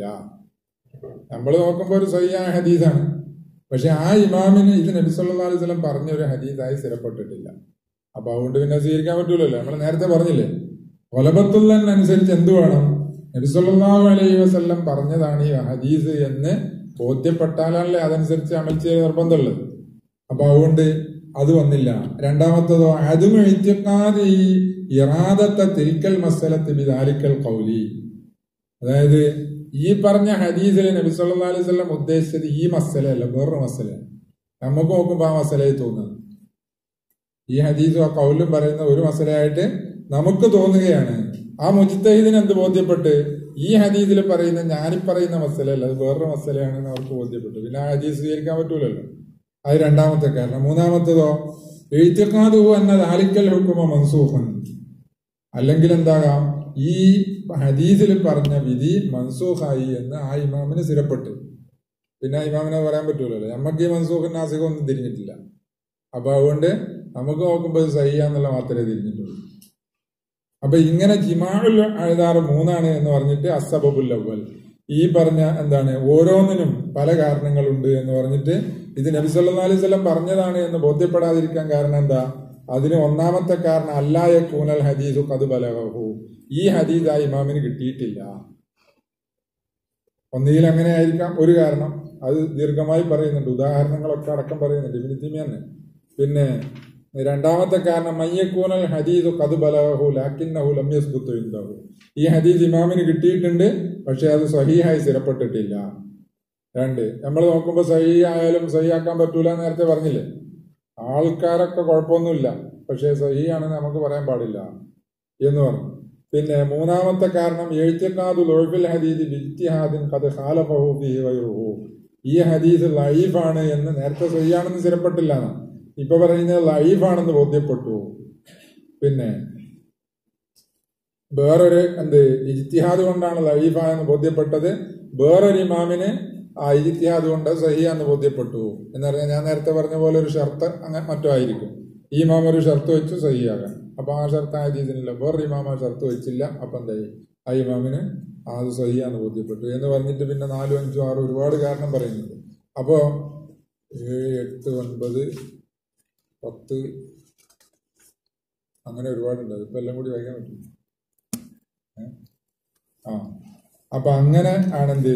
Speaker 1: നമ്മൾ നോക്കുമ്പോൾ ഒരു സഹിയായ ഹദീസാണ് പക്ഷെ ആ ഇമാമിന് ഇത് നബി സല്ലല്ലാഹു അലൈഹി വസല്ലം പറഞ്ഞ ഒരു ഹദീസായി സ്ഥിരപ്പെട്ടിട്ടില്ല അപ്പൊ അതുകൊണ്ട് പിന്നെ സ്വീകരിക്കാൻ പറ്റൂലല്ലോ നമ്മൾ നേരത്തെ പറഞ്ഞില്ലേ കൊലബത്തുള്ളൻ അനുസരിച്ച് എന്ത് വേണം നബി സല്ലല്ലാഹു അലൈഹി വസല്ലം പറഞ്ഞതാണ് ഈ ഹദീസ് എന്ന് ബോധ്യപ്പെട്ടാലല്ലേ അതനുസരിച്ച് അമൽ ചെയ്യ നിർബന്ധമുള്ളത് അപ്പൊ അതുകൊണ്ട് അത് വന്നില്ല രണ്ടാമത്തതോ അതും എഴുത്തിക്കാതെ ഈ ഇറാദത്തെ തിരിക്കൽ മസലത്ത് ബിദാലിക്കൽ കൗലി അതായത് ഈ പറഞ്ഞ ഹദീസിൽ നബി സല്ലല്ലാഹു അലൈഹി വസല്ലം ഉദ്ദേശിച്ചത് ഈ മസലയല്ല വേറൊരു മസലയാണ് നമുക്ക് നോക്കുമ്പോൾ ആ മസലയായി തോന്നുന്നത് ഈ ഹദീസും ആ കൗലും പറയുന്ന ഒരു മസലയായിട്ട് നമുക്ക് തോന്നുകയാണ് ആ മുജിത്തഹിദിന് എന്ത് ബോധ്യപ്പെട്ട് ഈ ഹദീസിൽ പറയുന്ന ഞാനീ പറയുന്ന മസലയല്ല അത് വേറൊരു മസലയാണെന്ന് അവർക്ക് ബോധ്യപ്പെട്ടു പിന്നെ ആ ഹദീസ് സ്വീകരിക്കാൻ പറ്റൂലല്ലോ അത് രണ്ടാമത്തെ കാരണം മൂന്നാമത്തതോ എഴുത്തിക്കാതു എന്നത് ആലിക്കൽ ഹുക്കുമ മൻസൂഖൻ അല്ലെങ്കിൽ എന്താകാം ഈ ഹദീസിൽ പറഞ്ഞ വിധി മൻസൂഖായി എന്ന് ആ ഇമാമിന് സ്ഥിരപ്പെട്ടു പിന്നെ ആ ഇമാമിനെ പറയാൻ പറ്റൂലല്ലോ നമുക്ക് ഈ മൻസൂഖിൻ നാസിഖം ഒന്നും തിരിഞ്ഞിട്ടില്ല അപ്പൊ അതുകൊണ്ട് നമുക്ക് നോക്കുമ്പോൾ ഇത് സഹിയാന്നുള്ള മാത്രമേ തിരിഞ്ഞിട്ടുള്ളൂ അപ്പൊ ഇങ്ങനെ ജിമാഉൽ അഴുതാറ് മൂന്നാണ് എന്ന് പറഞ്ഞിട്ട് അസബബുൽ അവൽ ഈ പറഞ്ഞ എന്താണ് ഓരോന്നിനും പല കാരണങ്ങളുണ്ട് എന്ന് പറഞ്ഞിട്ട് ഇത് നബി സല്ലല്ലാഹു അലൈഹി വസല്ലം പറഞ്ഞതാണ് എന്ന് ബോധ്യപ്പെടാതിരിക്കാൻ കാരണം എന്താ അതിന് ഒന്നാമത്തെ കാരണം അല്ലായ കൂനൽ ഹദീസു കത് ബലഹു ഈ ഹദീസ് ആ ഇമാമിന് കിട്ടിയിട്ടില്ല ഒന്നുകിൽ അങ്ങനെ ആയിരിക്കാം ഒരു കാരണം അത് ദീർഘമായി പറയുന്നുണ്ട് ഉദാഹരണങ്ങളൊക്കെ അടക്കം പറയുന്നുണ്ട് ഇബിന് തീമിയാണ് പിന്നെ രണ്ടാമത്തെ കാരണം മയ്യക്കൂനൽ ഹദീദു കത് ബലഹു ലാക്കിന്നഹു ലം യസ്ബുത്തു ഇൻദഹു ഈ ഹദീസ് ഇമാമിന് കിട്ടിയിട്ടുണ്ട് പക്ഷെ അത് സഹീഹായി സ്ഥിരപ്പെട്ടിട്ടില്ല രണ്ട് നമ്മൾ നോക്കുമ്പോൾ സഹീ ആയാലും സഹിയാക്കാൻ പറ്റൂല എന്ന് നേരത്തെ പറഞ്ഞില്ലേ ആൾക്കാരൊക്കെ കുഴപ്പമൊന്നുമില്ല പക്ഷെ സഹിയാണെന്ന് നമുക്ക് പറയാൻ പാടില്ല എന്ന് പറഞ്ഞു പിന്നെ മൂന്നാമത്തെ കാരണം എഴുത്തിക്കാതു ലൊഴിഫിൽ ഹദീദ് ബിജ്തിഹാദിൻ കത് ഖാലഫഹു ഫീഹി ഗൈറുഹു ഈ ഹദീസ് ലൈഫാണ് എന്ന് നേരത്തെ സഹിയാണെന്ന് സ്ഥിരപ്പെട്ടില്ല എന്നാണ് ഇപ്പൊ പറയുന്നത് ലൈഫാണെന്ന് ബോധ്യപ്പെട്ടു പിന്നെ വേറൊരു എന്ത് ഇജ്തിഹാദ് കൊണ്ടാണ് ലൈഫായെന്ന് ബോധ്യപ്പെട്ടത് വേറൊരു ഇമാമിന് ആ ഇജ്തിഹാദ് കൊണ്ട് സഹിയാന്ന് ബോധ്യപ്പെട്ടു എന്ന് പറഞ്ഞാൽ ഞാൻ നേരത്തെ പറഞ്ഞ പോലെ ഒരു ഷർത്ത് അങ്ങനെ മറ്റോ ആയിരിക്കും ഈ ഇമാം ഒരു ഷർത്ത് വെച്ച് സഹിയാകാൻ അപ്പൊ ആ ഷർത്ത് ആ ഹദീസിനില്ല വേറൊരു ഇമാം ആ ഷർത്ത് വെച്ചില്ല അപ്പൊ എന്തായി ആ ഇമാമിന് ആ അത് സഹിയാന്ന് ബോധ്യപ്പെട്ടു എന്ന് പറഞ്ഞിട്ട് പിന്നെ നാലും അഞ്ചും ആറും ഒരുപാട് കാരണം പറയുന്നുണ്ട് അപ്പോ ഏഴ് എട്ട് ഒൻപത് പത്ത് അങ്ങനെ ഒരുപാടുണ്ട് അതിപ്പോ എല്ലാം കൂടി വായിക്കാൻ പറ്റും ഏ? ആ അപ്പൊ അങ്ങനെ ആണെന്ത്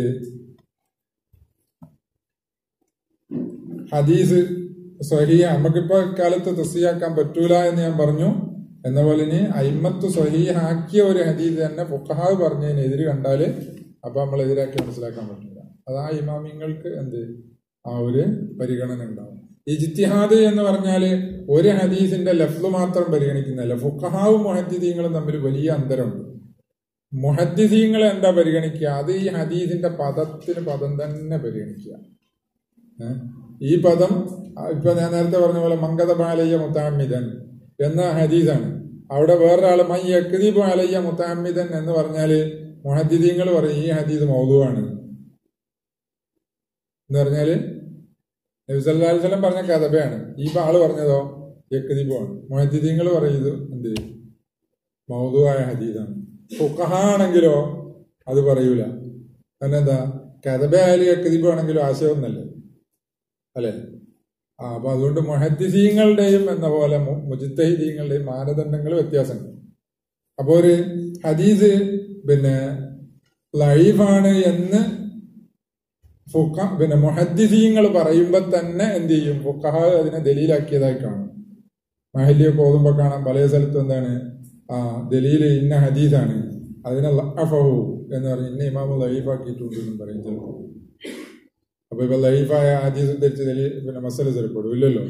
Speaker 1: ഹദീസ് സ്വഹിയ നമുക്കിപ്പോ കാലത്ത് തസ്തിയാക്കാൻ പറ്റൂല എന്ന് ഞാൻ പറഞ്ഞു എന്ന പോലെ ഇനി അയിമത്ത് സ്വഹീഹാക്കിയ ഒരു ഹദീസ് തന്നെ ഫുഖഹാവ് പറഞ്ഞതിന് എതിര് കണ്ടാല് അപ്പൊ നമ്മൾ എതിരാക്കി മനസ്സിലാക്കാൻ പറ്റില്ല അത് ആ ഇമാമിങ്ങൾക്ക് എന്ത് ആ ഒരു പരിഗണന ഉണ്ടാവും ഇജ്തിഹാദ് എന്ന് പറഞ്ഞാല് ഒരു ഹദീസിന്റെ ലഫ്ല് മാത്രം പരിഗണിക്കുന്നില്ല ഫുഖഹാവും മുഹദ്ദീങ്ങളും തമ്മിൽ വലിയ അന്തരമുണ്ട് മുഹദ്ദീങ്ങൾ എന്താ പരിഗണിക്കുക അത് ഈ ഹദീസിന്റെ പദത്തിന് പദം തന്നെ പരിഗണിക്കുക ഏ? ഈ പദം ആ, ഇപ്പൊ ഞാൻ നേരത്തെ പറഞ്ഞ പോലെ മങ്കത ബാലയ്യ മുത്താമിതൻ എന്ന ഹദീസാണ് അവിടെ വേറൊരാൾ മൈ യക്ദീബ് അലയ്യ മുത്താമിതൻ എന്ന് പറഞ്ഞാല് മുഹദ്ദീങ്ങൾ പറയും ഈ ഹദീസ് മൗതുവാണ് എന്ന് പറഞ്ഞാല് നബി സല്ലല്ലാഹു അലൈഹി വസല്ലം പറഞ്ഞ കഥബയാണ് ഈ ഇപ്പൊ ആള് പറഞ്ഞതോ യക്ദീബാണ് മുഹദ്ദീങ്ങൾ പറയുന്നത് എന്ത് മൗതുവായ ഹദീസാണ് ഫുഖഹാണെങ്കിലോ അത് പറയൂല കാരണം എന്താ കഥബയായാലും യക്ദീബാണെങ്കിലും ആശയമൊന്നല്ലേ അല്ലെ ആ അപ്പൊ അതുകൊണ്ട് മൊഹദ്ദിസീങ്ങളുടെയും എന്ന പോലെ മു- മുജിത്തഹിദീങ്ങളുടെയും മാനദണ്ഡങ്ങൾ വ്യത്യാസമുണ്ട് അപ്പൊ ഒരു ഹദീസ് പിന്നെ ലൈഫാണ് എന്ന് ഫുഖ പിന്നെ മൊഹദ്ദിസീങ്ങൾ പറയുമ്പോ തന്നെ എന്ത് ചെയ്യും ഫുഖഹ അതിനെ ദലീലാക്കിയതായി കാണും മഹല്യൊക്കെ ഓതുമ്പോ കാണാം പല സ്ഥലത്തും എന്താണ് ആ ദലീല് ഇന്ന ഹദീസാണ് അതിനെ ലഅഫഹു എന്ന് പറഞ്ഞ് ഇന്ന ഇമാമ് ലൈഫാക്കിയിട്ടുണ്ട് എന്നും പറയും ചിലപ്പോൾ അപ്പൊ ഇപ്പൊ ലൈഫായ ഹദീസ് ധരിച്ച് ദലീ പിന്നെ മസല സ്ഥിരപ്പെടും ഇല്ലല്ലോ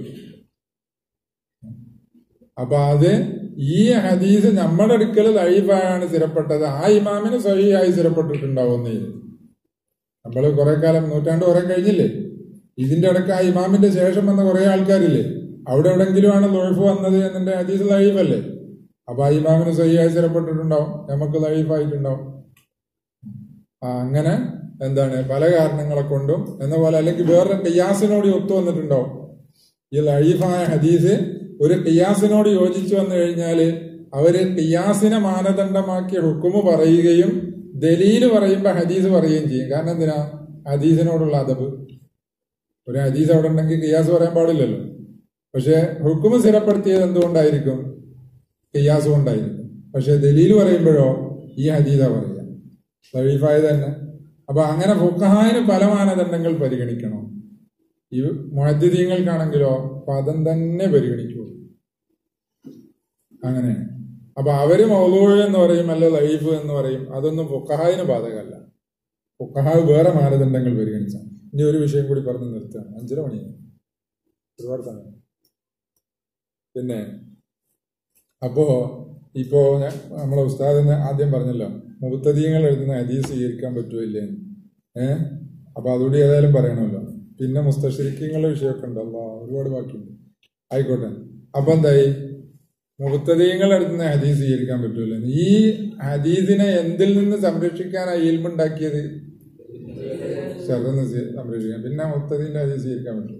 Speaker 1: അപ്പൊ അത് ഈ ഹദീസ് നമ്മുടെ അടുക്കൽ ലൈഫായാണ് സ്ഥിരപ്പെട്ടത് ആ ഇമാമിന് സഹിയായി സ്ഥിരപ്പെട്ടിട്ടുണ്ടാവുന്നേ നമ്മൾ കുറെ കാലം നൂറ്റാണ്ട് കുറെ കഴിഞ്ഞില്ലേ ഇതിന്റെ ഇടയ്ക്ക് ആ ഇമാമിന്റെ ശേഷം വന്ന കുറെ ആൾക്കാരില്ലേ അവിടെ എവിടെങ്കിലും ആണ് ലൈഫ് വന്നത് എന്നെ ഹദീസ് ലൈഫല്ലേ അപ്പൊ ആ ഇമാമിന് സഹിയായി സ്ഥിരപ്പെട്ടിട്ടുണ്ടാവും നമുക്ക് ലൈഫായിട്ടുണ്ടാവും ആ അങ്ങനെ എന്താണ് പല കാരണങ്ങളെ കൊണ്ടും എന്ന പോലെ അല്ലെങ്കിൽ വേറൊരു ഖിയാസിനോട് ഒത്തു വന്നിട്ടുണ്ടാവും ഈ ലൈഫായ ഹദീസ് ഒരു ഖിയാസിനോട് യോജിച്ചു വന്നു കഴിഞ്ഞാല് അവര് ഖിയാസിനെ മാനദണ്ഡമാക്കി ഹുക്കുമ് പറയുകയും ദലീല് പറയുമ്പോ ഹദീസ് പറയുകയും ചെയ്യും കാരണം എന്തിനാ ഹദീസിനോടുള്ള അതബ് ഒരു ഹദീസ് അവിടെ ഉണ്ടെങ്കിൽ ഖിയാസ് പറയാൻ പാടില്ലല്ലോ പക്ഷെ ഹുക്കുമ് സ്ഥിരപ്പെടുത്തിയത് എന്തുകൊണ്ടായിരിക്കും ഖിയാസ് കൊണ്ടായിരിക്കും പക്ഷെ ദലീല് പറയുമ്പോഴോ ഈ ഹദീസ പറയുക ലൈഫായത് തന്നെ അപ്പൊ അങ്ങനെ ഫുക്കഹായിന് പല മാനദണ്ഡങ്ങൾ പരിഗണിക്കണം ഈ മുഹദ്ദീങ്ങൾക്കാണെങ്കിലോ പദം തന്നെ പരിഗണിക്കുള്ളൂ അങ്ങനെ അപ്പൊ അവര് മൗലൂഴ് എന്ന് പറയും അല്ല ലൈഫ് എന്ന് പറയും അതൊന്നും ഫുക്കഹായിന് ബാധകമല്ല ഫുക്കഹാവ് വേറെ മാനദണ്ഡങ്ങൾ പരിഗണിച്ചാണ് ഇനി ഒരു വിഷയം കൂടി പറഞ്ഞു നിർത്തുകയാണ് അഞ്ചര മണിയായി ഒരുപാട് സമയം പിന്നെ അപ്പോ ഇപ്പോ ഞാൻ നമ്മളെ ഉസ്താദിന് ആദ്യം പറഞ്ഞല്ലോ മുബത്തദീങ്ങൾ എഴുതുന്ന ഹദീസ് സ്വീകരിക്കാൻ പറ്റുമോ ഇല്ലേ ഏഹ് അപ്പൊ അതുകൂടി ഏതായാലും പറയണമല്ലോ പിന്നെ മുസ്തഷരിക്കങ്ങളുടെ വിഷയമൊക്കെ ഉണ്ടല്ലോ ഒരുപാട് ബാക്കിയുണ്ട് ആയിക്കോട്ടെ അപ്പൊ എന്തായി മുബത്തദീങ്ങൾ എടുത്തുന്ന ഹദീസ് സ്വീകരിക്കാൻ പറ്റൂല ഈ ഹദീസിനെ എന്തിൽ നിന്ന് സംരക്ഷിക്കാനാണ് ഇൽമുണ്ടാക്കിയത് ഷർന്ന് സംരക്ഷിക്കാൻ പിന്നെ മുബത്തദീന്റെ ഹദീസ് സ്വീകരിക്കാൻ പറ്റും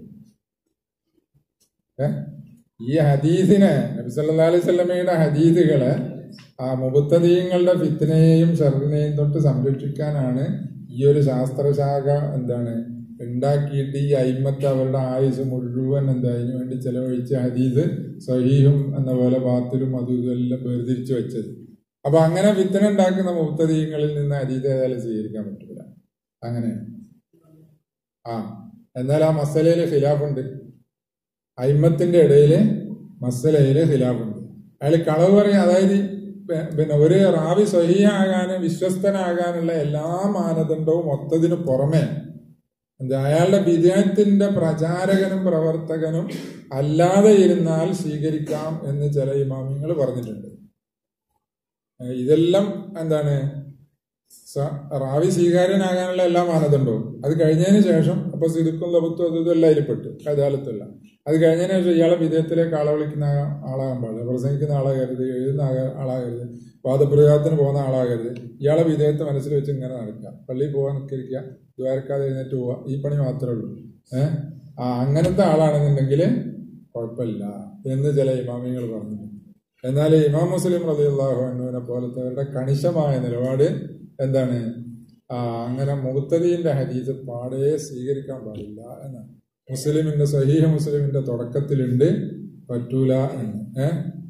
Speaker 1: ഏ ഈ ഹദീസിനെ നബി സല്ലല്ലാഹു അലൈഹി വസല്ലമയുടെ ഹദീസുകളെ ആ മുബത്തദീങ്ങളുടെ ഫിത്തിനെയും ഷർറിനെയും തൊട്ട് സംരക്ഷിക്കാനാണ് ഈ ഒരു ശാസ്ത്രശാഖ എന്താണ് ഉണ്ടാക്കിയിട്ട് ഈ അയിമത്ത് അവരുടെ ആയുസ് മുഴുവൻ എന്താ അതിനു വേണ്ടി ചെലവഴിച്ച ഹദീസ് സഹീഹും എന്ന പോലെ ബാത്തിലും അതും ഇതെല്ലാം വേർതിരിച്ചു വെച്ചത് അപ്പൊ അങ്ങനെ ഫിത്തന ഉണ്ടാക്കുന്ന മുബത്തദീങ്ങളിൽ നിന്ന് ഹദീസ് ഏതായാലും സ്വീകരിക്കാൻ പറ്റില്ല അങ്ങനെയാണ് ആ എന്നാൽ ആ മസലയില് ഖിലാഫുണ്ട് അയിമത്തിന്റെ ഇടയില് മസലയില് ഖിലാഫുണ്ട് അയാൾ കളവ് പറയും അതായത് പി- പിന്നെ ഒരു റാവി സ്വഹിയാകാന് വിശ്വസ്തനാകാനുള്ള എല്ലാ മാനദണ്ഡവും മൊത്തതിന് പുറമെ എന്താ അയാളുടെ വിജയത്തിന്റെ പ്രചാരകനും പ്രവർത്തകനും അല്ലാതെ ഇരുന്നാൽ സ്വീകരിക്കാം എന്ന് ചില ഇമാമിങ്ങൾ പറഞ്ഞിട്ടുണ്ട് ഏഹ് ഇതെല്ലാം എന്താണ് സ- റാവി സ്വീകാര്യനാകാനുള്ള എല്ലാ മാനദണ്ഡവും അത് കഴിഞ്ഞതിന് ശേഷം അപ്പൊ സിദുക്കും ലബത്തും അതും ഇതെല്ലാം അതിൽപ്പെട്ടു കഥാലത്തല്ല അത് കഴിഞ്ഞതിന് ശേഷം ഇയാളെ വിധേയത്തിലേക്ക് ആളെ വിളിക്കുന്ന ആ- ആളാകാൻ പാടില്ല പ്രസംഗിക്കുന്ന ആളാകരുത് എഴുതുന്ന ആക- ആളാകരുത് വാദപ്രയോഗത്തിന് പോകുന്ന ആളാകരുത് ഇയാളെ വിധേയത്തെ മനസ്സിൽ വെച്ച് ഇങ്ങനെ നടക്കുക പള്ളിയിൽ പോകാൻ നിൽക്കരിക്കുക ദ്വാരക്കാതെ എഴുന്നേറ്റ് പോവുക ഈ പണി മാത്രമേ ഉള്ളൂ ഏഹ് ആ അങ്ങനത്തെ ആളാണെന്നുണ്ടെങ്കിൽ കുഴപ്പമില്ല എന്ന് ചില ഇമാമികൾ പറഞ്ഞു എന്നാൽ ഇമാം മുസ്ലിം റളിയല്ലാഹു അൻഹുവിനെ പോലത്തെവരുടെ കണിശമായ നിലപാട് എന്താണ് ആ, അങ്ങനെ മുഹത്തദീന്റെ ഹദീസ് പാടേ സ്വീകരിക്കാൻ പാടില്ല എന്നാണ് മുസ്ലിമിന്റെ സഹീഹ മുസ്ലിമിന്റെ തുടക്കത്തിലുണ്ട് പറ്റൂല എന്ന് ഏ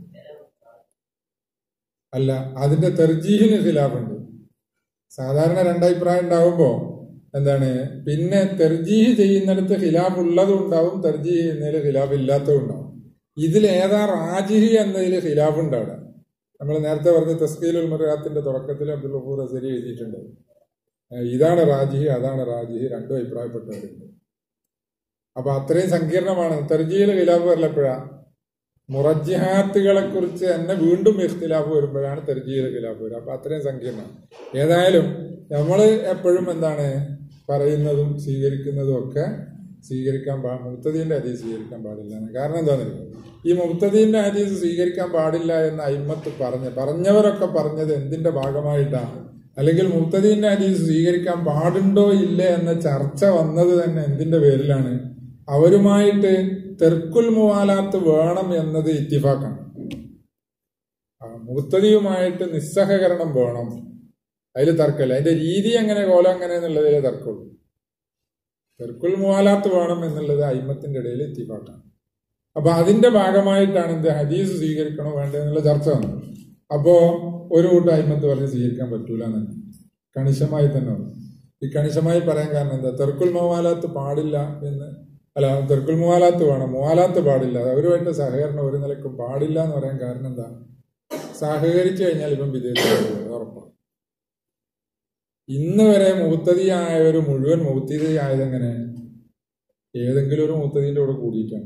Speaker 1: അല്ല അതിന്റെ തെർജീഹിന് ഖിലാഫുണ്ട് സാധാരണ രണ്ടഭിപ്രായം ഉണ്ടാവുമ്പോ എന്താണ് പിന്നെ തെർജീഹ് ചെയ്യുന്നിടത്ത് ഖിലാഫ് ഉള്ളതും ഉണ്ടാവും തെർജീഹ് ചെയ്യുന്നതിൽ ഖിലാഫ് ഇല്ലാത്തതും ഉണ്ടാവും ഇതിൽ ഏതാ റാജിഹി എന്നതിൽ ഖിലാഫ് ഉണ്ട് അവിടെ നമ്മൾ നേരത്തെ പറഞ്ഞ തസ്കീലുൽ മുറാത്തിന്റെ തുടക്കത്തിൽ അബ്ദുൽ ഗഫൂർ അസരി എഴുതിയിട്ടുണ്ട് ഏഹ് ഇതാണ് റാജിഹി അതാണ് റാജിഹി രണ്ടും അഭിപ്രായപ്പെട്ടവരുണ്ട് അപ്പൊ അത്രയും സങ്കീർണമാണ് തെർജീഹിൽ ഖിലാഫ് വരലപ്പോഴാ മുറജിഹാത്തുകളെ കുറിച്ച് തന്നെ വീണ്ടും ഇഖ്തിലാഫ് വരുമ്പോഴാണ് തെർജീഹിൽ ഖിലാഫ് വരിക അപ്പൊ അത്രയും സങ്കീർണമാണ് ഏതായാലും നമ്മൾ എപ്പോഴും എന്താണ് പറയുന്നതും സ്വീകരിക്കുന്നതും ഒക്കെ സ്വീകരിക്കാൻ പാ മുക്തദീന്റെ ഹദീസ് സ്വീകരിക്കാൻ പാടില്ല എന്ന്. കാരണം എന്താണെന്നറിയോ ഈ മുക്തദീന്റെ ഹദീസ് സ്വീകരിക്കാൻ പാടില്ല എന്ന് അയിമത്ത് പറഞ്ഞ് പറഞ്ഞവരൊക്കെ പറഞ്ഞത് എന്തിന്റെ ഭാഗമായിട്ടാണ് അല്ലെങ്കിൽ മുക്തദീന്റെ ഹദീസ് സ്വീകരിക്കാൻ പാടുണ്ടോ ഇല്ലേ എന്ന ചർച്ച വന്നത് തന്നെ എന്തിന്റെ പേരിലാണ് അവരുമായിട്ട് തെർക്കുൽ മുവാലാത്ത് വേണം എന്നത് ഇത്തിഫാക്കാണ് ആ, മുക്തദിയുമായിട്ട് നിസ്സഹകരണം വേണം അതിൽ തർക്കമില്ല അതിന്റെ രീതി എങ്ങനെ കോലം എങ്ങനെ എന്നുള്ളതിലെ തർക്കമുള്ളൂ തെർക്കുൽ മുവാലാത്ത് വേണം എന്നുള്ളത് അയിമത്തിന്റെ ഇടയിൽ ഇത്തിഫാക്കാണ് അപ്പൊ അതിന്റെ ഭാഗമായിട്ടാണ് എന്ത് ഹദീസ് സ്വീകരിക്കണോ വേണ്ടോ എന്നുള്ള ചർച്ച വന്നത് അപ്പോ ഒരു കൂട്ടം അയിമത്ത് പറഞ്ഞ് സ്വീകരിക്കാൻ പറ്റൂല എന്ന് കണിശമായി തന്നെ വന്നു ഈ കണിശമായി പറയാൻ കാരണം എന്താ തെർക്കുൽ മുവാലാത്ത് പാടില്ല എന്ന് അല്ല തെർക്കുൽ മുവാലാത്ത് വേണം മുവാലാത്ത് പാടില്ല അവരുമായിട്ട് സഹകരണം ഒരു നിലക്കും പാടില്ല എന്ന് പറയാൻ കാരണം എന്താ സഹകരിച്ചു കഴിഞ്ഞാൽ ഇപ്പം വിദേശത്ത് ഉറപ്പാണ് ഇന്ന് വരെ മൂത്തതിയായവർ മുഴുവൻ മൂത്തതിയായത് എങ്ങനെ ഏതെങ്കിലും ഒരു മൂത്തതിന്റെ കൂടെ കൂടിയിട്ടാണ്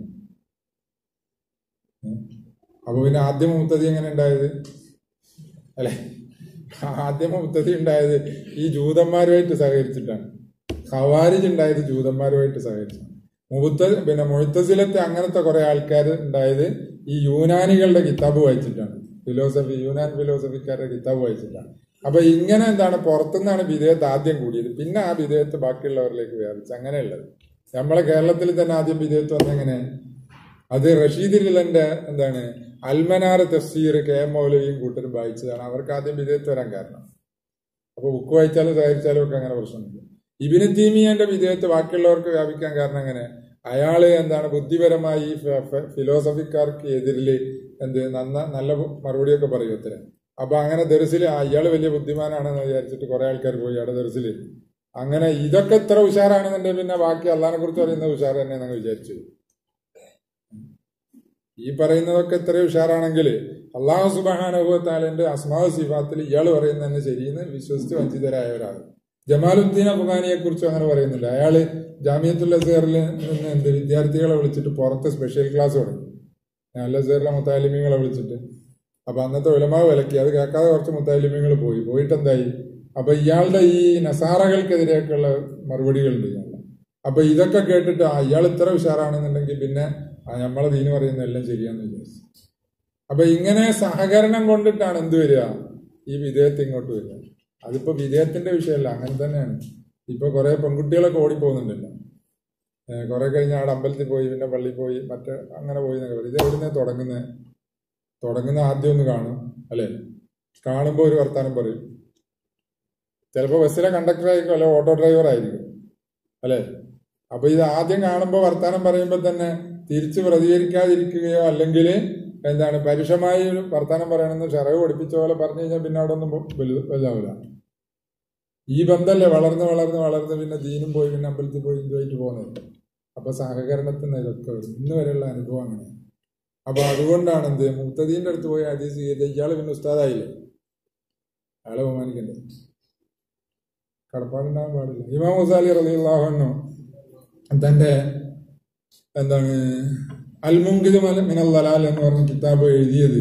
Speaker 1: ഉം. അപ്പൊ പിന്നെ ആദ്യം മൂത്തതി എങ്ങനെ ഉണ്ടായത് അല്ലെ ആദ്യം മൂത്തതി ഉണ്ടായത് ഈ ജൂതന്മാരുമായിട്ട് സഹകരിച്ചിട്ടാണ് ഖവാരിജ് ഉണ്ടായത് ജൂതന്മാരുമായിട്ട് സഹകരിച്ചാണ് മുഹത്ത പിന്നെ മുഴത്തസിലത്തെ അങ്ങനത്തെ കുറെ ആൾക്കാർ ഉണ്ടായത് ഈ യൂനാനികളുടെ കിതാബ് വായിച്ചിട്ടാണ് ഫിലോസഫി യൂനാൻ ഫിലോസഫിക്കാരുടെ കിതാബ് വായിച്ചിട്ടാണ് അപ്പൊ ഇങ്ങനെ എന്താണ് പുറത്തുനിന്നാണ് വിധേയത്ത് ആദ്യം കൂടിയത് പിന്നെ ആ വിധേയത്ത് ബാക്കിയുള്ളവരിലേക്ക് വ്യാപിച്ചു അങ്ങനെയുള്ളത് നമ്മളെ കേരളത്തിൽ തന്നെ ആദ്യം വിധേയത്ത് വന്നെങ്ങനെ അത് റഷീദ് ലിലന്റെ എന്താണ് അൽമനാർ തഫ്സീർ കെ എം മൗലവിയും കൂട്ടരും വായിച്ചതാണ് അവർക്ക് ആദ്യം വിധേയത്ത് വരാൻ കാരണം അപ്പൊ ബുക്ക് വായിച്ചാലും സഹകരിച്ചാലും ഒക്കെ അങ്ങനെ പ്രശ്നമില്ല ഇബിന് തീമിയന്റെ വിധേയത്ത് ബാക്കിയുള്ളവർക്ക് വ്യാപിക്കാൻ കാരണം എങ്ങനെ അയാള് എന്താണ് ബുദ്ധിപരമായി ഈ ഫ- ഫ- ഫിലോസഫിക്കാർക്ക് എതിരിൽ എന്ത് നന്ന നല്ല മറുപടിയൊക്കെ പറയും ഉത്തരം അപ്പൊ അങ്ങനെ ദർസിൽ അയാൾ വലിയ ബുദ്ധിമാനാണെന്ന് വിചാരിച്ചിട്ട് കുറെ ആൾക്കാർ പോയി അവിടെ ദർസിൽ അങ്ങനെ ഇതൊക്കെ ഇത്ര ഉഷാറാണെന്നുണ്ടെങ്കിൽ പിന്നെ ബാക്കി അള്ളഹാനെ കുറിച്ച് പറയുന്ന ഉഷാർ തന്നെ ഞങ്ങൾ വിചാരിച്ചു ഈ പറയുന്നതൊക്കെ ഇത്ര ഉഷാറാണെങ്കിൽ അള്ളാഹു സുബാനുഭവത്താലിന്റെ അസ്മാവ് സിഫാത്തിൽ ഇയാൾ പറയുന്നത് തന്നെ ശരിയെന്ന് വിശ്വസിച്ച് വഞ്ചിതരായ ഒരാൾ ജമാലുദ്ദീൻ അഫ്ഗാനിയെ കുറിച്ചും അങ്ങനെ പറയുന്നില്ല അയാള് ജാമിയത്തുൽ അസഹറിൽ നിന്ന് എന്ത് വിദ്യാർത്ഥികളെ വിളിച്ചിട്ട് പുറത്ത് സ്പെഷ്യൽ ക്ലാസ് തുടങ്ങി അൽ അസഹറിലെ മുത്താലിമ്യങ്ങളെ വിളിച്ചിട്ട് അപ്പൊ അന്നത്തെ ഉലമാവ് വിലക്കി അത് കേൾക്കാതെ കുറച്ച് മുത്താലിമ്യങ്ങൾ പോയി പോയിട്ട് എന്തായി അപ്പൊ ഇയാളുടെ ഈ നസാറകൾക്കെതിരെയൊക്കെയുള്ള മറുപടികളുണ്ട് ഇയാളുടെ അപ്പൊ ഇതൊക്കെ കേട്ടിട്ട് ആ ഇയാൾ ഇത്ര ഉഷാറാണെന്നുണ്ടെങ്കിൽ പിന്നെ ആ നമ്മളെ ദീന് പറയുന്ന എല്ലാം ശരിയാന്ന് വിചാരിച്ചു അപ്പൊ ഇങ്ങനെ സഹകരണം കൊണ്ടിട്ടാണ് എന്ത് വരിക ഈ വിധേയത്ത് ഇങ്ങോട്ട് വരിക അതിപ്പോ വിധേയത്തിന്റെ വിഷയമല്ല അങ്ങനെ തന്നെയാണ് ഇപ്പൊ കുറെ പെൺകുട്ടികളൊക്കെ ഓടിപ്പോകുന്നുണ്ടല്ലോ ഏഹ് കുറെ കഴിഞ്ഞ് അവിടെ അമ്പലത്തിൽ പോയി പിന്നെ പള്ളിയിൽ പോയി മറ്റേ അങ്ങനെ പോയി എന്നൊക്കെ പറയും ഇത് എവിടുന്ന് തുടങ്ങുന്നത് തുടങ്ങുന്ന ആദ്യം ഒന്ന് കാണും അല്ലെ കാണുമ്പോൾ ഒരു വർത്താനം പറയും ചിലപ്പോൾ ബസ്സിലെ കണ്ടക്ടർ ആയിരിക്കും അല്ലെ ഓട്ടോ ഡ്രൈവർ ആയിരിക്കും അല്ലെ അപ്പൊ ഇത് ആദ്യം കാണുമ്പോൾ വർത്താനം പറയുമ്പോൾ തന്നെ തിരിച്ച് പ്രതികരിക്കാതിരിക്കുകയോ അല്ലെങ്കിൽ എന്താണ് പരുഷമായി ഒരു വർത്താനം പറയണമെന്ന് ഷെറവ് പഠിപ്പിച്ച പോലെ പറഞ്ഞു കഴിഞ്ഞാൽ പിന്നെ അവിടെ ഒന്നും വലു വലുതാവില്ല ഈ ബന്ധമല്ലേ വളർന്ന് വളർന്ന് വളർന്ന് പിന്നെ ദീനും പോയി പിന്നെ അമ്പലത്തിൽ പോയി ഇതുമായിട്ട് പോകുന്നത് അപ്പൊ സഹകരണത്തിന് ഇതൊക്കെ വരും ഇന്ന് വരെയുള്ള അനുഭവം അങ്ങനെ അപ്പൊ അതുകൊണ്ടാണ് എന്ത് മുക്തദീന്റെ അടുത്ത് പോയി ഹദീസ് ചെയ്ത് ഇയാള് പിന്നെ ഉസ്താദായില്ലേ അയാളെ ബഹുമാനിക്കണ്ടേ കടപ്പാടുണ്ടാകാൻ പാടില്ല ഇമാം മുസാലി റലിയുള്ളാഹു തന്റെ എന്താണ് അൽമുങ്കിദ് മിനൽ ദലാൽ എന്ന് പറഞ്ഞ കിതാബ് എഴുതിയത്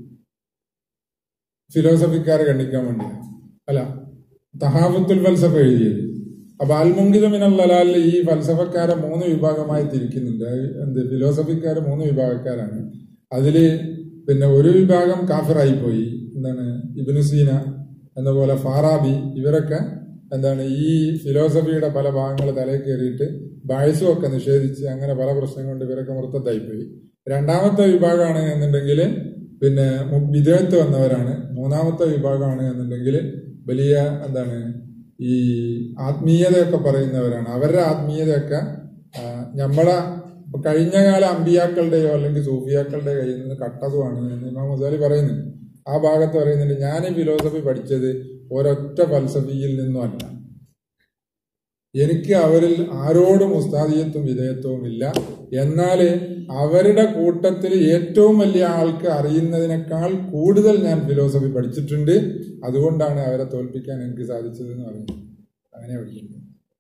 Speaker 1: ഫിലോസഫിക്കാരെ കണ്ടിക്കാൻ വേണ്ടിയാണ് അല്ല തഹാഫത്തുൽ ഫൽസഫ എഴുതിയത് അപ്പൊ അൽമുങ്കിദ് മിനൽ ദലാലിൽ ഈ ഫൽസഫക്കാരെ മൂന്ന് വിഭാഗമായി തിരിക്കുന്നുണ്ട് അത് എന്ത് ഫിലോസഫിക്കാര് മൂന്ന് വിഭാഗക്കാരാണ് അതില് പിന്നെ ഒരു വിഭാഗം കാഫിറായി പോയി എന്താണ് ഇബ്നു സീന എന്ന പോലെ ഫാറാബി ഇവരൊക്കെ എന്താണ് ഈ ഫിലോസഫിയുടെ പല ഭാഗങ്ങൾ തലയിൽ കയറിയിട്ട് ബാഴ്സും ഒക്കെ നിഷേധിച്ച് അങ്ങനെ പല പ്രശ്നം കൊണ്ട് ഇവരൊക്കെ മൃത്തത്തായിപ്പോയി രണ്ടാമത്തെ വിഭാഗമാണ് എന്നുണ്ടെങ്കിൽ പിന്നെ മു- വിദേഹത്ത് വന്നവരാണ് മൂന്നാമത്തെ വിഭാഗമാണ് എന്നുണ്ടെങ്കിൽ വലിയ എന്താണ് ഈ ആത്മീയതയൊക്കെ പറയുന്നവരാണ് അവരുടെ ആത്മീയതയൊക്കെ ആ, നമ്മളെ ഇപ്പൊ കഴിഞ്ഞ കാല അമ്പിയാക്കളുടെയോ അല്ലെങ്കിൽ സൂഫിയാക്കളുടെ കയ്യിൽ നിന്ന് കട്ടതുമാണ് എന്ന് ഇമാം മുസാലി പറയുന്നുണ്ട് ആ ഭാഗത്ത് പറയുന്നുണ്ട് ഞാൻ ഈ ഫിലോസഫി പഠിച്ചത് ഒരൊറ്റ ഫൽസഫിയിൽ നിന്നും അല്ല എനിക്ക് അവരിൽ ആരോടും ഉസ്താദിയത്വം വിധേയത്വവും ഇല്ല എന്നാൽ അവരുടെ കൂട്ടത്തിൽ ഏറ്റവും വലിയ ആൾക്ക് അറിയുന്നതിനേക്കാൾ കൂടുതൽ ഞാൻ ഫിലോസഫി പഠിച്ചിട്ടുണ്ട് അതുകൊണ്ടാണ് അവരെ തോൽപ്പിക്കാൻ എനിക്ക് സാധിച്ചത് എന്ന് പറയുന്നത് അങ്ങനെ പഠിക്കുന്നത്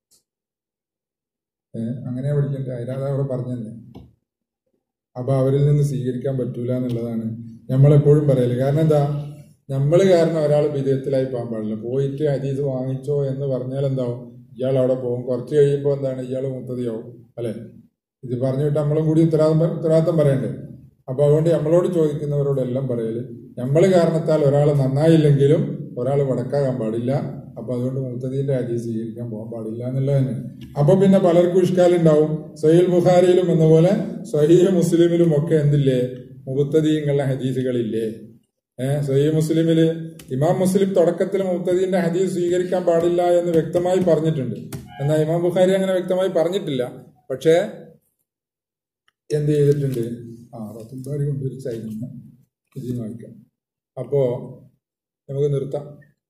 Speaker 1: ഏഹ് അങ്ങനെ പഠിക്കണ്ടേ അതിനാണ് അവിടെ പറഞ്ഞതന്നെ അപ്പൊ അവരിൽ നിന്ന് സ്വീകരിക്കാൻ പറ്റൂല എന്നുള്ളതാണ് നമ്മളെപ്പോഴും പറയല് കാരണം എന്താ നമ്മൾ കാരണം ഒരാൾ വിധേയത്തിലായി പോകാൻ പാടില്ല പോയിട്ട് ഹദീസ് വാങ്ങിച്ചോ എന്ന് പറഞ്ഞാൽ എന്താവും ഇയാൾ അവിടെ പോകും കുറച്ച് കഴിയുമ്പോൾ എന്താണ് ഇയാൾ മുത്തതിയാവും അല്ലെ ഇത് പറഞ്ഞു വിട്ട് നമ്മളും കൂടി ഉത്തരവാദിത്തം ഉത്തരവാദിത്തം പറയണ്ടേ അപ്പൊ അതുകൊണ്ട് നമ്മളോട് ചോദിക്കുന്നവരോടെല്ലാം പറയല് നമ്മൾ കാരണത്താൽ ഒരാൾ നന്നായില്ലെങ്കിലും ഒരാൾ വടക്കാകാൻ പാടില്ല അപ്പൊ അതുകൊണ്ട് മുത്തദീന്റെ ഹദീസ് സ്വീകരിക്കാൻ പോകാൻ പാടില്ല എന്നുള്ളത് തന്നെ അപ്പൊ പിന്നെ പലർക്കും ഇഷ്കാലുണ്ടാവും സഹീൽ ബുഖാരിയിലും എന്നപോലെ സഹീഹ് മുസ്ലിമിലും ഒക്കെ എന്തില്ലേ മുത്തദീങ്ങളുടെ ഹദീസുകളില്ലേ ഏഹ് സഹീഹ് മുസ്ലിമില് ഇമാം മുസ്ലിം തുടക്കത്തിൽ മുത്തദീന്റെ ഹദീസ് സ്വീകരിക്കാൻ പാടില്ല എന്ന് വ്യക്തമായി പറഞ്ഞിട്ടുണ്ട് എന്നാൽ ഇമാം ബുഖാരി അങ്ങനെ വ്യക്തമായി പറഞ്ഞിട്ടില്ല പക്ഷേ എന്ത് ചെയ്തിട്ടുണ്ട് ആ റത്തുംബാരി കൊണ്ടൊരു ചൈന ഇത് വായിക്കാം അപ്പോ നമുക്ക് നിർത്താം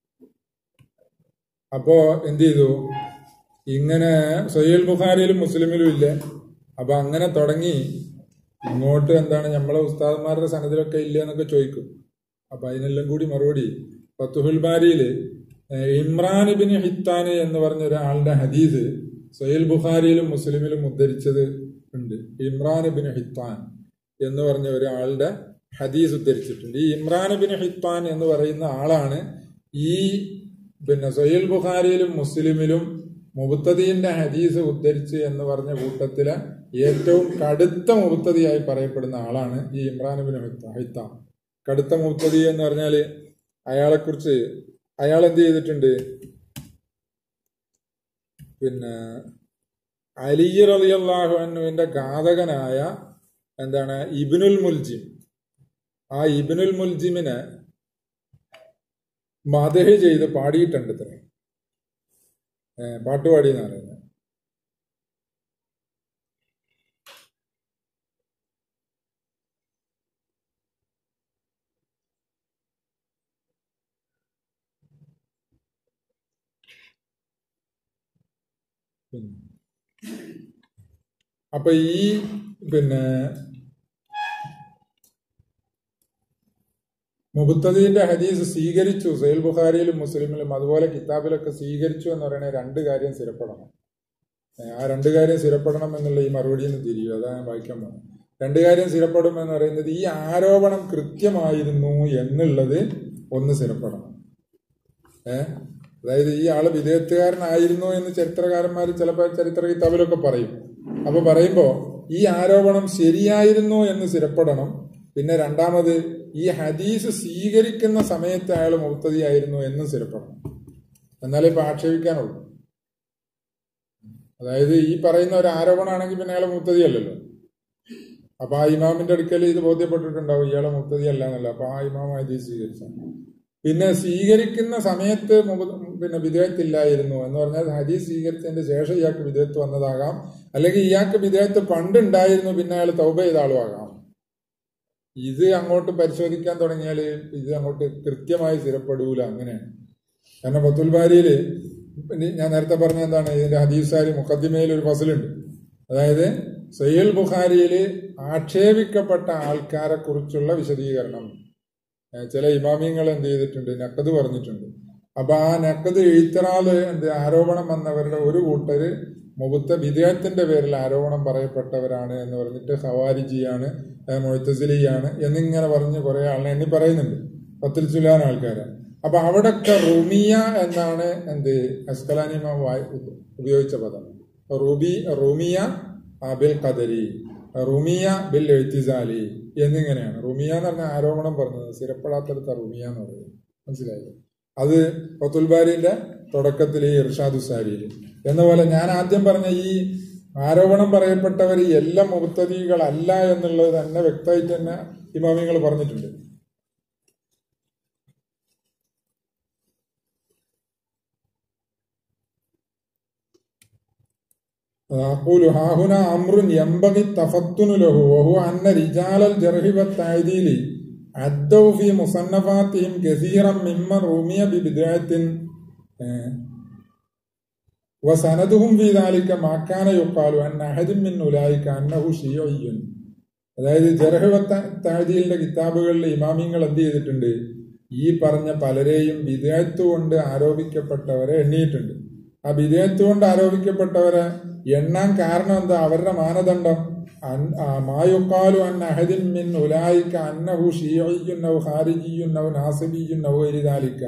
Speaker 1: അപ്പോ എന്ത് ചെയ്തു ഇങ്ങനെ സൊയ്യൽ ബുഖാരിയിലും മുസ്ലിമിലും ഇല്ലേ അപ്പൊ അങ്ങനെ തുടങ്ങി ഇങ്ങോട്ട് എന്താണ് നമ്മളെ ഉസ്താദന്മാരുടെ സനദിലൊക്കെ ഇല്ല എന്നൊക്കെ ചോദിക്കും അപ്പൊ അതിനെല്ലാം കൂടി മറുപടി ഫത്തുഹുൽ ബാരിയില് ഏഹ്, ഇമ്രാൻ ബിൻ ഹിത്താന് എന്ന് പറഞ്ഞ ഒരാളുടെ ഹദീസ് സൊയ്യൽ ബുഖാരിയിലും മുസ്ലിമിലും ഉദ്ധരിച്ചത് ഉണ്ട് ഇമ്രാൻ ബിൻ ഹിത്താൻ എന്ന് പറഞ്ഞ ഒരാളുടെ ഹദീസ് ഉദ്ധരിച്ചിട്ടുണ്ട് ഈ ഇമ്രാൻ ബിൻ ഹിത്താൻ എന്ന് പറയുന്ന ആളാണ് ഈ പിന്നെ സൊയ്യൽ ബുഖാരിയിലും മുസ്ലിമിലും മുബത്തദീന്റെ ഹദീസ് ഉദ്ധരിച്ച് എന്ന് പറഞ്ഞ കൂട്ടത്തിലെ ഏറ്റവും കടുത്ത മുബത്തതിയായി പറയപ്പെടുന്ന ആളാണ് ഈ ഇമ്രാൻ ബിൻ ഹിത്താൻ കടുത്ത മുബത്തതി എന്ന് പറഞ്ഞാല് അയാളെക്കുറിച്ച് അയാൾ എന്ത് ചെയ്തിട്ടുണ്ട് പിന്നെ അലി റളിയല്ലാഹു അൻഹുവിന്റെ ഘാതകനായ എന്താണ് ഇബ്നുൽ മുൽജിം ആ ഇബ്നുൽ മുൽജിമിനെ മദഹ് ചെയ്ത് പാടിയിട്ടുണ്ട് ഇത്ര പാട്ടുപാടി എന്ന് പറയുന്നത് പിന്നെ അപ്പൊ ഈ പിന്നെ മുബത്തദീന്റെ ഹദീസ് സ്വീകരിച്ചു സൈൽ ബുഖാരിയിലും മുസ്ലിമിലും അതുപോലെ കിതാബിലൊക്കെ സ്വീകരിച്ചു എന്ന് പറയുന്ന രണ്ട് കാര്യം സ്ഥിരപ്പെടണം ഏ, ആ രണ്ട് കാര്യം സ്ഥിരപ്പെടണം എന്നുള്ള ഈ മറുപടിയിൽ നിന്ന് തിരിയും അതാണ് ഞാൻ വായിക്കാൻ പോകുന്നത് രണ്ട് കാര്യം സ്ഥിരപ്പെടും എന്ന് പറയുന്നത് ഈ ആരോപണം കൃത്യമായിരുന്നു എന്നുള്ളത് ഒന്ന് സ്ഥിരപ്പെടണം ഏഹ് അതായത് ഈ ആള് വിദേഹത്തുകാരനായിരുന്നു എന്ന് ചരിത്രകാരന്മാർ ചിലപ്പോൾ ചരിത്ര കിതാബിലൊക്കെ പറയും അപ്പൊ പറയുമ്പോ ഈ ആരോപണം ശരിയായിരുന്നു എന്ന് സ്ഥിരപ്പെടണം പിന്നെ രണ്ടാമത് ഈ ഹദീസ് സ്വീകരിക്കുന്ന സമയത്ത് അയാൾ മുക്തതിയായിരുന്നു എന്നും സ്ഥിരപ്പെടണം എന്നാലേ ഇപ്പൊ ആക്ഷേപിക്കാനുള്ളൂ അതായത് ഈ പറയുന്ന ഒരു ആരോപണമാണെങ്കിൽ പിന്നെ അയാൾ മുക്തതിയല്ലല്ലോ അപ്പൊ ആ ഇമാമിന്റെ അടുക്കൽ ഇത് ബോധ്യപ്പെട്ടിട്ടുണ്ടാവും ഇയാളെ മുക്തതിയല്ല എന്നല്ല അപ്പൊ ആ ഇമാം ഹദീസ് സ്വീകരിച്ചു പിന്നെ സ്വീകരിക്കുന്ന സമയത്ത് മുമ്പ് പിന്നെ വിധേയത്തില്ലായിരുന്നു എന്ന് പറഞ്ഞാൽ ഹദീസ് സ്വീകരിച്ചതിന്റെ ശേഷം ഇയാൾക്ക് വിധേയത്ത് വന്നതാകാം അല്ലെങ്കിൽ ഇയാൾക്ക് വിധേയത്ത് പണ്ടുണ്ടായിരുന്നു പിന്നെ അയാൾ തൗബ ചെയ്ത ആളുമാകാം ഇത് അങ്ങോട്ട് പരിശോധിക്കാൻ തുടങ്ങിയാൽ ഇത് അങ്ങോട്ട് കൃത്യമായി സ്ഥിരപ്പെടൂല അങ്ങനെയാണ് കാരണം ഫത്തുൽ ബാരിയില് ഇനി ഞാൻ നേരത്തെ പറഞ്ഞ എന്താണ് ഇതിന്റെ ഹദീസാരി മുഖദ്ദിമയിൽ ഒരു ഫസലുണ്ട് അതായത് സയ്യൽ ബുഖാരിയിൽ ആക്ഷേപിക്കപ്പെട്ട ആൾക്കാരെ കുറിച്ചുള്ള വിശദീകരണം ഏഹ് ചില ഇമാമിയങ്ങൾ എന്ത് ചെയ്തിട്ടുണ്ട് നക്കത് പറഞ്ഞിട്ടുണ്ട് അപ്പൊ ആ നക്കത് എഴുത്തറാല് എന്ത് ആരോപണം വന്നവരുടെ ഒരു കൂട്ടര് മുഖത്ത വിദേഹത്തിന്റെ പേരിൽ ആരോപണം പറയപ്പെട്ടവരാണ് എന്ന് പറഞ്ഞിട്ട് ഹവാരിജിയാണ് മൊയ്ത്തസിലിയാണ് എന്നിങ്ങനെ പറഞ്ഞ് കുറെ ആളിനെ എണ്ണി പറയുന്നുണ്ട് പത്തിൽ ചുലാൻ ആൾക്കാരെ അപ്പൊ അവിടൊക്കെ റുമിയ എന്നാണ് എന്ത് അസ്കലാനിമ ഉപയോഗിച്ച പദം റുബി റുമിയ ബിൽ ഖദരി റുമിയ ബിൽ എഴുത്തിസാലി എന്നിങ്ങനെയാണ് റുമിയ എന്ന് പറഞ്ഞ ആരോപണം പറഞ്ഞത് സ്ഥിരപ്പെടാത്തടുത്ത റുമിയ എന്ന് പറയുന്നത് മനസ്സിലായത് അത് ഫത്തുൽബാരിന്റെ തുടക്കത്തിൽ ഈ ഇർഷാദു സാരിയിൽ എന്ന പോലെ ഞാൻ ആദ്യം പറഞ്ഞ ഈ ആരോപണം പറയപ്പെട്ടവർ എല്ലാം മുക്തതികളല്ല എന്നുള്ളത് തന്നെ വ്യക്തമായിട്ട് തന്നെ ഇമാമിങ്ങൾ പറഞ്ഞിട്ടുണ്ട് أقول ها هنا أمر ينبغي التفطن له وهو أن رجال الجرح والتعديل عدوا في مصنفاتهم كثيرا ممن رمي ببدعة آه، وسندهم في ذلك ما كان يقال أن أحد من أولئك أنه شيعي അതായത് ജർഹവ താജീലിന്റെ കിതാബുകളിൽ ഇമാമിങ്ങൾ എന്ത് ചെയ്തിട്ടുണ്ട് ഈ പറഞ്ഞ പലരെയും വിദേഹത്ത് കൊണ്ട് ആരോപിക്കപ്പെട്ടവരെ എണ്ണിയിട്ടുണ്ട് ആ വിദേഹത്ത് കൊണ്ട് ആരോപിക്കപ്പെട്ടവരെ എണ്ണാൻ കാരണം എന്താ അവരുടെ മാനദണ്ഡം അൻ- ആ മായുക്കാലു അൻ അഹദിൻ മിൻ ഉലായിക്ക അന്നഹു ഷിയയ്യുന്നവു ഹാരിജിയുന്നവു നാസിബിയുന്നവു എരിതാലിക്ക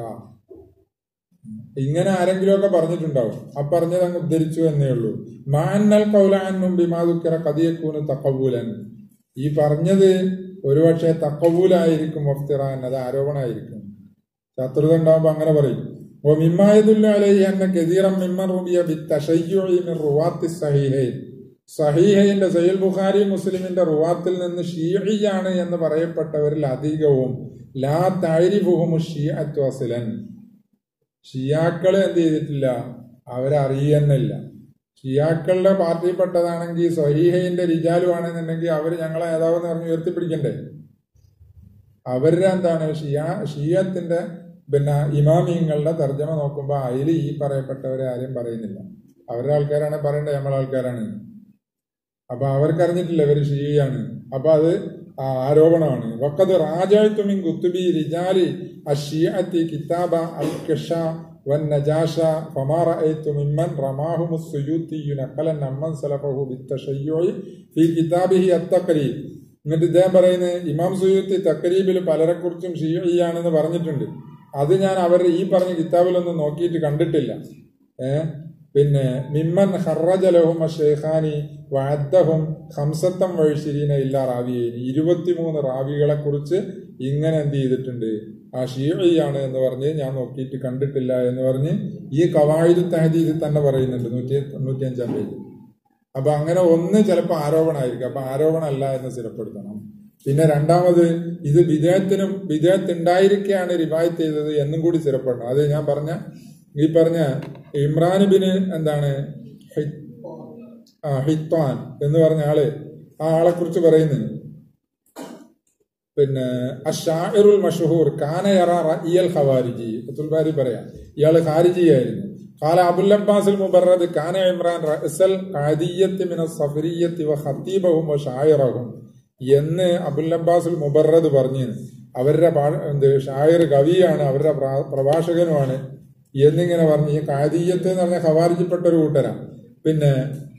Speaker 1: ഇങ്ങനെ ആരെങ്കിലുമൊക്കെ പറഞ്ഞിട്ടുണ്ടാവും ആ പറഞ്ഞത് അങ്ങ് ഉദ്ധരിച്ചു എന്നേ ഉള്ളൂ മാന്നൽ കൗലാനും ബിമാതുക്കറ കതിയക്കൂന് തക്കബൂലൻ ഈ പറഞ്ഞത് ഒരുപക്ഷെ തക്കബൂലായിരിക്കും വഫ്തിറാൻ അത് ആരോപണമായിരിക്കും ശത്രുത ഉണ്ടാവുമ്പോ അങ്ങനെ പറയും ഓ മിമ്മായതുല്ല അലൈഹി അന്ന കെതീറം മിമ്മ റൂബിയ ബി തശയ്യുഇ മിൻ റുവാത്തി സഹീഹൈൻ സഹീഹൈന്റെ സഹീൽ ബുഖാരി മുസ്ലിമിന്റെ റുവാത്തിൽ നിന്ന് ഷീഇയാണ് എന്ന് പറയപ്പെട്ടവരിൽ അധികവും ലാ താരിഫുഹുമു ഷിയഅത്തു അസ്ലൻ ഷിയാക്കള് എന്ത് ചെയ്തിട്ടില്ല അവരറിയുന്നില്ല ഷിയാക്കളുടെ പാർട്ടിയിൽപ്പെട്ടതാണെങ്കിൽ സ്വഹീഹയിന്റെ റിജാലു ആണെന്നുണ്ടെങ്കിൽ അവർ ഞങ്ങളെ നേതാവെന്ന് പറഞ്ഞ് ഉയർത്തിപ്പിടിക്കണ്ടേ അവരുടെ എന്താണ് ഷിയാ ഷിയത്തിന്റെ പിന്നെ ഇമാമിയങ്ങളുടെ തർജ്ജമ നോക്കുമ്പോൾ അതിൽ ഈ പറയപ്പെട്ടവരെ ആരും പറയുന്നില്ല അവരുടെ ആൾക്കാരാണ് പറയേണ്ടത് നമ്മളെ ആൾക്കാരാണ് അപ്പൊ അവർക്കറിഞ്ഞിട്ടില്ല ഇവര് ഷിയാണ് അപ്പൊ അത് ആ ആരോപണമാണ് വക്കത് റാജാഴ്ത്തുമിൻ കുത്തുബി റിജാലി അഷിയത്തി കിതാബ അൽ കിഷ വൻ നജാഷ ഫമാ റഅയ്തു മിമ്മൻ റമാഹുമു സുയൂത്തി നഖലൻ അമ്മൻ സലഫഹു ബിത്തശയ്യുഇ ഫീ കിതാബിഹി അത്തഖരീബ് എന്നിട്ട് ഇദ്ദേഹം പറയുന്നത് ഇമാം സുയൂത്തി തക്കരീബിൽ പലരെക്കുറിച്ചും ഷിയാണെന്ന് പറഞ്ഞിട്ടുണ്ട് അത് ഞാൻ അവരുടെ ഈ പറഞ്ഞ കിതാബിലൊന്നും നോക്കിയിട്ട് കണ്ടിട്ടില്ല ഏഹ് പിന്നെ മിമ്മൻ ഹറജലഹും ഷെയ്ഖാനി വാദ്ദഹും ഹംസത്തം വഴിശിരീന ഇല്ല റാവിയേനി ഇരുപത്തിമൂന്ന് റാവികളെ കുറിച്ച് ഇങ്ങനെ എന്ത് ചെയ്തിട്ടുണ്ട് ആ ഷീയാണ് എന്ന് പറഞ്ഞ് ഞാൻ നോക്കിയിട്ട് കണ്ടിട്ടില്ല എന്ന് പറഞ്ഞ് ഈ കവായിദ് തഹദീദിൽ തന്നെ പറയുന്നുണ്ട് നൂറ്റി തൊണ്ണൂറ്റി അഞ്ചാം പേജ് അപ്പൊ അങ്ങനെ ഒന്ന് ചിലപ്പോൾ ആരോപണമായിരിക്കും അപ്പൊ ആരോപണമല്ല എന്ന് സ്ഥിരപ്പെടുത്തണം പിന്നെ രണ്ടാമത് ഇത് വിദേഹത്തിനും വിദേഹത്ത് ഉണ്ടായിരിക്കെയാണ് റിവായത്ത് ചെയ്തത് എന്നും കൂടി സ്ഥിരപ്പെടണം അത് ഞാൻ പറഞ്ഞ ഈ പറഞ്ഞ ഇമ്രാൻ ബിന് എന്താണ് ഹി- ആ ഹിത്വാൻ എന്ന് പറഞ്ഞ ആള് ആ ആളെ കുറിച്ച് പറയുന്നത് പിന്നെ അഷാഇറുൽ മഷഹൂർ കാനയറ റഇയൽ ഖവാരിജി ഫത്തുൽ ബാരി പറയാം ഇയാള് ഖാരിജിയായിരുന്നു قال أبو العباس المبرد كان عمران رأس القادية من الصفرية وخطيبهم وشاعرهم എന്ന് അബുൽ അബ്ബാസുൽ മുബറദ് പറഞ്ഞു അവരുടെ പാ- എന്ത് ഷായർ കവിയാണ് അവരുടെ പ്രാ- പ്രഭാഷകനുമാണ് എന്നിങ്ങനെ പറഞ്ഞു ഈ കാദീയത്ത് എന്ന് പറഞ്ഞ ഖവാരിജിപ്പെട്ട ഒരു കൂട്ടരാണ് പിന്നെ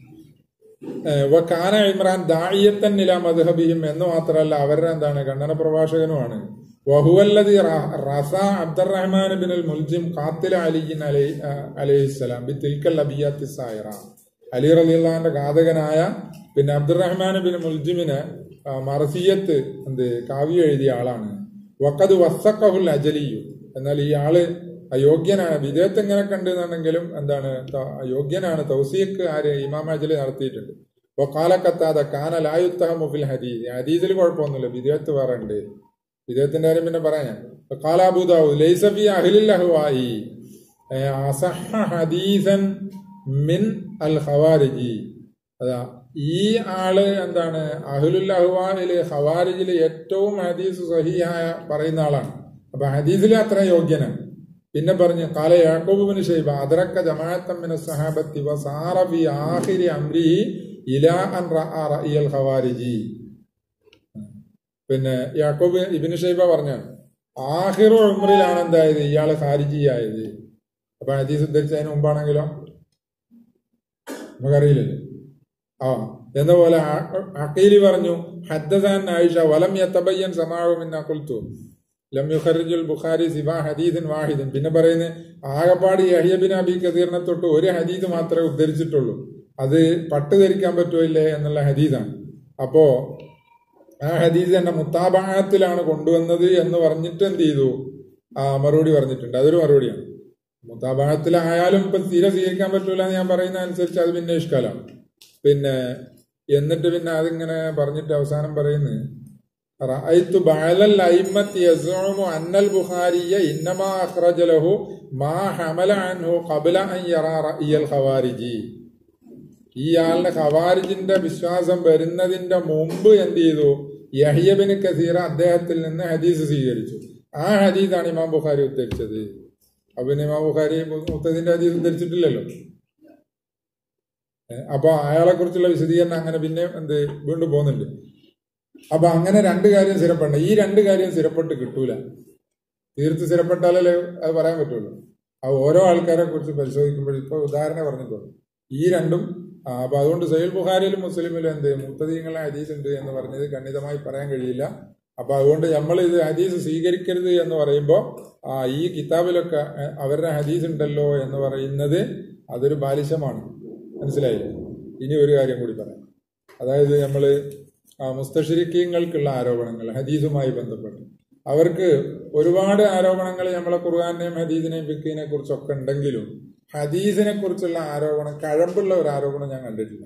Speaker 1: ഏഹ്, വക്കാന ഇമ്രാൻ ദായിയത്തൻ നില മദ്ഹബിയും എന്ന് മാത്രമല്ല അവരുടെ എന്താണ് ഖണ്ഡന പ്രഭാഷകനുമാണ് വഹുവല്ലതി റസ അബ്ദുറഹ്മാൻ ബിൻ അൽ മുൽജിം ഖാത്തില അലിയിൻ അലൈഹിസ്സലാം ബി തിൽക്കൽ അബിയാത്തി സായിറ അലി റലിയുള്ളാന്റെ ഘാതകനായ പിന്നെ അബ്ദുറഹ്മാൻ ബിൻ മുൽജിമിന് ആ, മറസിയത്ത് എന്ത് കാവ്യം എഴുതിയ ആളാണ് വക്കത് വസക്കഹുൽ അജലിയു എന്നാൽ ഈ ആള് അയോഗ്യനാണ് വിദേഹത്ത് ഇങ്ങനെ കണ്ടെന്നുണ്ടെങ്കിലും എന്താണ് ത- അയോഗ്യനാണ് തൗസീഖ് ആര് ഇമാം അജലി നടത്തിയിട്ടുണ്ട് വക്കാലക്കത്താതെ കാന ലായുത്തഹമു ഫിൽ ഹദീസ് ഹദീസിൽ കുഴപ്പമൊന്നുമില്ല വിദേഹത്ത് വേറെ ഉണ്ട് വിദേഹത്തിന്റെ കാര്യം പിന്നെ പറയാം കാലാബുദാവു ലൈസഫി അഹ്ലിൽ അഹ്വായി ഏ, അസഹ ഹദീസൻ മിൻ അൽ ഖവാരിജി അതാ ഈ ആള് എന്താണ് അഹ്ലുൽ അഹ്വായില് ഖവാരിജില് ഏറ്റവും ഹദീസ് സഹിയായ പറയുന്ന ആളാണ് അപ്പൊ ഹദീസിൽ അത്ര യോഗ്യനാണ് പിന്നെ പറഞ്ഞു കാല യാക്കൂബിന് ഷൈബ അതിറക്ക ജമാഅത്തമ്മിന സഹാബത്തി വസാറ ഫി ആഖിരി അംരിഹി ഇലാ അൻ റഅ റഅയൽ ഖവാരിജി പിന്നെ യാക്കൂബ് ഇബിന് ഷൈബ പറഞ്ഞാണ് ആഹിറു ഉമ്രിലാണ് എന്തായത് ഇയാള് ഖാരിജിയായത് അപ്പൊ ഹദീസ് ഉദ്ധരിച്ചതിന് മുമ്പാണെങ്കിലോ നമുക്കറിയില്ലല്ലോ ആ എന്ന പോലെ അക്കീലി പറഞ്ഞു ഹദ്ദസാൻ ആയിഷ വലം യത്തബയ്യൻ സമാവുമിന്ന കുൽത്തു ലം യുഖറിജുൽ ബുഖാരി സിബ ഹദീദിൻ വാഹിദിൻ പിന്നെ പറയുന്നത് ആകപ്പാട് യഹിയ ബിൻ അബി കദീറിനെ തൊട്ട് ഒരു ഹദീദ് മാത്രമേ ഉദ്ധരിച്ചിട്ടുള്ളൂ അത് പട്ട് ധരിക്കാൻ പറ്റുമോ ഇല്ലേ എന്നുള്ള ഹദീദാണ് അപ്പോ ആ ഹദീസ് എന്റെ മുത്താബാഹത്തിലാണ് കൊണ്ടുവന്നത് എന്ന് പറഞ്ഞിട്ട് എന്ത് ചെയ്തു ആ മറുപടി പറഞ്ഞിട്ടുണ്ട് അതൊരു മറുപടിയാണ് മുത്താബാഹത്തിലായാലും ഇപ്പൊ തീരെ സ്വീകരിക്കാൻ പറ്റൂല എന്ന് ഞാൻ പറയുന്ന അനുസരിച്ച് അത് പിന്നെ ഇഷ്കാലാണ് പിന്നെ എന്നിട്ട് പിന്നെ അതിങ്ങനെ പറഞ്ഞിട്ട് അവസാനം പറയുന്നത് റഅയ്തു ബഅലൽ അയിമ്മത്തി യസ്ഉമു അന്നൽ ബുഖാരിയ ഇന്നമാ അഖ്റജ ലഹു മാ ഹമല അൻഹു ഖബ്ല അൻ യറാ റഅയൽ ഖവാരിജി ഈ ആളിന് ഖവാരിജിന്റെ വിശ്വാസം വരുന്നതിന്റെ മുമ്പ് എന്ത് ചെയ്തു യഹിയബിന് കസീറ അദ്ദേഹത്തിൽ നിന്ന് ഹദീസ് സ്വീകരിച്ചു ആ ഹദീസാണ് ഇമാം ബുഖാരി ഉദ്ധരിച്ചത് അപ്പൊ പിന്നെ ഇമാം ബുഖാരി മുത്തതിന്റെ ഹദീസ് ഉദ്ധരിച്ചിട്ടില്ലല്ലോ ഏ, അപ്പൊ അയാളെ കുറിച്ചുള്ള വിശദീകരണം അങ്ങനെ പിന്നെ എന്ത് വീണ്ടും പോകുന്നുണ്ട് അപ്പൊ അങ്ങനെ രണ്ട് കാര്യം സ്ഥിരപ്പെടണം ഈ രണ്ട് കാര്യം സ്ഥിരപ്പെട്ട് കിട്ടൂല തീർത്ത് സ്ഥിരപ്പെട്ടാലല്ലേ അത് പറയാൻ പറ്റുള്ളൂ ആ ഓരോ ആൾക്കാരെ കുറിച്ച് പരിശോധിക്കുമ്പോൾ ഇപ്പൊ ഉദാഹരണം പറഞ്ഞിട്ടുള്ളൂ ഈ രണ്ടും ആ, അപ്പൊ അതുകൊണ്ട് സൈൽ ബുഖാരിയിലും മുസ്ലിമിലും എന്ത് മുത്തദീങ്ങളെ ഹദീസ് ഉണ്ട് എന്ന് പറഞ്ഞത് ഖണ്ഡിതമായി പറയാൻ കഴിയില്ല അപ്പൊ അതുകൊണ്ട് നമ്മൾ ഇത് ഹദീസ് സ്വീകരിക്കരുത് എന്ന് പറയുമ്പോൾ ആ ഈ കിതാബിലൊക്കെ ഏ, അവരുടെ ഹദീസ് ഉണ്ടല്ലോ എന്ന് പറയുന്നത് അതൊരു ബാലിശമാണ് മനസ്സിലായില്ലേ ഇനി ഒരു കാര്യം കൂടി പറയാം അതായത് നമ്മൾ മുസ്തഷിരിക്കീങ്ങൾക്കുള്ള ആരോപണങ്ങൾ ഹദീസുമായി ബന്ധപ്പെട്ട് അവർക്ക് ഒരുപാട് ആരോപണങ്ങൾ നമ്മളെ ഖുർആാനെയും ഹദീസിനെയും ഫിക്കിനെ കുറിച്ചൊക്കെ ഉണ്ടെങ്കിലും ഹദീസിനെ കുറിച്ചുള്ള ആരോപണം കഴമ്പുള്ള ഒരു ആരോപണം ഞാൻ കണ്ടിട്ടില്ല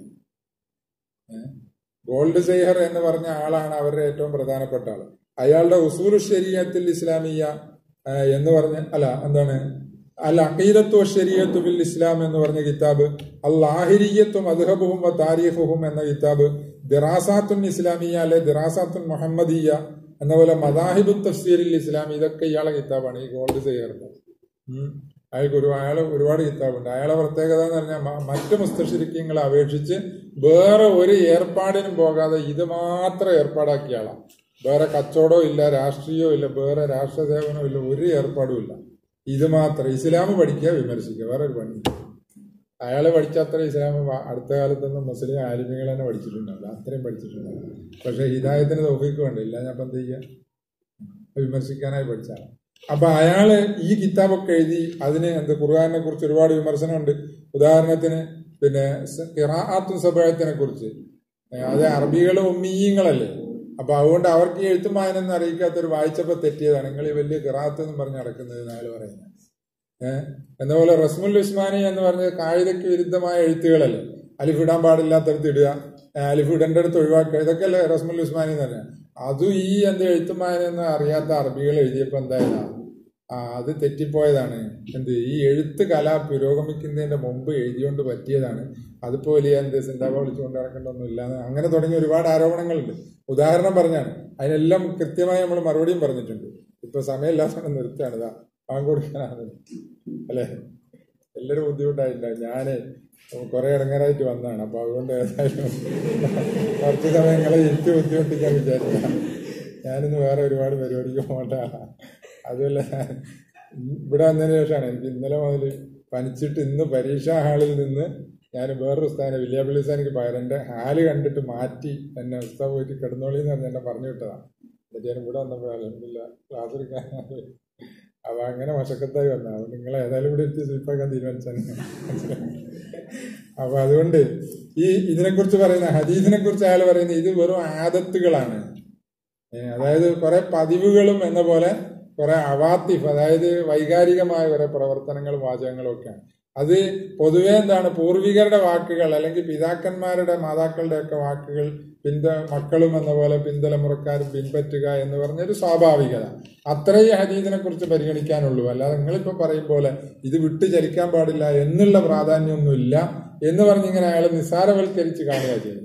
Speaker 1: ഏ? ഗോൾഡ് സെയ്ഹർ എന്ന് പറഞ്ഞ ആളാണ് അവരുടെ ഏറ്റവും പ്രധാനപ്പെട്ട ആൾ അയാളുടെ ഉസൂൽ ശരീഅത്തിൽ ഇസ്ലാമിയ ആ, എന്ന് പറഞ്ഞ അല്ല എന്താണ് അൽ അഖീദത്തു ശരീഅത്തു ബിൽ ഇസ്ലാം എന്ന് പറഞ്ഞ കിതാബ് അൽ ആഹിരിയത്തും അദ്ഹബുഹും വ താരീഖുഹും എന്ന കിതാബ് ദിറാസാത്തുൻ ഇസ്ലാമിയ അല്ലെ ദിറാസാത്തുൻ മുഹമ്മദീയ എന്ന പോലെ മദാഹിബു തഫ്സീരിൽ ഇസ്ലാം ഇതൊക്കെ ഇയാളെ കിതാബാണ് ഈ ഗോൾഡ് സെയ്ഹറിന്റെ ഉം. അയാൾക്ക് ഒരു അയാൾ ഒരുപാട് കിതാബുണ്ട് അയാളെ പ്രത്യേകത എന്ന് പറഞ്ഞാൽ മ- മറ്റ് മുസ്തഷിരിക്കങ്ങളെ അപേക്ഷിച്ച് വേറെ ഒരു ഏർപ്പാടിനും പോകാതെ ഇത് മാത്രം ഏർപ്പാടാക്കിയ ആളാണ് വേറെ കച്ചവടവും ഇല്ല രാഷ്ട്രീയവും ഇല്ല വേറെ രാഷ്ട്ര സേവനവും ഇല്ല ഒരു ഏർപ്പാടും ഇല്ല ഇത് മാത്രം ഇസ്ലാം പഠിക്കുക വിമർശിക്കുക വേറെ ഒരു പണി അയാളെ പഠിച്ച അത്ര ഇസ്ലാം വ- അടുത്ത കാലത്തൊന്നും മുസ്ലിം ആലിമികൾ തന്നെ പഠിച്ചിട്ടുണ്ടാവില്ല അത്രയും പഠിച്ചിട്ടുണ്ടാവില്ല പക്ഷെ ഹിദായത്തിന് തോഫിക്ക് വേണ്ടില്ല ഞാൻ ഇപ്പം എന്ത് ചെയ്യാ വിമർശിക്കാനായി പഠിച്ചാണ് അപ്പൊ അയാള് ഈ കിതാബൊക്കെ എഴുതി അതിന് എന്ത് ഖുർആാനെ കുറിച്ച് ഒരുപാട് വിമർശനമുണ്ട് ഉദാഹരണത്തിന് പിന്നെ ഖിറാഅത്തും സബഴത്തിനെ കുറിച്ച് ഏഹ് അത് അറബികളും ഉമ്മീയങ്ങളല്ലേ അപ്പൊ അതുകൊണ്ട് അവർക്ക് ഈ എഴുത്തും വായനൊന്നും അറിയിക്കാത്തൊരു വായിച്ചപ്പോ തെറ്റിയതാണ് നിങ്ങൾ ഈ വലിയ ഖിറാഅത്ത് എന്നും പറഞ്ഞ് നടക്കുന്നത് അയാൾ പറയുന്നത് ഏഹ് എന്ന പോലെ റസ്മുൽ ഉസ്മാനി എന്ന് പറഞ്ഞത് കായികയ്ക്ക് വിരുദ്ധമായ എഴുത്തുകളല്ലേ അലിഫ് ഇടാൻ പാടില്ലാത്തടത്ത് ഇടുക ഏഹ് അലിഫ് ഇടേണ്ടടുത്ത് ഒഴിവാക്കുക ഇതൊക്കെ അല്ലേ റസ്മുൽ ഉസ്മാനി എന്ന് പറഞ്ഞാൽ അതും ഈ എന്ത് എഴുത്തും വായനയൊന്നും അറിയാത്ത അറബികൾ എഴുതിയപ്പോ എന്തായതാ ആ അത് തെറ്റിപ്പോയതാണ് എന്ത് ഈ എഴുത്ത് കല പുരോഗമിക്കുന്നതിന്റെ മുമ്പ് എഴുതിയോണ്ട് പറ്റിയതാണ് അതിപ്പോ വലിയ എന്ത് സിന്താബ വിളിച്ചുകൊണ്ട് നടക്കേണ്ടൊന്നും ഇല്ലാന്ന് അങ്ങനെ തുടങ്ങിയ ഒരുപാട് ആരോപണങ്ങളുണ്ട് ഉദാഹരണം പറഞ്ഞാണ് അതിനെല്ലാം കൃത്യമായി നമ്മൾ മറുപടിയും പറഞ്ഞിട്ടുണ്ട് ഇപ്പൊ സമയമില്ലാത്തതുകൊണ്ട് നിർത്തുകയാണ് ഇതാ പണം കൊടുക്കാനാണ് അല്ലേ എല്ലാവരും ബുദ്ധിമുട്ടായില്ല ഞാന് കുറെ ഇടങ്ങാറായിട്ട് വന്നതാണ് അപ്പൊ അതുകൊണ്ട് ഏതായാലും കുറച്ച് സമയങ്ങളെ എനിക്ക് ബുദ്ധിമുട്ടിക്കാൻ വിചാരിച്ച ഞാനിന്ന് വേറെ ഒരുപാട് പരിപാടിക്ക് പോകേണ്ട ആളാ. അതുമല്ല ഞാൻ ഇവിടെ വന്നതിന് ശേഷമാണ് എനിക്ക് ഇന്നലെ മുതൽ പനിച്ചിട്ട് ഇന്ന് പരീക്ഷാ ഹാളിൽ നിന്ന് ഞാൻ വേറൊരു സ്ഥാനം വില്യാപ്പള്ളി സ്ഥാനിക്ക് പകരം എൻ്റെ ഹാല് കണ്ടിട്ട് മാറ്റി എന്നെ ഉസ്താ പോയിട്ട് കിടന്നോളി എന്ന് പറഞ്ഞ് എന്നെ പറഞ്ഞു വിട്ടതാണ് എന്നിട്ട് ഞാൻ ഇവിടെ വന്നപ്പോൾ അലഹമില്ല ക്ലാസ് എടുക്കാൻ അപ്പൊ അങ്ങനെ മശക്കത്തായി വന്ന അപ്പൊ നിങ്ങൾ ഏതായാലും ഇവിടെ എത്തി സ്വീപ്പാക്കാൻ തീരുമാനിച്ചാണ് അപ്പൊ അതുകൊണ്ട് ഈ ഇതിനെക്കുറിച്ച് പറയുന്ന ഹദീസിനെ കുറിച്ച് അയാൾ പറയുന്നത് ഇത് വെറും ആദത്തുകളാണ് ഏ, അതായത് കുറെ പതിവുകളും എന്ന പോലെ കുറെ അവാത്തിഫ് അതായത് വൈകാരികമായ കുറെ പ്രവർത്തനങ്ങളും വാചകങ്ങളും ഒക്കെയാണ് അത് പൊതുവെ എന്താണ് പൂർവികരുടെ വാക്കുകൾ അല്ലെങ്കിൽ പിതാക്കന്മാരുടെ മാതാക്കളുടെ ഒക്കെ വാക്കുകൾ പിന്ത മക്കളും എന്ന പോലെ പിന്തലമുറക്കാരും പിൻപറ്റുക എന്ന് പറഞ്ഞൊരു സ്വാഭാവികത അത്രയും ഹദീദിനെ കുറിച്ച് പരിഗണിക്കാനുള്ളൂ അല്ലാതെ നിങ്ങളിപ്പോ പറയും പോലെ ഇത് വിട്ടു ചലിക്കാൻ പാടില്ല എന്നുള്ള പ്രാധാന്യമൊന്നുമില്ല എന്ന് പറഞ്ഞിങ്ങനെ അയാൾ നിസ്സാരവൽക്കരിച്ച് കാണുക ചെയ്യുന്നത്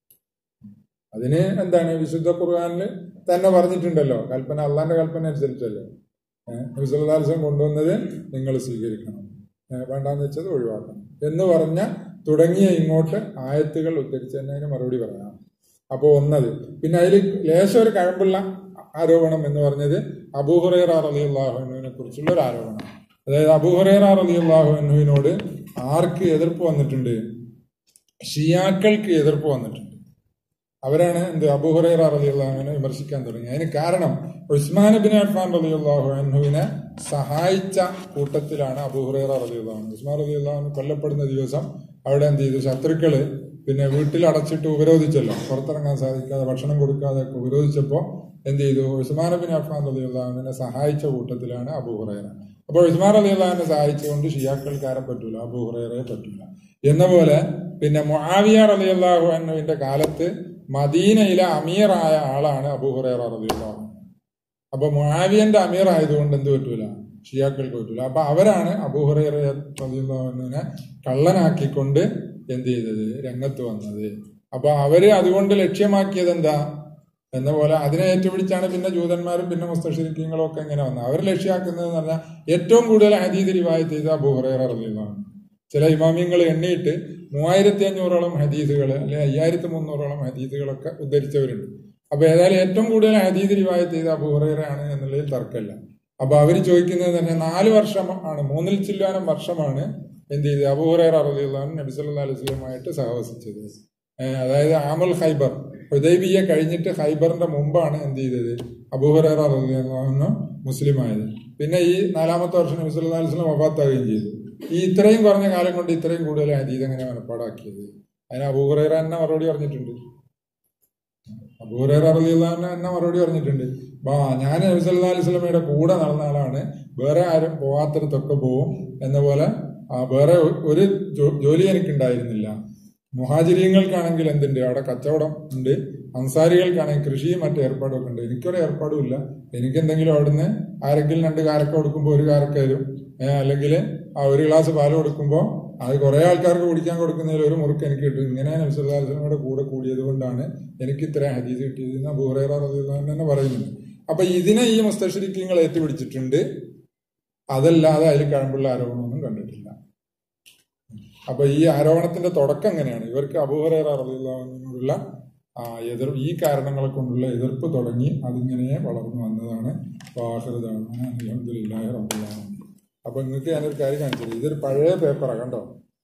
Speaker 1: അതിന് എന്താണ് വിശുദ്ധ ഖുർആാനിൽ തന്നെ പറഞ്ഞിട്ടുണ്ടല്ലോ കൽപ്പന അള്ളാന്റെ കൽപ്പന അനുസരിച്ചല്ലോ വിസുലാൽസം കൊണ്ടുവന്നത് നിങ്ങൾ സ്വീകരിക്കണം ഏ, വേണ്ടാന്ന് വെച്ചത് ഒഴിവാക്കണം എന്ന് പറഞ്ഞ തുടങ്ങിയ ഇങ്ങോട്ട് ആയത്തുകൾ ഉദ്ധരിച്ചതിന് മറുപടി പറയാം അപ്പോൾ ഒന്നത് പിന്നെ അതിൽ ലേശം ഒരു കഴമ്പുള്ള ആരോപണം എന്ന് പറഞ്ഞത് അബൂഹുറൈറ റലിയുള്ളാഹുവിനെ കുറിച്ചുള്ള ഒരു ആരോപണം അതായത് അബൂഹുറൈറ റലിയുള്ളാഹുവിനോട് ആർക്ക് എതിർപ്പ് വന്നിട്ടുണ്ട് ഷിയാക്കൾക്ക് എതിർപ്പ് വന്നിട്ടുണ്ട് അവരാണ് എന്ത് അബൂഹുറൈറ റലിയുള്ളാഹുവിനെ വിമർശിക്കാൻ തുടങ്ങി അതിന് കാരണം ഉസ്മാൻ ബിൻ അഫ്ഫാൻ റലിയുള്ളാഹു അൻഹുവിനെ സഹായിച്ച കൂട്ടത്തിലാണ് അബൂഹുറൈറ റലിയുള്ളാഹു ഉസ്മാൻ റലിയുള്ളാഹു കൊല്ലപ്പെടുന്ന ദിവസം അവിടെ എന്ത് ചെയ്തു ശത്രുക്കള് പിന്നെ വീട്ടിൽ അടച്ചിട്ട് ഉപരോധിച്ചല്ലോ പുറത്തിറങ്ങാൻ സാധിക്കാതെ ഭക്ഷണം കൊടുക്കാതെ ഒക്കെ ഉപരോധിച്ചപ്പോ എന്ത് ചെയ്തു ഉസ്മാൻ ബിൻ അഫ്ഫാൻ റലിയുള്ളാഹുവിനെ സഹായിച്ച കൂട്ടത്തിലാണ് അബൂഹുറൈറ അപ്പോൾ ഉസ്മാൻ റലിയുള്ളാഹിനെ സഹായിച്ചുകൊണ്ട് ഷിയാക്കൾക്ക് ആരെ പറ്റൂല അബൂഹുറൈറയെ പറ്റൂല എന്ന പോലെ പിന്നെ മുആവിയ റളിയല്ലാഹു അൻഹുവിന്റെ കാലത്ത് മദീനയിലെ അമീറായ ആളാണ് അബൂഹുറൈറ റളിയല്ലാഹു അൻഹു. അപ്പൊ മുആവിയന്റെ അമീർ ആയതുകൊണ്ട് എന്ത് പറ്റൂല ഷിയാക്കൾക്ക് പറ്റൂല അപ്പൊ അവരാണ് അബൂഹുറൈറിനെ കള്ളനാക്കിക്കൊണ്ട് എന്ത് ചെയ്തത് രംഗത്ത് വന്നത് അപ്പൊ അവര് അതുകൊണ്ട് ലക്ഷ്യമാക്കിയത് എന്താ എന്ന പോലെ അതിനെ ഏറ്റുപിടിച്ചാണ് പിന്നെ ജൂതന്മാരും പിന്നെ മുസ്തഷിരിക്കങ്ങളും ഒക്കെ ഇങ്ങനെ വന്നത് അവർ ലക്ഷ്യമാക്കുന്നത് എന്ന് പറഞ്ഞാൽ ഏറ്റവും കൂടുതൽ ഹദീദ് റിവായത്ത് ചെയ്ത അബൂഹുറൈറ റളിയല്ലാഹു ചില ഇമാമിയങ്ങൾ എണ്ണിയിട്ട് മൂവായിരത്തി അഞ്ഞൂറോളം ഹദീസുകൾ അല്ലെ അയ്യായിരത്തി മുന്നൂറോളം ഹദീസുകളൊക്കെ ഉദ്ധരിച്ചവരുണ്ട് അപ്പൊ ഏതായാലും ഏറ്റവും കൂടുതൽ ഹദീദ് റിവായത്ത് ചെയ്ത അബൂഹുറൈറയാണ് എന്നുള്ളതിൽ തർക്കമില്ല അപ്പൊ അവർ ചോദിക്കുന്നത് തന്നെ നാല് വർഷം ആണ് മൂന്നിൽ ചില്ലാനം വർഷമാണ് എന്ത് ചെയ്ത് അബൂഹുറൈറ റളിയല്ലാഹു നബി സല്ലല്ലാഹു അലൈഹി വസല്ലമയായിട്ട് സഹവസിച്ചത് ഏഹ് അതായത് ആമുൽ ഖൈബർ ഹുദൈബിയെ കഴിഞ്ഞിട്ട് ഖൈബറിന്റെ മുമ്പാണ് എന്ത് ചെയ്തത് അബൂഹുറൈറ റളിയല്ലാഹു മുസ്ലിം ആയത് പിന്നെ ഈ നാലാമത്തെ വർഷം നബി സല്ലല്ലാഹു അലൈഹി വസല്ലം വഫാത്താവുകയും ചെയ്തു ഈ ഇത്രയും കുറഞ്ഞ കാലം കൊണ്ട് ഇത്രയും കൂടുതൽ ഹദീദ് എങ്ങനെ മനപ്പാടാക്കിയത് അതിന് അബൂഹുറൈറ എന്നെ മറുപടി പറഞ്ഞിട്ടുണ്ട് അബൂഹുറൈറ റളിയല്ലാഹു എന്നെ മറുപടി പറഞ്ഞിട്ടുണ്ട് ബാ ഞാൻ നബി സല്ലല്ലാഹു അലൈഹി വസല്ലമയുടെ കൂടെ നടന്ന ആളാണ് വേറെ ആരും പോവാത്തടത്തൊക്കെ പോവും എന്ന പോലെ ആ വേറെ ഒരു ജോ- ജോലി എനിക്കുണ്ടായിരുന്നില്ല മുഹാചിര്യങ്ങൾക്കാണെങ്കിൽ എന്തുണ്ട് അവിടെ കച്ചവടം ഉണ്ട് അൻസാരികൾക്കാണെങ്കിൽ കൃഷിയും മറ്റു ഏർപ്പാടും ഒക്കെ ഉണ്ട് എനിക്കൊരു ഏർപ്പാടും ഇല്ല എനിക്ക് എന്തെങ്കിലും അവിടുന്ന് ആരെങ്കിലും രണ്ട് കാരക്ക കൊടുക്കുമ്പോൾ ഒരു കാരക്ക തരും അല്ലെങ്കിൽ ആ ഒരു ഗ്ലാസ് പാല് കൊടുക്കുമ്പോൾ അത് കുറെ ആൾക്കാർക്ക് കുടിക്കാൻ കൊടുക്കുന്നതിൽ ഒരു മുറുക്ക് എനിക്ക് കിട്ടും ഇങ്ങനെ നബ്സുല്ലാസ്ലമയുടെ കൂടെ കൂടിയത് കൊണ്ടാണ് എനിക്ക് ഇത്രയും ഹദീസ് കിട്ടിയത് എന്ന് ബുഹറേറ റളിയല്ലാഹു തന്നെ പറയുന്നുണ്ട് അപ്പൊ ഇതിനെ ഈ മുസ്തഷരിക്കങ്ങൾ ഏറ്റുപിടിച്ചിട്ടുണ്ട് അതല്ലാതെ അതിൽ കഴമ്പുള്ള ആരോപണമൊന്നും കണ്ടിട്ടില്ല അപ്പൊ ഈ ആരോപണത്തിന്റെ തുടക്കം എങ്ങനെയാണ് ഇവർക്ക് അബൂഹറേറ റളിയല്ലാഹുവിനോടുള്ള ആ എതിർ ഈ കാരണങ്ങളെ കൊണ്ടുള്ള എതിർപ്പ് തുടങ്ങി അതിങ്ങനെ വളർന്നു വന്നതാണ് വാഹൃതാണ് അലഹമുല്ലാഹി റബ്ബുല്ലാഹി അപ്പൊ നിങ്ങൾക്ക് ഞാനൊരു കാര്യം കാണിച്ചത് ഇതൊരു പഴയ പേപ്പറാണ് കണ്ടോ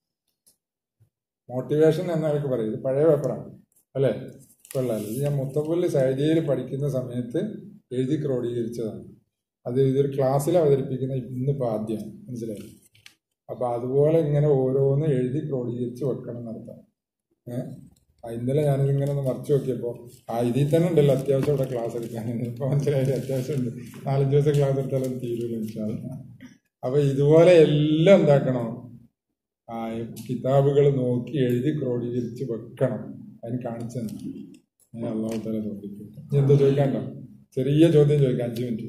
Speaker 1: മോട്ടിവേഷൻ എന്നൊക്കെ പറയും ഇത് പഴയ പേപ്പറാണ് അല്ലേ കൊള്ളാല്ലേ ഇത് ഞാൻ മുത്തപ്പള്ളി സൈഡിയയിൽ പഠിക്കുന്ന സമയത്ത് എഴുതി ക്രോഡീകരിച്ചതാണ് അത് ഇതൊരു ക്ലാസ്സിൽ അവതരിപ്പിക്കുന്ന ഇന്നിപ്പോൾ ആദ്യമാണ് മനസ്സിലായി അപ്പൊ അതുപോലെ ഇങ്ങനെ ഓരോന്ന് എഴുതി ക്രോഡീകരിച്ച് വെക്കണം എന്നർത്ഥം ഏഹ് ആ ഇന്നലെ ഞാനിതിങ്ങനെ ഒന്ന് മറിച്ച് നോക്കിയപ്പോൾ ആ ഇതിൽ തന്നെ ഉണ്ടല്ലോ അത്യാവശ്യം ഇവിടെ ക്ലാസ് എടുക്കാൻ ഇപ്പൊ മനസ്സിലായി അത്യാവശ്യം ഉണ്ട് നാലഞ്ച് ദിവസം ക്ലാസ് എടുത്താലും തീരുമല്ലോ ഇൻഷാല്ല അപ്പൊ ഇതുപോലെ എല്ലാം എന്താക്കണം ആ കിതാബുകൾ നോക്കി എഴുതി ക്രോഡീകരിച്ച് വെക്കണം അതിന് കാണിച്ചു തന്നെ ഞാൻ അള്ളാഹു തല തോന്നിക്കും ഇനി എന്തോ ചോദിക്കാണ്ടോ ചെറിയ ചോദ്യം ചോദിക്കാം അഞ്ച് മിനിറ്റ്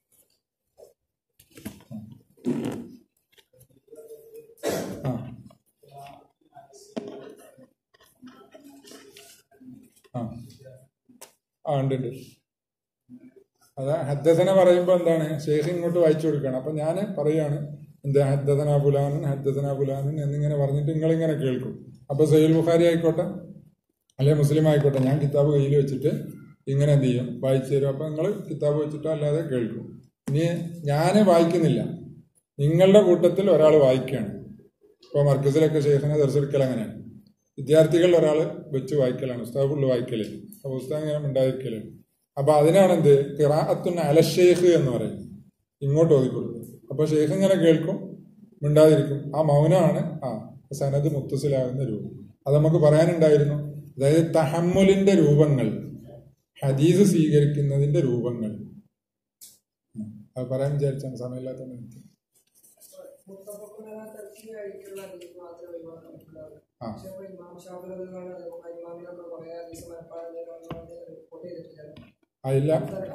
Speaker 1: ആ ആ ആ ഉണ്ട് ഉണ്ട് അതാ ഹദ്ദസന പറയുമ്പോൾ എന്താണ് ഷെയ്ഖ് ഇങ്ങോട്ട് വായിച്ചു കൊടുക്കണം അപ്പൊ ഞാൻ പറയാണ് എന്താ ഹദ്ദസന ഫുലാനൻ ഹദ്ദസന ഫുലാനൻ എന്നിങ്ങനെ പറഞ്ഞിട്ട് നിങ്ങളിങ്ങനെ കേൾക്കും അപ്പൊ സയ്യിൽ ബുഖാരി ആയിക്കോട്ടെ അല്ലെ മുസ്ലിം ആയിക്കോട്ടെ ഞാൻ കിതാബ് കയ്യിൽ വെച്ചിട്ട് ഇങ്ങനെ എന്ത് ചെയ്യും വായിച്ചു തരും അപ്പൊ നിങ്ങൾ കിതാബ് വെച്ചിട്ടോ അല്ലാതെ കേൾക്കും ഇനി ഞാൻ വായിക്കുന്നില്ല നിങ്ങളുടെ കൂട്ടത്തിൽ ഒരാൾ വായിക്കുകയാണ് ഇപ്പോൾ മർക്കസിലൊക്കെ ഷെയ്ഖിനെ ദർശിക്കൽ അങ്ങനെയാണ് വിദ്യാർത്ഥികളിൽ ഒരാൾ വെച്ച് വായിക്കലാണ് ഉസ്താബുള്ള വായിക്കല് അപ്പൊ പുസ്തകം ഇങ്ങനെ ഉണ്ടായിരിക്കലാണ് അപ്പൊ അതിനാണ് എന്ത് ഖിറാഅത്തുൻ അല ഷെയ്ഖ് എന്ന് പറയുന്നത് ഇങ്ങോട്ട് ഓതിക്കൊടുക്കും അപ്പൊ ഷെയ്ഖ് ഇങ്ങനെ കേൾക്കും മിണ്ടാതിരിക്കും ആ മൗനമാണ് ആ സനത് മുത്തസിലാകുന്ന രൂപം അത് നമുക്ക് പറയാനുണ്ടായിരുന്നു അതായത് തഹമ്മുലിന്റെ രൂപങ്ങൾ ഹദീസ് സ്വീകരിക്കുന്നതിന്റെ രൂപങ്ങൾ ഉം. അത് പറയാൻ വിചാരിച്ചാണ് സമയമില്ലാത്ത നിർത്തി. ആ ആ ഇല്ല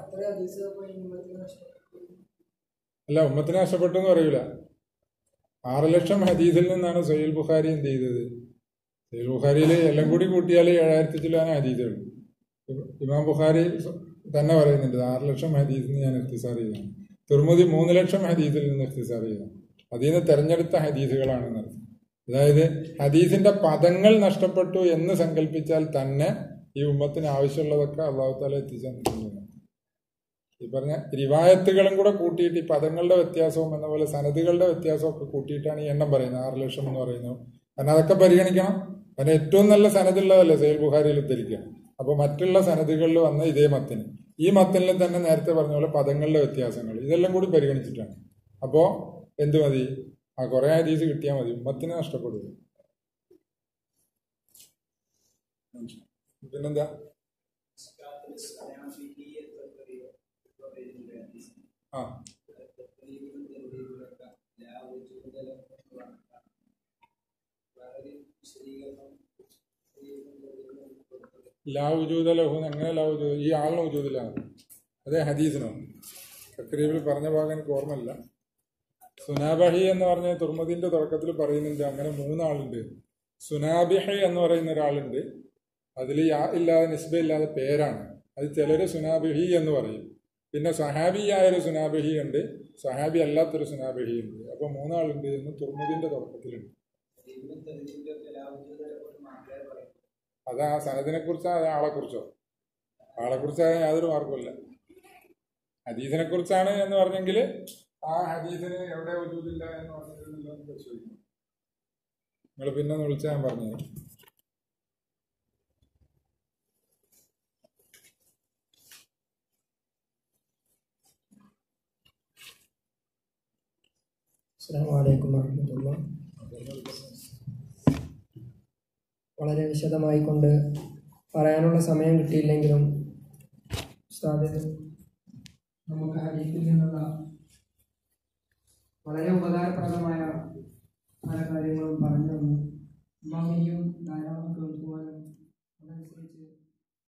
Speaker 1: അല്ല ഉമ്മത്തിന് നഷ്ടപ്പെട്ടു എന്ന് പറയൂല ആറ് ലക്ഷം ഹദീസിൽ നിന്നാണ് സയ്യിൽ ബുഖാരി എന്ത് ചെയ്തത് സയ്യിൽ ബുഖാരിയിൽ എല്ലാം കൂടി കൂട്ടിയാൽ ഏഴായിരത്തി ചില്ലാന ഹദീസുകൾ ഇമാം ബുഖാരി തന്നെ പറയുന്നുണ്ട് ആറ് ലക്ഷം ഹദീസിൽ നിന്ന് ഞാൻ ഇഖ്തിസാർ ചെയ്തതാണ് തുർമുദി മൂന്ന് ലക്ഷം ഹദീസിൽ നിന്ന് ഇഖ്തിസാർ ചെയ്തതാണ് അതിൽ നിന്ന് തെരഞ്ഞെടുത്ത ഹദീസുകളാണെന്ന് അർത്ഥം അതായത് ഹദീസിന്റെ പദങ്ങൾ നഷ്ടപ്പെട്ടു എന്ന് സങ്കല്പിച്ചാൽ തന്നെ ഈ ഉമ്മത്തിന് ആവശ്യമുള്ളതൊക്കെ അള്ളാഹു താല എത്തിച്ചു തന്നിട്ടുള്ളതാണ് ഈ പറഞ്ഞ റിവായത്തുകളും കൂടെ കൂട്ടിയിട്ട് ഈ പദങ്ങളുടെ വ്യത്യാസവും എന്ന പോലെ സനതുകളുടെ വ്യത്യാസവും ഒക്കെ കൂട്ടിയിട്ടാണ് ഈ എണ്ണം പറയുന്നത് ആറ് ലക്ഷം എന്ന് പറയുന്നത് കാരണം അതൊക്കെ പരിഗണിക്കണം കാരണം ഏറ്റവും നല്ല സനതുള്ളതല്ലേ സൈൽ ബുഖാരിയിൽ ഉദ്ധരിക്കുക അപ്പൊ മറ്റുള്ള സനതുകളിൽ വന്ന ഇതേ മത്തിന് ഈ മത്തിനിൽ തന്നെ നേരത്തെ പറഞ്ഞ പോലെ പദങ്ങളുടെ വ്യത്യാസങ്ങൾ ഇതെല്ലാം കൂടി പരിഗണിച്ചിട്ടാണ് അപ്പോ എന്ത് മതി ആ കുറെ ഹദീസ് കിട്ടിയാൽ മതി ഉമ്മത്തിന് നഷ്ടപ്പെടുക പിന്നെന്താ ആ ലാ ഉജൂദ ലഹു എങ്ങനെ ലാ ഉജൂദ ഈ ആളിന് ഉജൂദിലാണ് അതേ ഹദീസിനോ തക്രീബിൽ പറഞ്ഞ ഭാഗം എനിക്ക് ഓർമ്മയില്ല സുനാബഹി എന്ന് പറഞ്ഞ തുർമദിന്റെ തുടക്കത്തിൽ പറയുന്നുണ്ട് അങ്ങനെ മൂന്നാളുണ്ട് സുനാബിഹി എന്ന് പറയുന്ന ഒരാളുണ്ട് അതിൽ യാ ഇല്ലാതെ നിസ്ബ ഇല്ലാതെ പേരാണ് അത് ചിലര് സുനാബിഹി എന്ന് പറയും പിന്നെ സഹാബിയായ ഒരു സുനാബിഹി ഉണ്ട് സഹാബി അല്ലാത്തൊരു സുനാബിഹി ഉണ്ട് അപ്പൊ മൂന്നാളുണ്ട് എന്ന് തുർമുദിന്റെ തുടക്കത്തിലുണ്ട് അത് ആ സനദിനെ കുറിച്ചോ അത് ആളെ കുറിച്ചോ ആളെ കുറിച്ച് യാതൊരു മാർഗമില്ല ഹദീസിനെ കുറിച്ചാണ് എന്ന് പറഞ്ഞെങ്കിൽ ആ ഹദീസിന് എവിടെ വജൂദില്ല എന്ന് പറഞ്ഞിട്ടുണ്ടല്ലോ എന്ന് പരിശോധിക്കണം നിങ്ങൾ പിന്നെ ഒന്ന് വിളിച്ചാൽ ഞാൻ പറഞ്ഞു
Speaker 2: അസ്സാം വലൈക്കും വർഹമത്തുള്ള വളരെ വിശദമായി കൊണ്ട് പറയാനുള്ള സമയം കിട്ടിയില്ലെങ്കിലും ഉസ്താദ് നമുക്ക് ഹദീഫിൽ നിന്നുള്ള വളരെ ഉപകാരപ്രദമായ പല കാര്യങ്ങളും പറഞ്ഞു തന്നു അമ്മാമിയും ധാരാളം കേൾക്കുവാനും